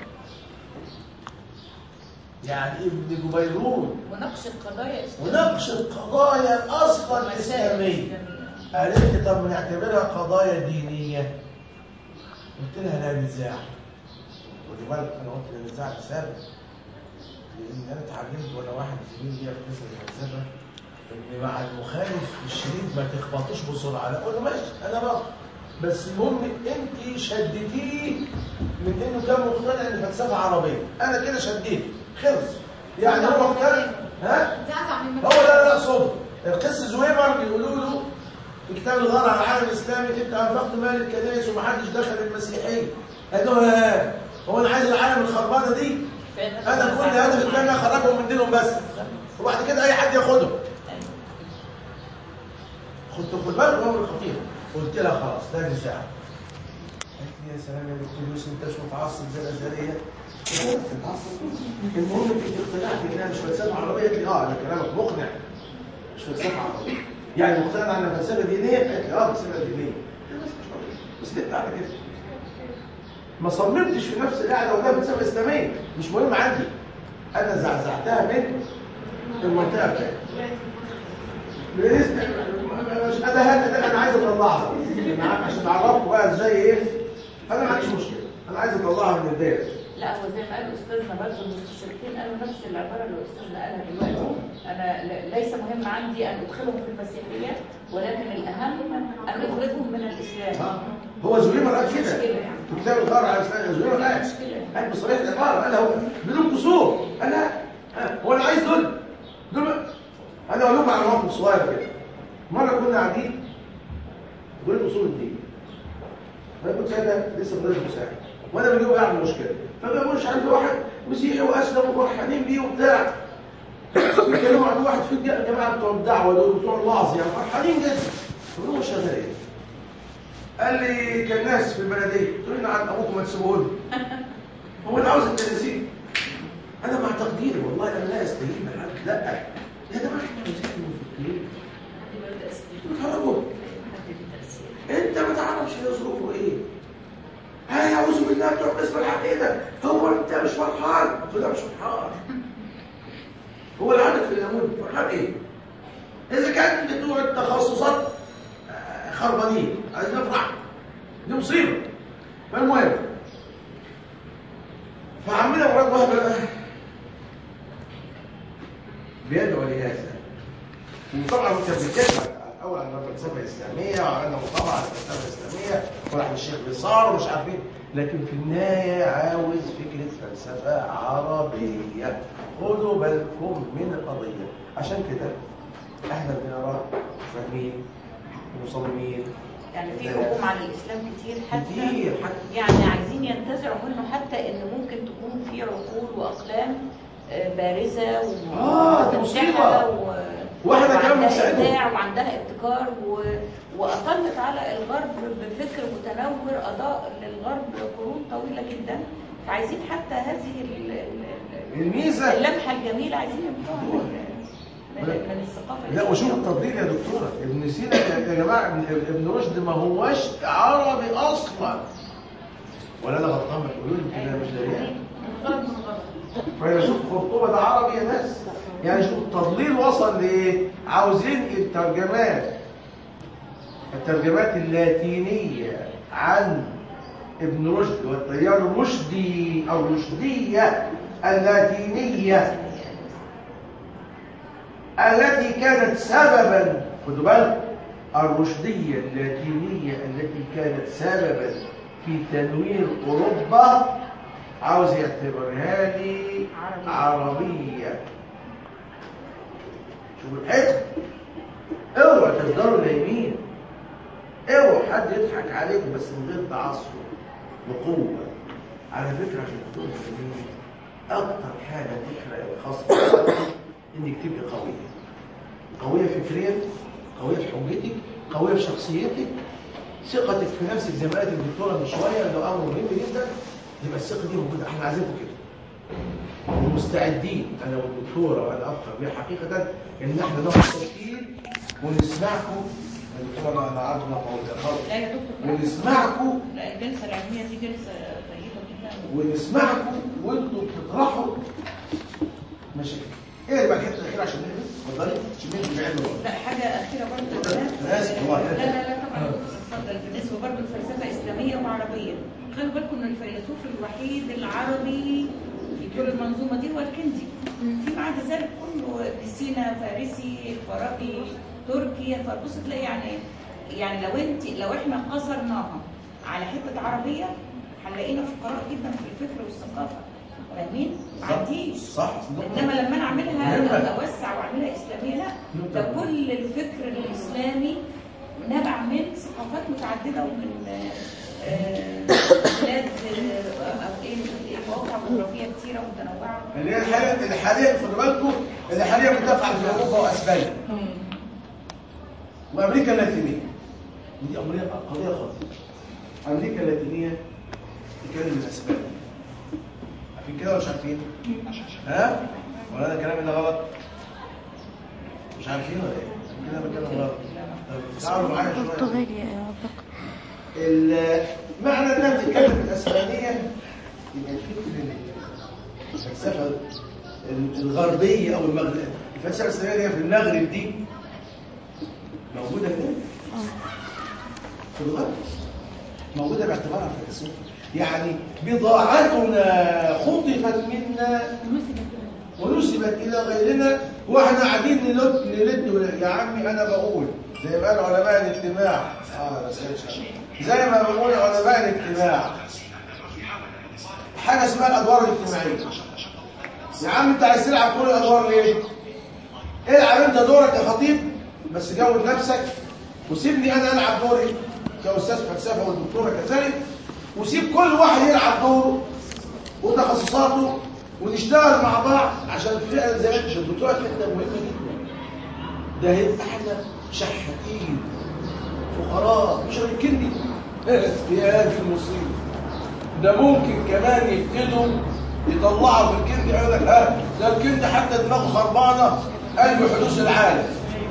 يعني ابن جبيرون ونقش القضايا اسلاميه ونقش القضايا الاصلا مسائل الاسلاميه إسلامية. قالت لي طب نعتبرها قضايا دينيه قلت لها لا نزاع خدي بالك انا قلت النزاع بسبب لان انا اتعلمت وانا واحد زميلي ليا في قسم الفلسفه ان مع المخالف الشديد ما تخبطوش بسرعه لا اقول له ماشي انا بقى بس المهم انت شدتيه من انه كان مقتنع ان الفلسفه عربيه انا كده شديت خلص يعني هو مقتنع ها زعزع من هو ده اللي اقصده القس زويمر بيقولوا له في كتاب الغار على العالم الاسلامي انت انفقت مال الكنائس ومحدش دخل المسيحيه قال له ها هو انا عايز العالم الخربانه دي انا كل هدفي ان انا اخرجهم من دينهم بس وبعد كده اي حد ياخدهم خدت خد بالك هو الخطير قلت لها خلاص ده نزاع قالت لي يا سلام يا دكتور يوسف انت مش متعصب زي الازهريه المهم انت اقتنعت انها مش فلسفه عربيه قالت لي اه انا كلامك مقنع مش فلسفه عربيه يعني مقتنع انها فلسفه دينيه قالت لي اه فلسفه دينيه بس كده على كده ما صممتش في نفس القعده وده فلسفه اسلاميه مش مهم عندي انا زعزعتها من المنطقه بتاعتي مش انا انا عايز اطلعها عشان اعرفكم بقى ازاي ايه انا ما عنديش مشكله انا عايز اطلعها من الدايره لا هو زي ما قال استاذنا برضه المستشرقين قالوا نفس العباره اللي استاذنا قالها دلوقتي انا ل- ليس مهم عندي ان ادخلهم في المسيحيه ولكن الاهم ان اخرجهم من الاسلام هو زهير قال كده مشكلة يعني. في كتاب الغار على اسنان زهير قال قال بصريح العباره قال هو بدون قصور قال لا ها، هو انا عايز دول دول انا اقول لكم على موقف صغير كده مره كنا قاعدين بقول اصول الدين انا كنت ساعتها لسه مدرس مساعد وانا بجيب اعمل مشكله فما مش عارف واحد مسيحي واسلم وفرحانين بيه وبتاع بيتكلموا عن واحد في الج- الجماعه بتوع الدعوه دول بتوع الوعظ يعني فرحانين جدا قلت له شغال ايه؟ قال لي كان ناس في البلديه قلت له عن ابوكم ما تسيبوه لي هو انا عاوز التنسيق انا مع تقديري والله انا لا استهين بحد لا يا جماعه احنا عايزين المفكرين بتهربوا انت ما تعرفش هي ظروفه ايه ها يعوذ بالله بتوع قسم العقيده هو انت مش فرحان قلت له لا مش فرحان هو العدد في الليمون فرحان ايه اذا كان بتوع التخصصات آه، خربانين عايزين نفرح دي مصيبه فالمهم فعمنا مراد وهب بيدعو لهذا وطبعا كان بيتكلم الاول عن الفلسفه الاسلاميه وعملنا مقابله على الفلسفه الاسلاميه وراح للشيخ بيصار ومش عارفين لكن في النهايه عاوز فكره فلسفه عربيه خدوا بالكم من القضيه عشان كده احنا بنرى فاهمين مصممين يعني في حكم على الاسلام كتير حتى كتير حتى يعني عايزين ينتزعوا منه حتى ان ممكن تكون في عقول واقلام آه، بارزه آه، دي مصيبة. ومفتحه و واحنا كمان وعندها بنساعدهم. ابداع وعندها ابتكار و... واطلت على الغرب بفكر متنور اضاء للغرب قرون طويله جدا فعايزين حتى هذه ال- ال- ال- الميزه اللمحه الجميله عايزين ينبتوها من من من الثقافه لا وشوف التطبيق يا دكتوره ابن سينا يا يا جماعه ابن ابن رشد ما هوش عربي اصلا ولا انا غلطان ما تقولوا لي كده مش دريان فيلسوف خرطوبه ده عربي يا ناس يعني شوف التضليل وصل لايه عاوزين الترجمات الترجمات اللاتينيه عن ابن رشد والتيار الرشدي او الرشديه اللاتينيه التي كانت سببا خدوا بالك الرشدية اللاتينية التي كانت سببا في تنوير أوروبا عاوز يعتبرها لي عربية شوفوا الحكم اوعوا تفضلوا نايمين اوعوا حد يضحك عليك بس من غير تعصب بقوة على فكرة عشان تكونوا فاهمين أكتر حاجة تحرق الخصم انك تبقي قويه قويه فكريا قويه في حجتك قويه في شخصيتك ثقتك في نفسك زي ما قالت الدكتوره من شويه ده امر مهم جدا يبقى الثقه دي موجوده احنا عايزينكم كده ومستعدين انا والدكتوره وانا افخر بيها حقيقه ان احنا ناخد تشكيل ونسمعكم الدكتوره انا عارف انها قويه خالص لا يا دكتور ونسمعكم لا الجلسه العلميه دي جلسه طيبه جدا ونسمعكم وانتوا بتطرحوا ماشي ايه بقى الحته الاخيره عشان نخلص اتفضلي شمين بعلم لا حاجة أخيرة برضه أنا آسف والله. لا لا لا طبعا اتفضل بالنسبة برضه لفلسفة إسلامية وعربية خلوا بالكم إن الفيلسوف الوحيد العربي في كل المنظومة دي هو الكندي فيما عدا ذلك كله ابن سينا فارسي الفارابي تركي فبص تلاقي يعني يعني لو انت لو احنا قصرناها على حتة عربية هنلاقينا فقراء جدا في الفكر والثقافة فاهمين؟ ما صح. عنديش صح انما لما انا اعملها مهمة. اوسع واعملها اسلاميه لا ده كل الفكر الاسلامي نبع من ثقافات متعدده ومن آه، بلاد آه، او ايه إيه، مواقع جغرافيه كتيره ومتنوعه اللي هي الحاليا اللي حاليا خدوا بالكم اللي حاليا بتفعل في اوروبا واسبانيا وامريكا اللاتينيه ودي قضيه قضيه خطيره امريكا اللاتينيه تتكلم من اسبانيا عارفين كده ولا مش عارفين؟ ها؟ ولا انا كلامي ده غلط؟ مش عارفين ولا ايه؟ كده بتكلم غلط طب تعالوا معايا شويه برتغالي اعتقد ال- معنى انها بتتكلم بالاسبانيه يبقى الفكر ال- الفلسفه ال- الغربيه او المغرب الفلسفه الاسلاميه في المغرب دي موجوده فين؟ في الغرب موجوده باعتبارها فلسفه يعني بضاعتنا خطفت منا ونسبت الى غيرنا واحنا قاعدين نلد نلد يا عمي انا بقول زي ما قال علماء الاجتماع اه لا سيدش. زي ما بيقول علماء الاجتماع حاجه اسمها الادوار الاجتماعيه يا عم انت عايز تلعب كل الادوار ليه العب انت دورك يا خطيب بس جود نفسك وسيبني انا العب دوري كاستاذ فلسفه والدكتوره كذلك وسيب كل واحد يلعب دوره وتخصصاته ونشتغل مع بعض عشان فعلا زي ما انت الدكتوره كانت مهمه جدا ده هيبقى احنا شحاتين فقراء مش هنكني في هذه المصيبه ده ممكن كمان يبتدوا يطلعوا في الكند يقول لك ها ده الكند حتى دماغه خربانه قال بحدوث العالم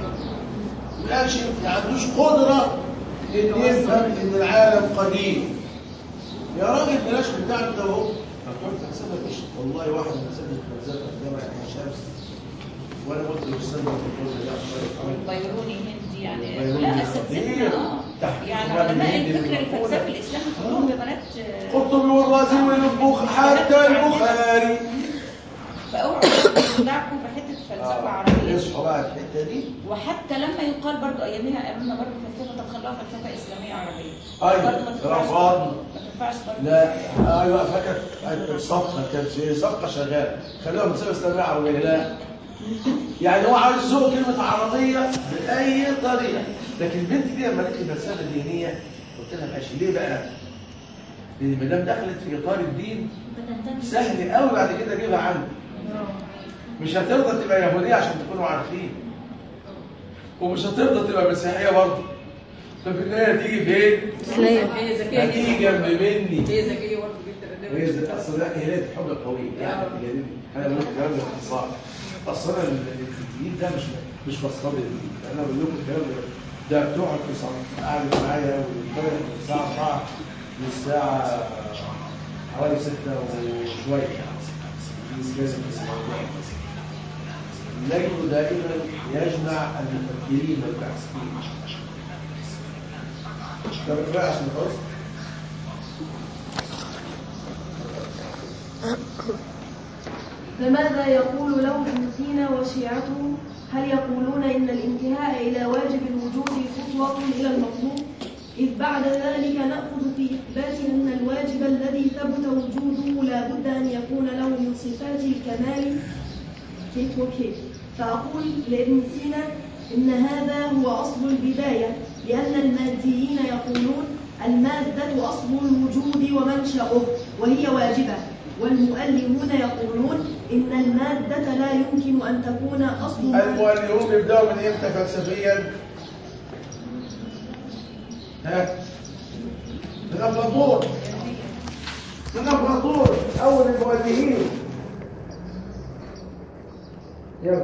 ما قالش ما عندوش قدره ان يفهم ان العالم قديم يا راجل بلاش بتاع انت اهو هتقعد تحسبها مش والله واحد من سنه فلسفه في جامعه عين شمس وانا قلت للاستاذ الدكتور ده الله يرحمه بيروني هندي يعني بيروني لا خطير. اساتذتنا اه تحت يعني إمام علماء الهند الفكر المقبولة. الفلسفي الاسلامي كلهم يا بنات آه، قرطبي والرازي والبخ حتى البخاري فاوعوا تدعكم بحته فلسفه عربيه يصحوا بقى الحته دي وحتى لما يقال برضو ايامها قالوا لنا برضو فلسفه طب خلوها فلسفه اسلاميه عربيه أيوة، برضو ما تنفعش رفضنا. ما تنفعش برضو لا ايوه فاكر الصفقه كانت في صفقه شغاله خلوها مسابقه اسلاميه عربيه لا يعني هو عايز يسوق كلمه عربيه باي طريقه لكن البنت دي لما قالت لي فلسفه دينيه قلت لها ماشي ليه بقى؟ لان ما دام دخلت في اطار الدين سهل قوي بعد كده اجيبها عنه مش هترضى تبقى يهوديه عشان تكونوا عارفين ومش هترضى تبقى مسيحيه برضه ففي النهايه هتيجي فين؟ اسلام هي ذكيه هتيجي جدا جنب مني هي ذكيه برضه جدا هي زي اصل لا هي ليله الحب القويه يعني هي دي- انا بقول لكم الكلام ده باختصار اصل انا الجديد ده مش مش بصطاد الجديد انا بقول لكم الكلام ده ده بتقعد في صلاة قاعد معايا وبتفرق من الساعه 4 للساعه حوالي 6 وشويه دي لازم تسمعوها الليل دائما يجمع المفكرين والباحثين طب اقرا عشان نخلص فماذا يقول له ابن سينا وشيعته هل يقولون إن الانتهاء إلى واجب الوجود خطوة إلى المطلوب إذ بعد ذلك نأخذ في إثبات أن الواجب الذي ثبت وجوده لا بد أن يكون له من صفات الكمال كيف وكيف فأقول لابن سينا إن هذا هو أصل البداية لأن الماديين يقولون المادة أصل الوجود ومنشأه وهي واجبة والمؤلمون يقولون إن المادة لا يمكن أن تكون أصل المؤلفون بيبداوا من امتى فلسفيا؟ ها؟ من افلاطون من افلاطون اول المؤلفين يلا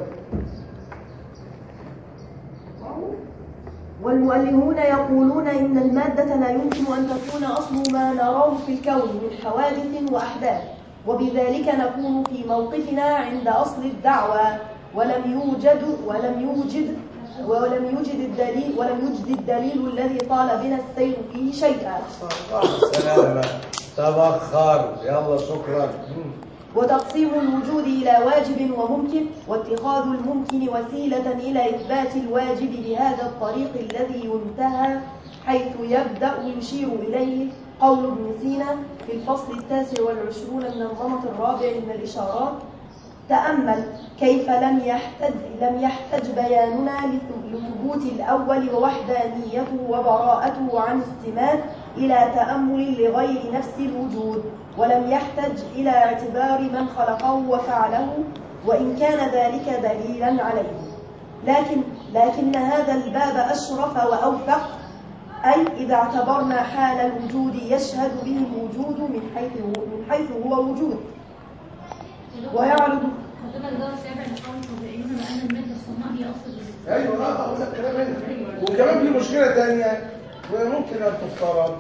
والمؤلهون يقولون إن المادة لا يمكن أن تكون أصل ما نراه في الكون من حوادث وأحداث وبذلك نكون في موقفنا عند أصل الدعوة ولم يوجد ولم يوجد ولم يوجد الدليل ولم يوجد الدليل الذي طال بنا السير فيه شيئا سلامة تبخر يلا شكرا وتقسيم الوجود إلى واجب وممكن واتخاذ الممكن وسيلة إلى إثبات الواجب بهذا الطريق الذي ينتهى حيث يبدأ يشير إليه قول ابن سينا في الفصل التاسع والعشرون من النمط الرابع من الإشارات تأمل كيف لم يحتج لم يحتج بياننا لثبوت الأول ووحدانيته وبراءته عن السمات إلى تأمل لغير نفس الوجود ولم يحتج إلى اعتبار من خلقه وفعله وإن كان ذلك دليلا عليه لكن لكن هذا الباب أشرف وأوفق أي إذا اعتبرنا حال الوجود يشهد به الوجود من حيث هو من حيث هو وجود ويعرض حضرتك ده سابع لقول طبيعيون بأن المادة الصناعة هي أصل الوجود. ايوه اه اقول لك كلام هنا وكمان في مشكله ثانيه وممكن ان تفترض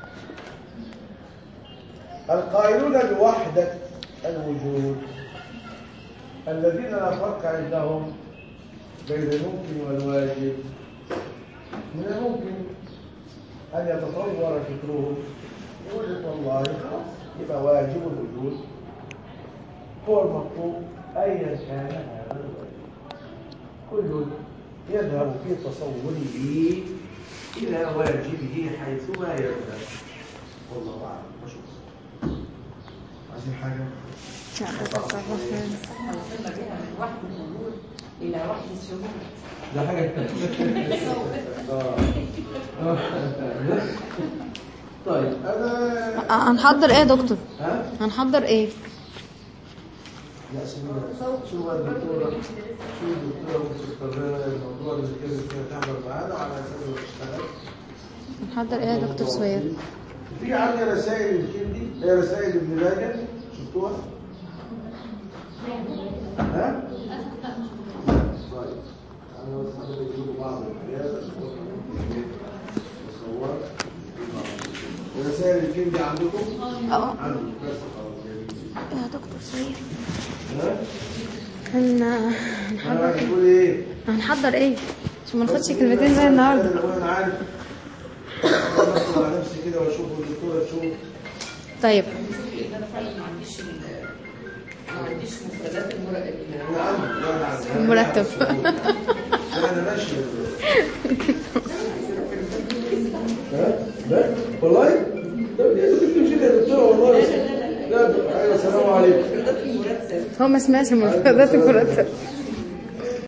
القائلون بوحده الوجود الذين لا فرق عندهم بين الممكن والواجب من الممكن ان يتطور فكرهم يقول لك والله خلاص يبقى واجب الوجود هو المطلوب ايا كان هذا الواجب كل يذهب في تصوره إلى واجبه حيثما يبدأ والله أعلم ما شاء الله عايزين حاجة؟ وصلنا بها من وحد الوجود الى وحد الشهود ده حاجة آه. آه. طيب أنا هنحضر ايه يا دكتور ها؟ هنحضر ايه لا سيبنا شو بقى الدكتورة شو الدكتورة مستقرة الموضوع اللي كانت فيها تعمل معانا على أساس إنه تشتغل هنحضر ايه يا دكتور سوير في عندي رسائل الكندي هي رسائل ابن ماجه شفتوها؟ ها؟ طيب انا بس حابب اجيب بعض الحاجات مصورة رسائل الكندي عندكم؟ اه عندي بس خلاص جميل. يا دكتور سوير ها؟ هن... انا هنحضر ايه بتقول ايه؟ هنحضر ايه عشان ما ناخدش كلمتين زي النهارده انا عارف أدخل على نفسي كده واشوف الدكتوره تشوف طيب انا فعلا ما عنديش ال- ما عنديش مفردات المر- ال- انا عندي انا عندي المرتب. انا ماشي ها؟ لا والله طب ليه انت بتمشي يا دكتوره والله لا لا السلام عليكم هو ما سمعش مفردات المرتب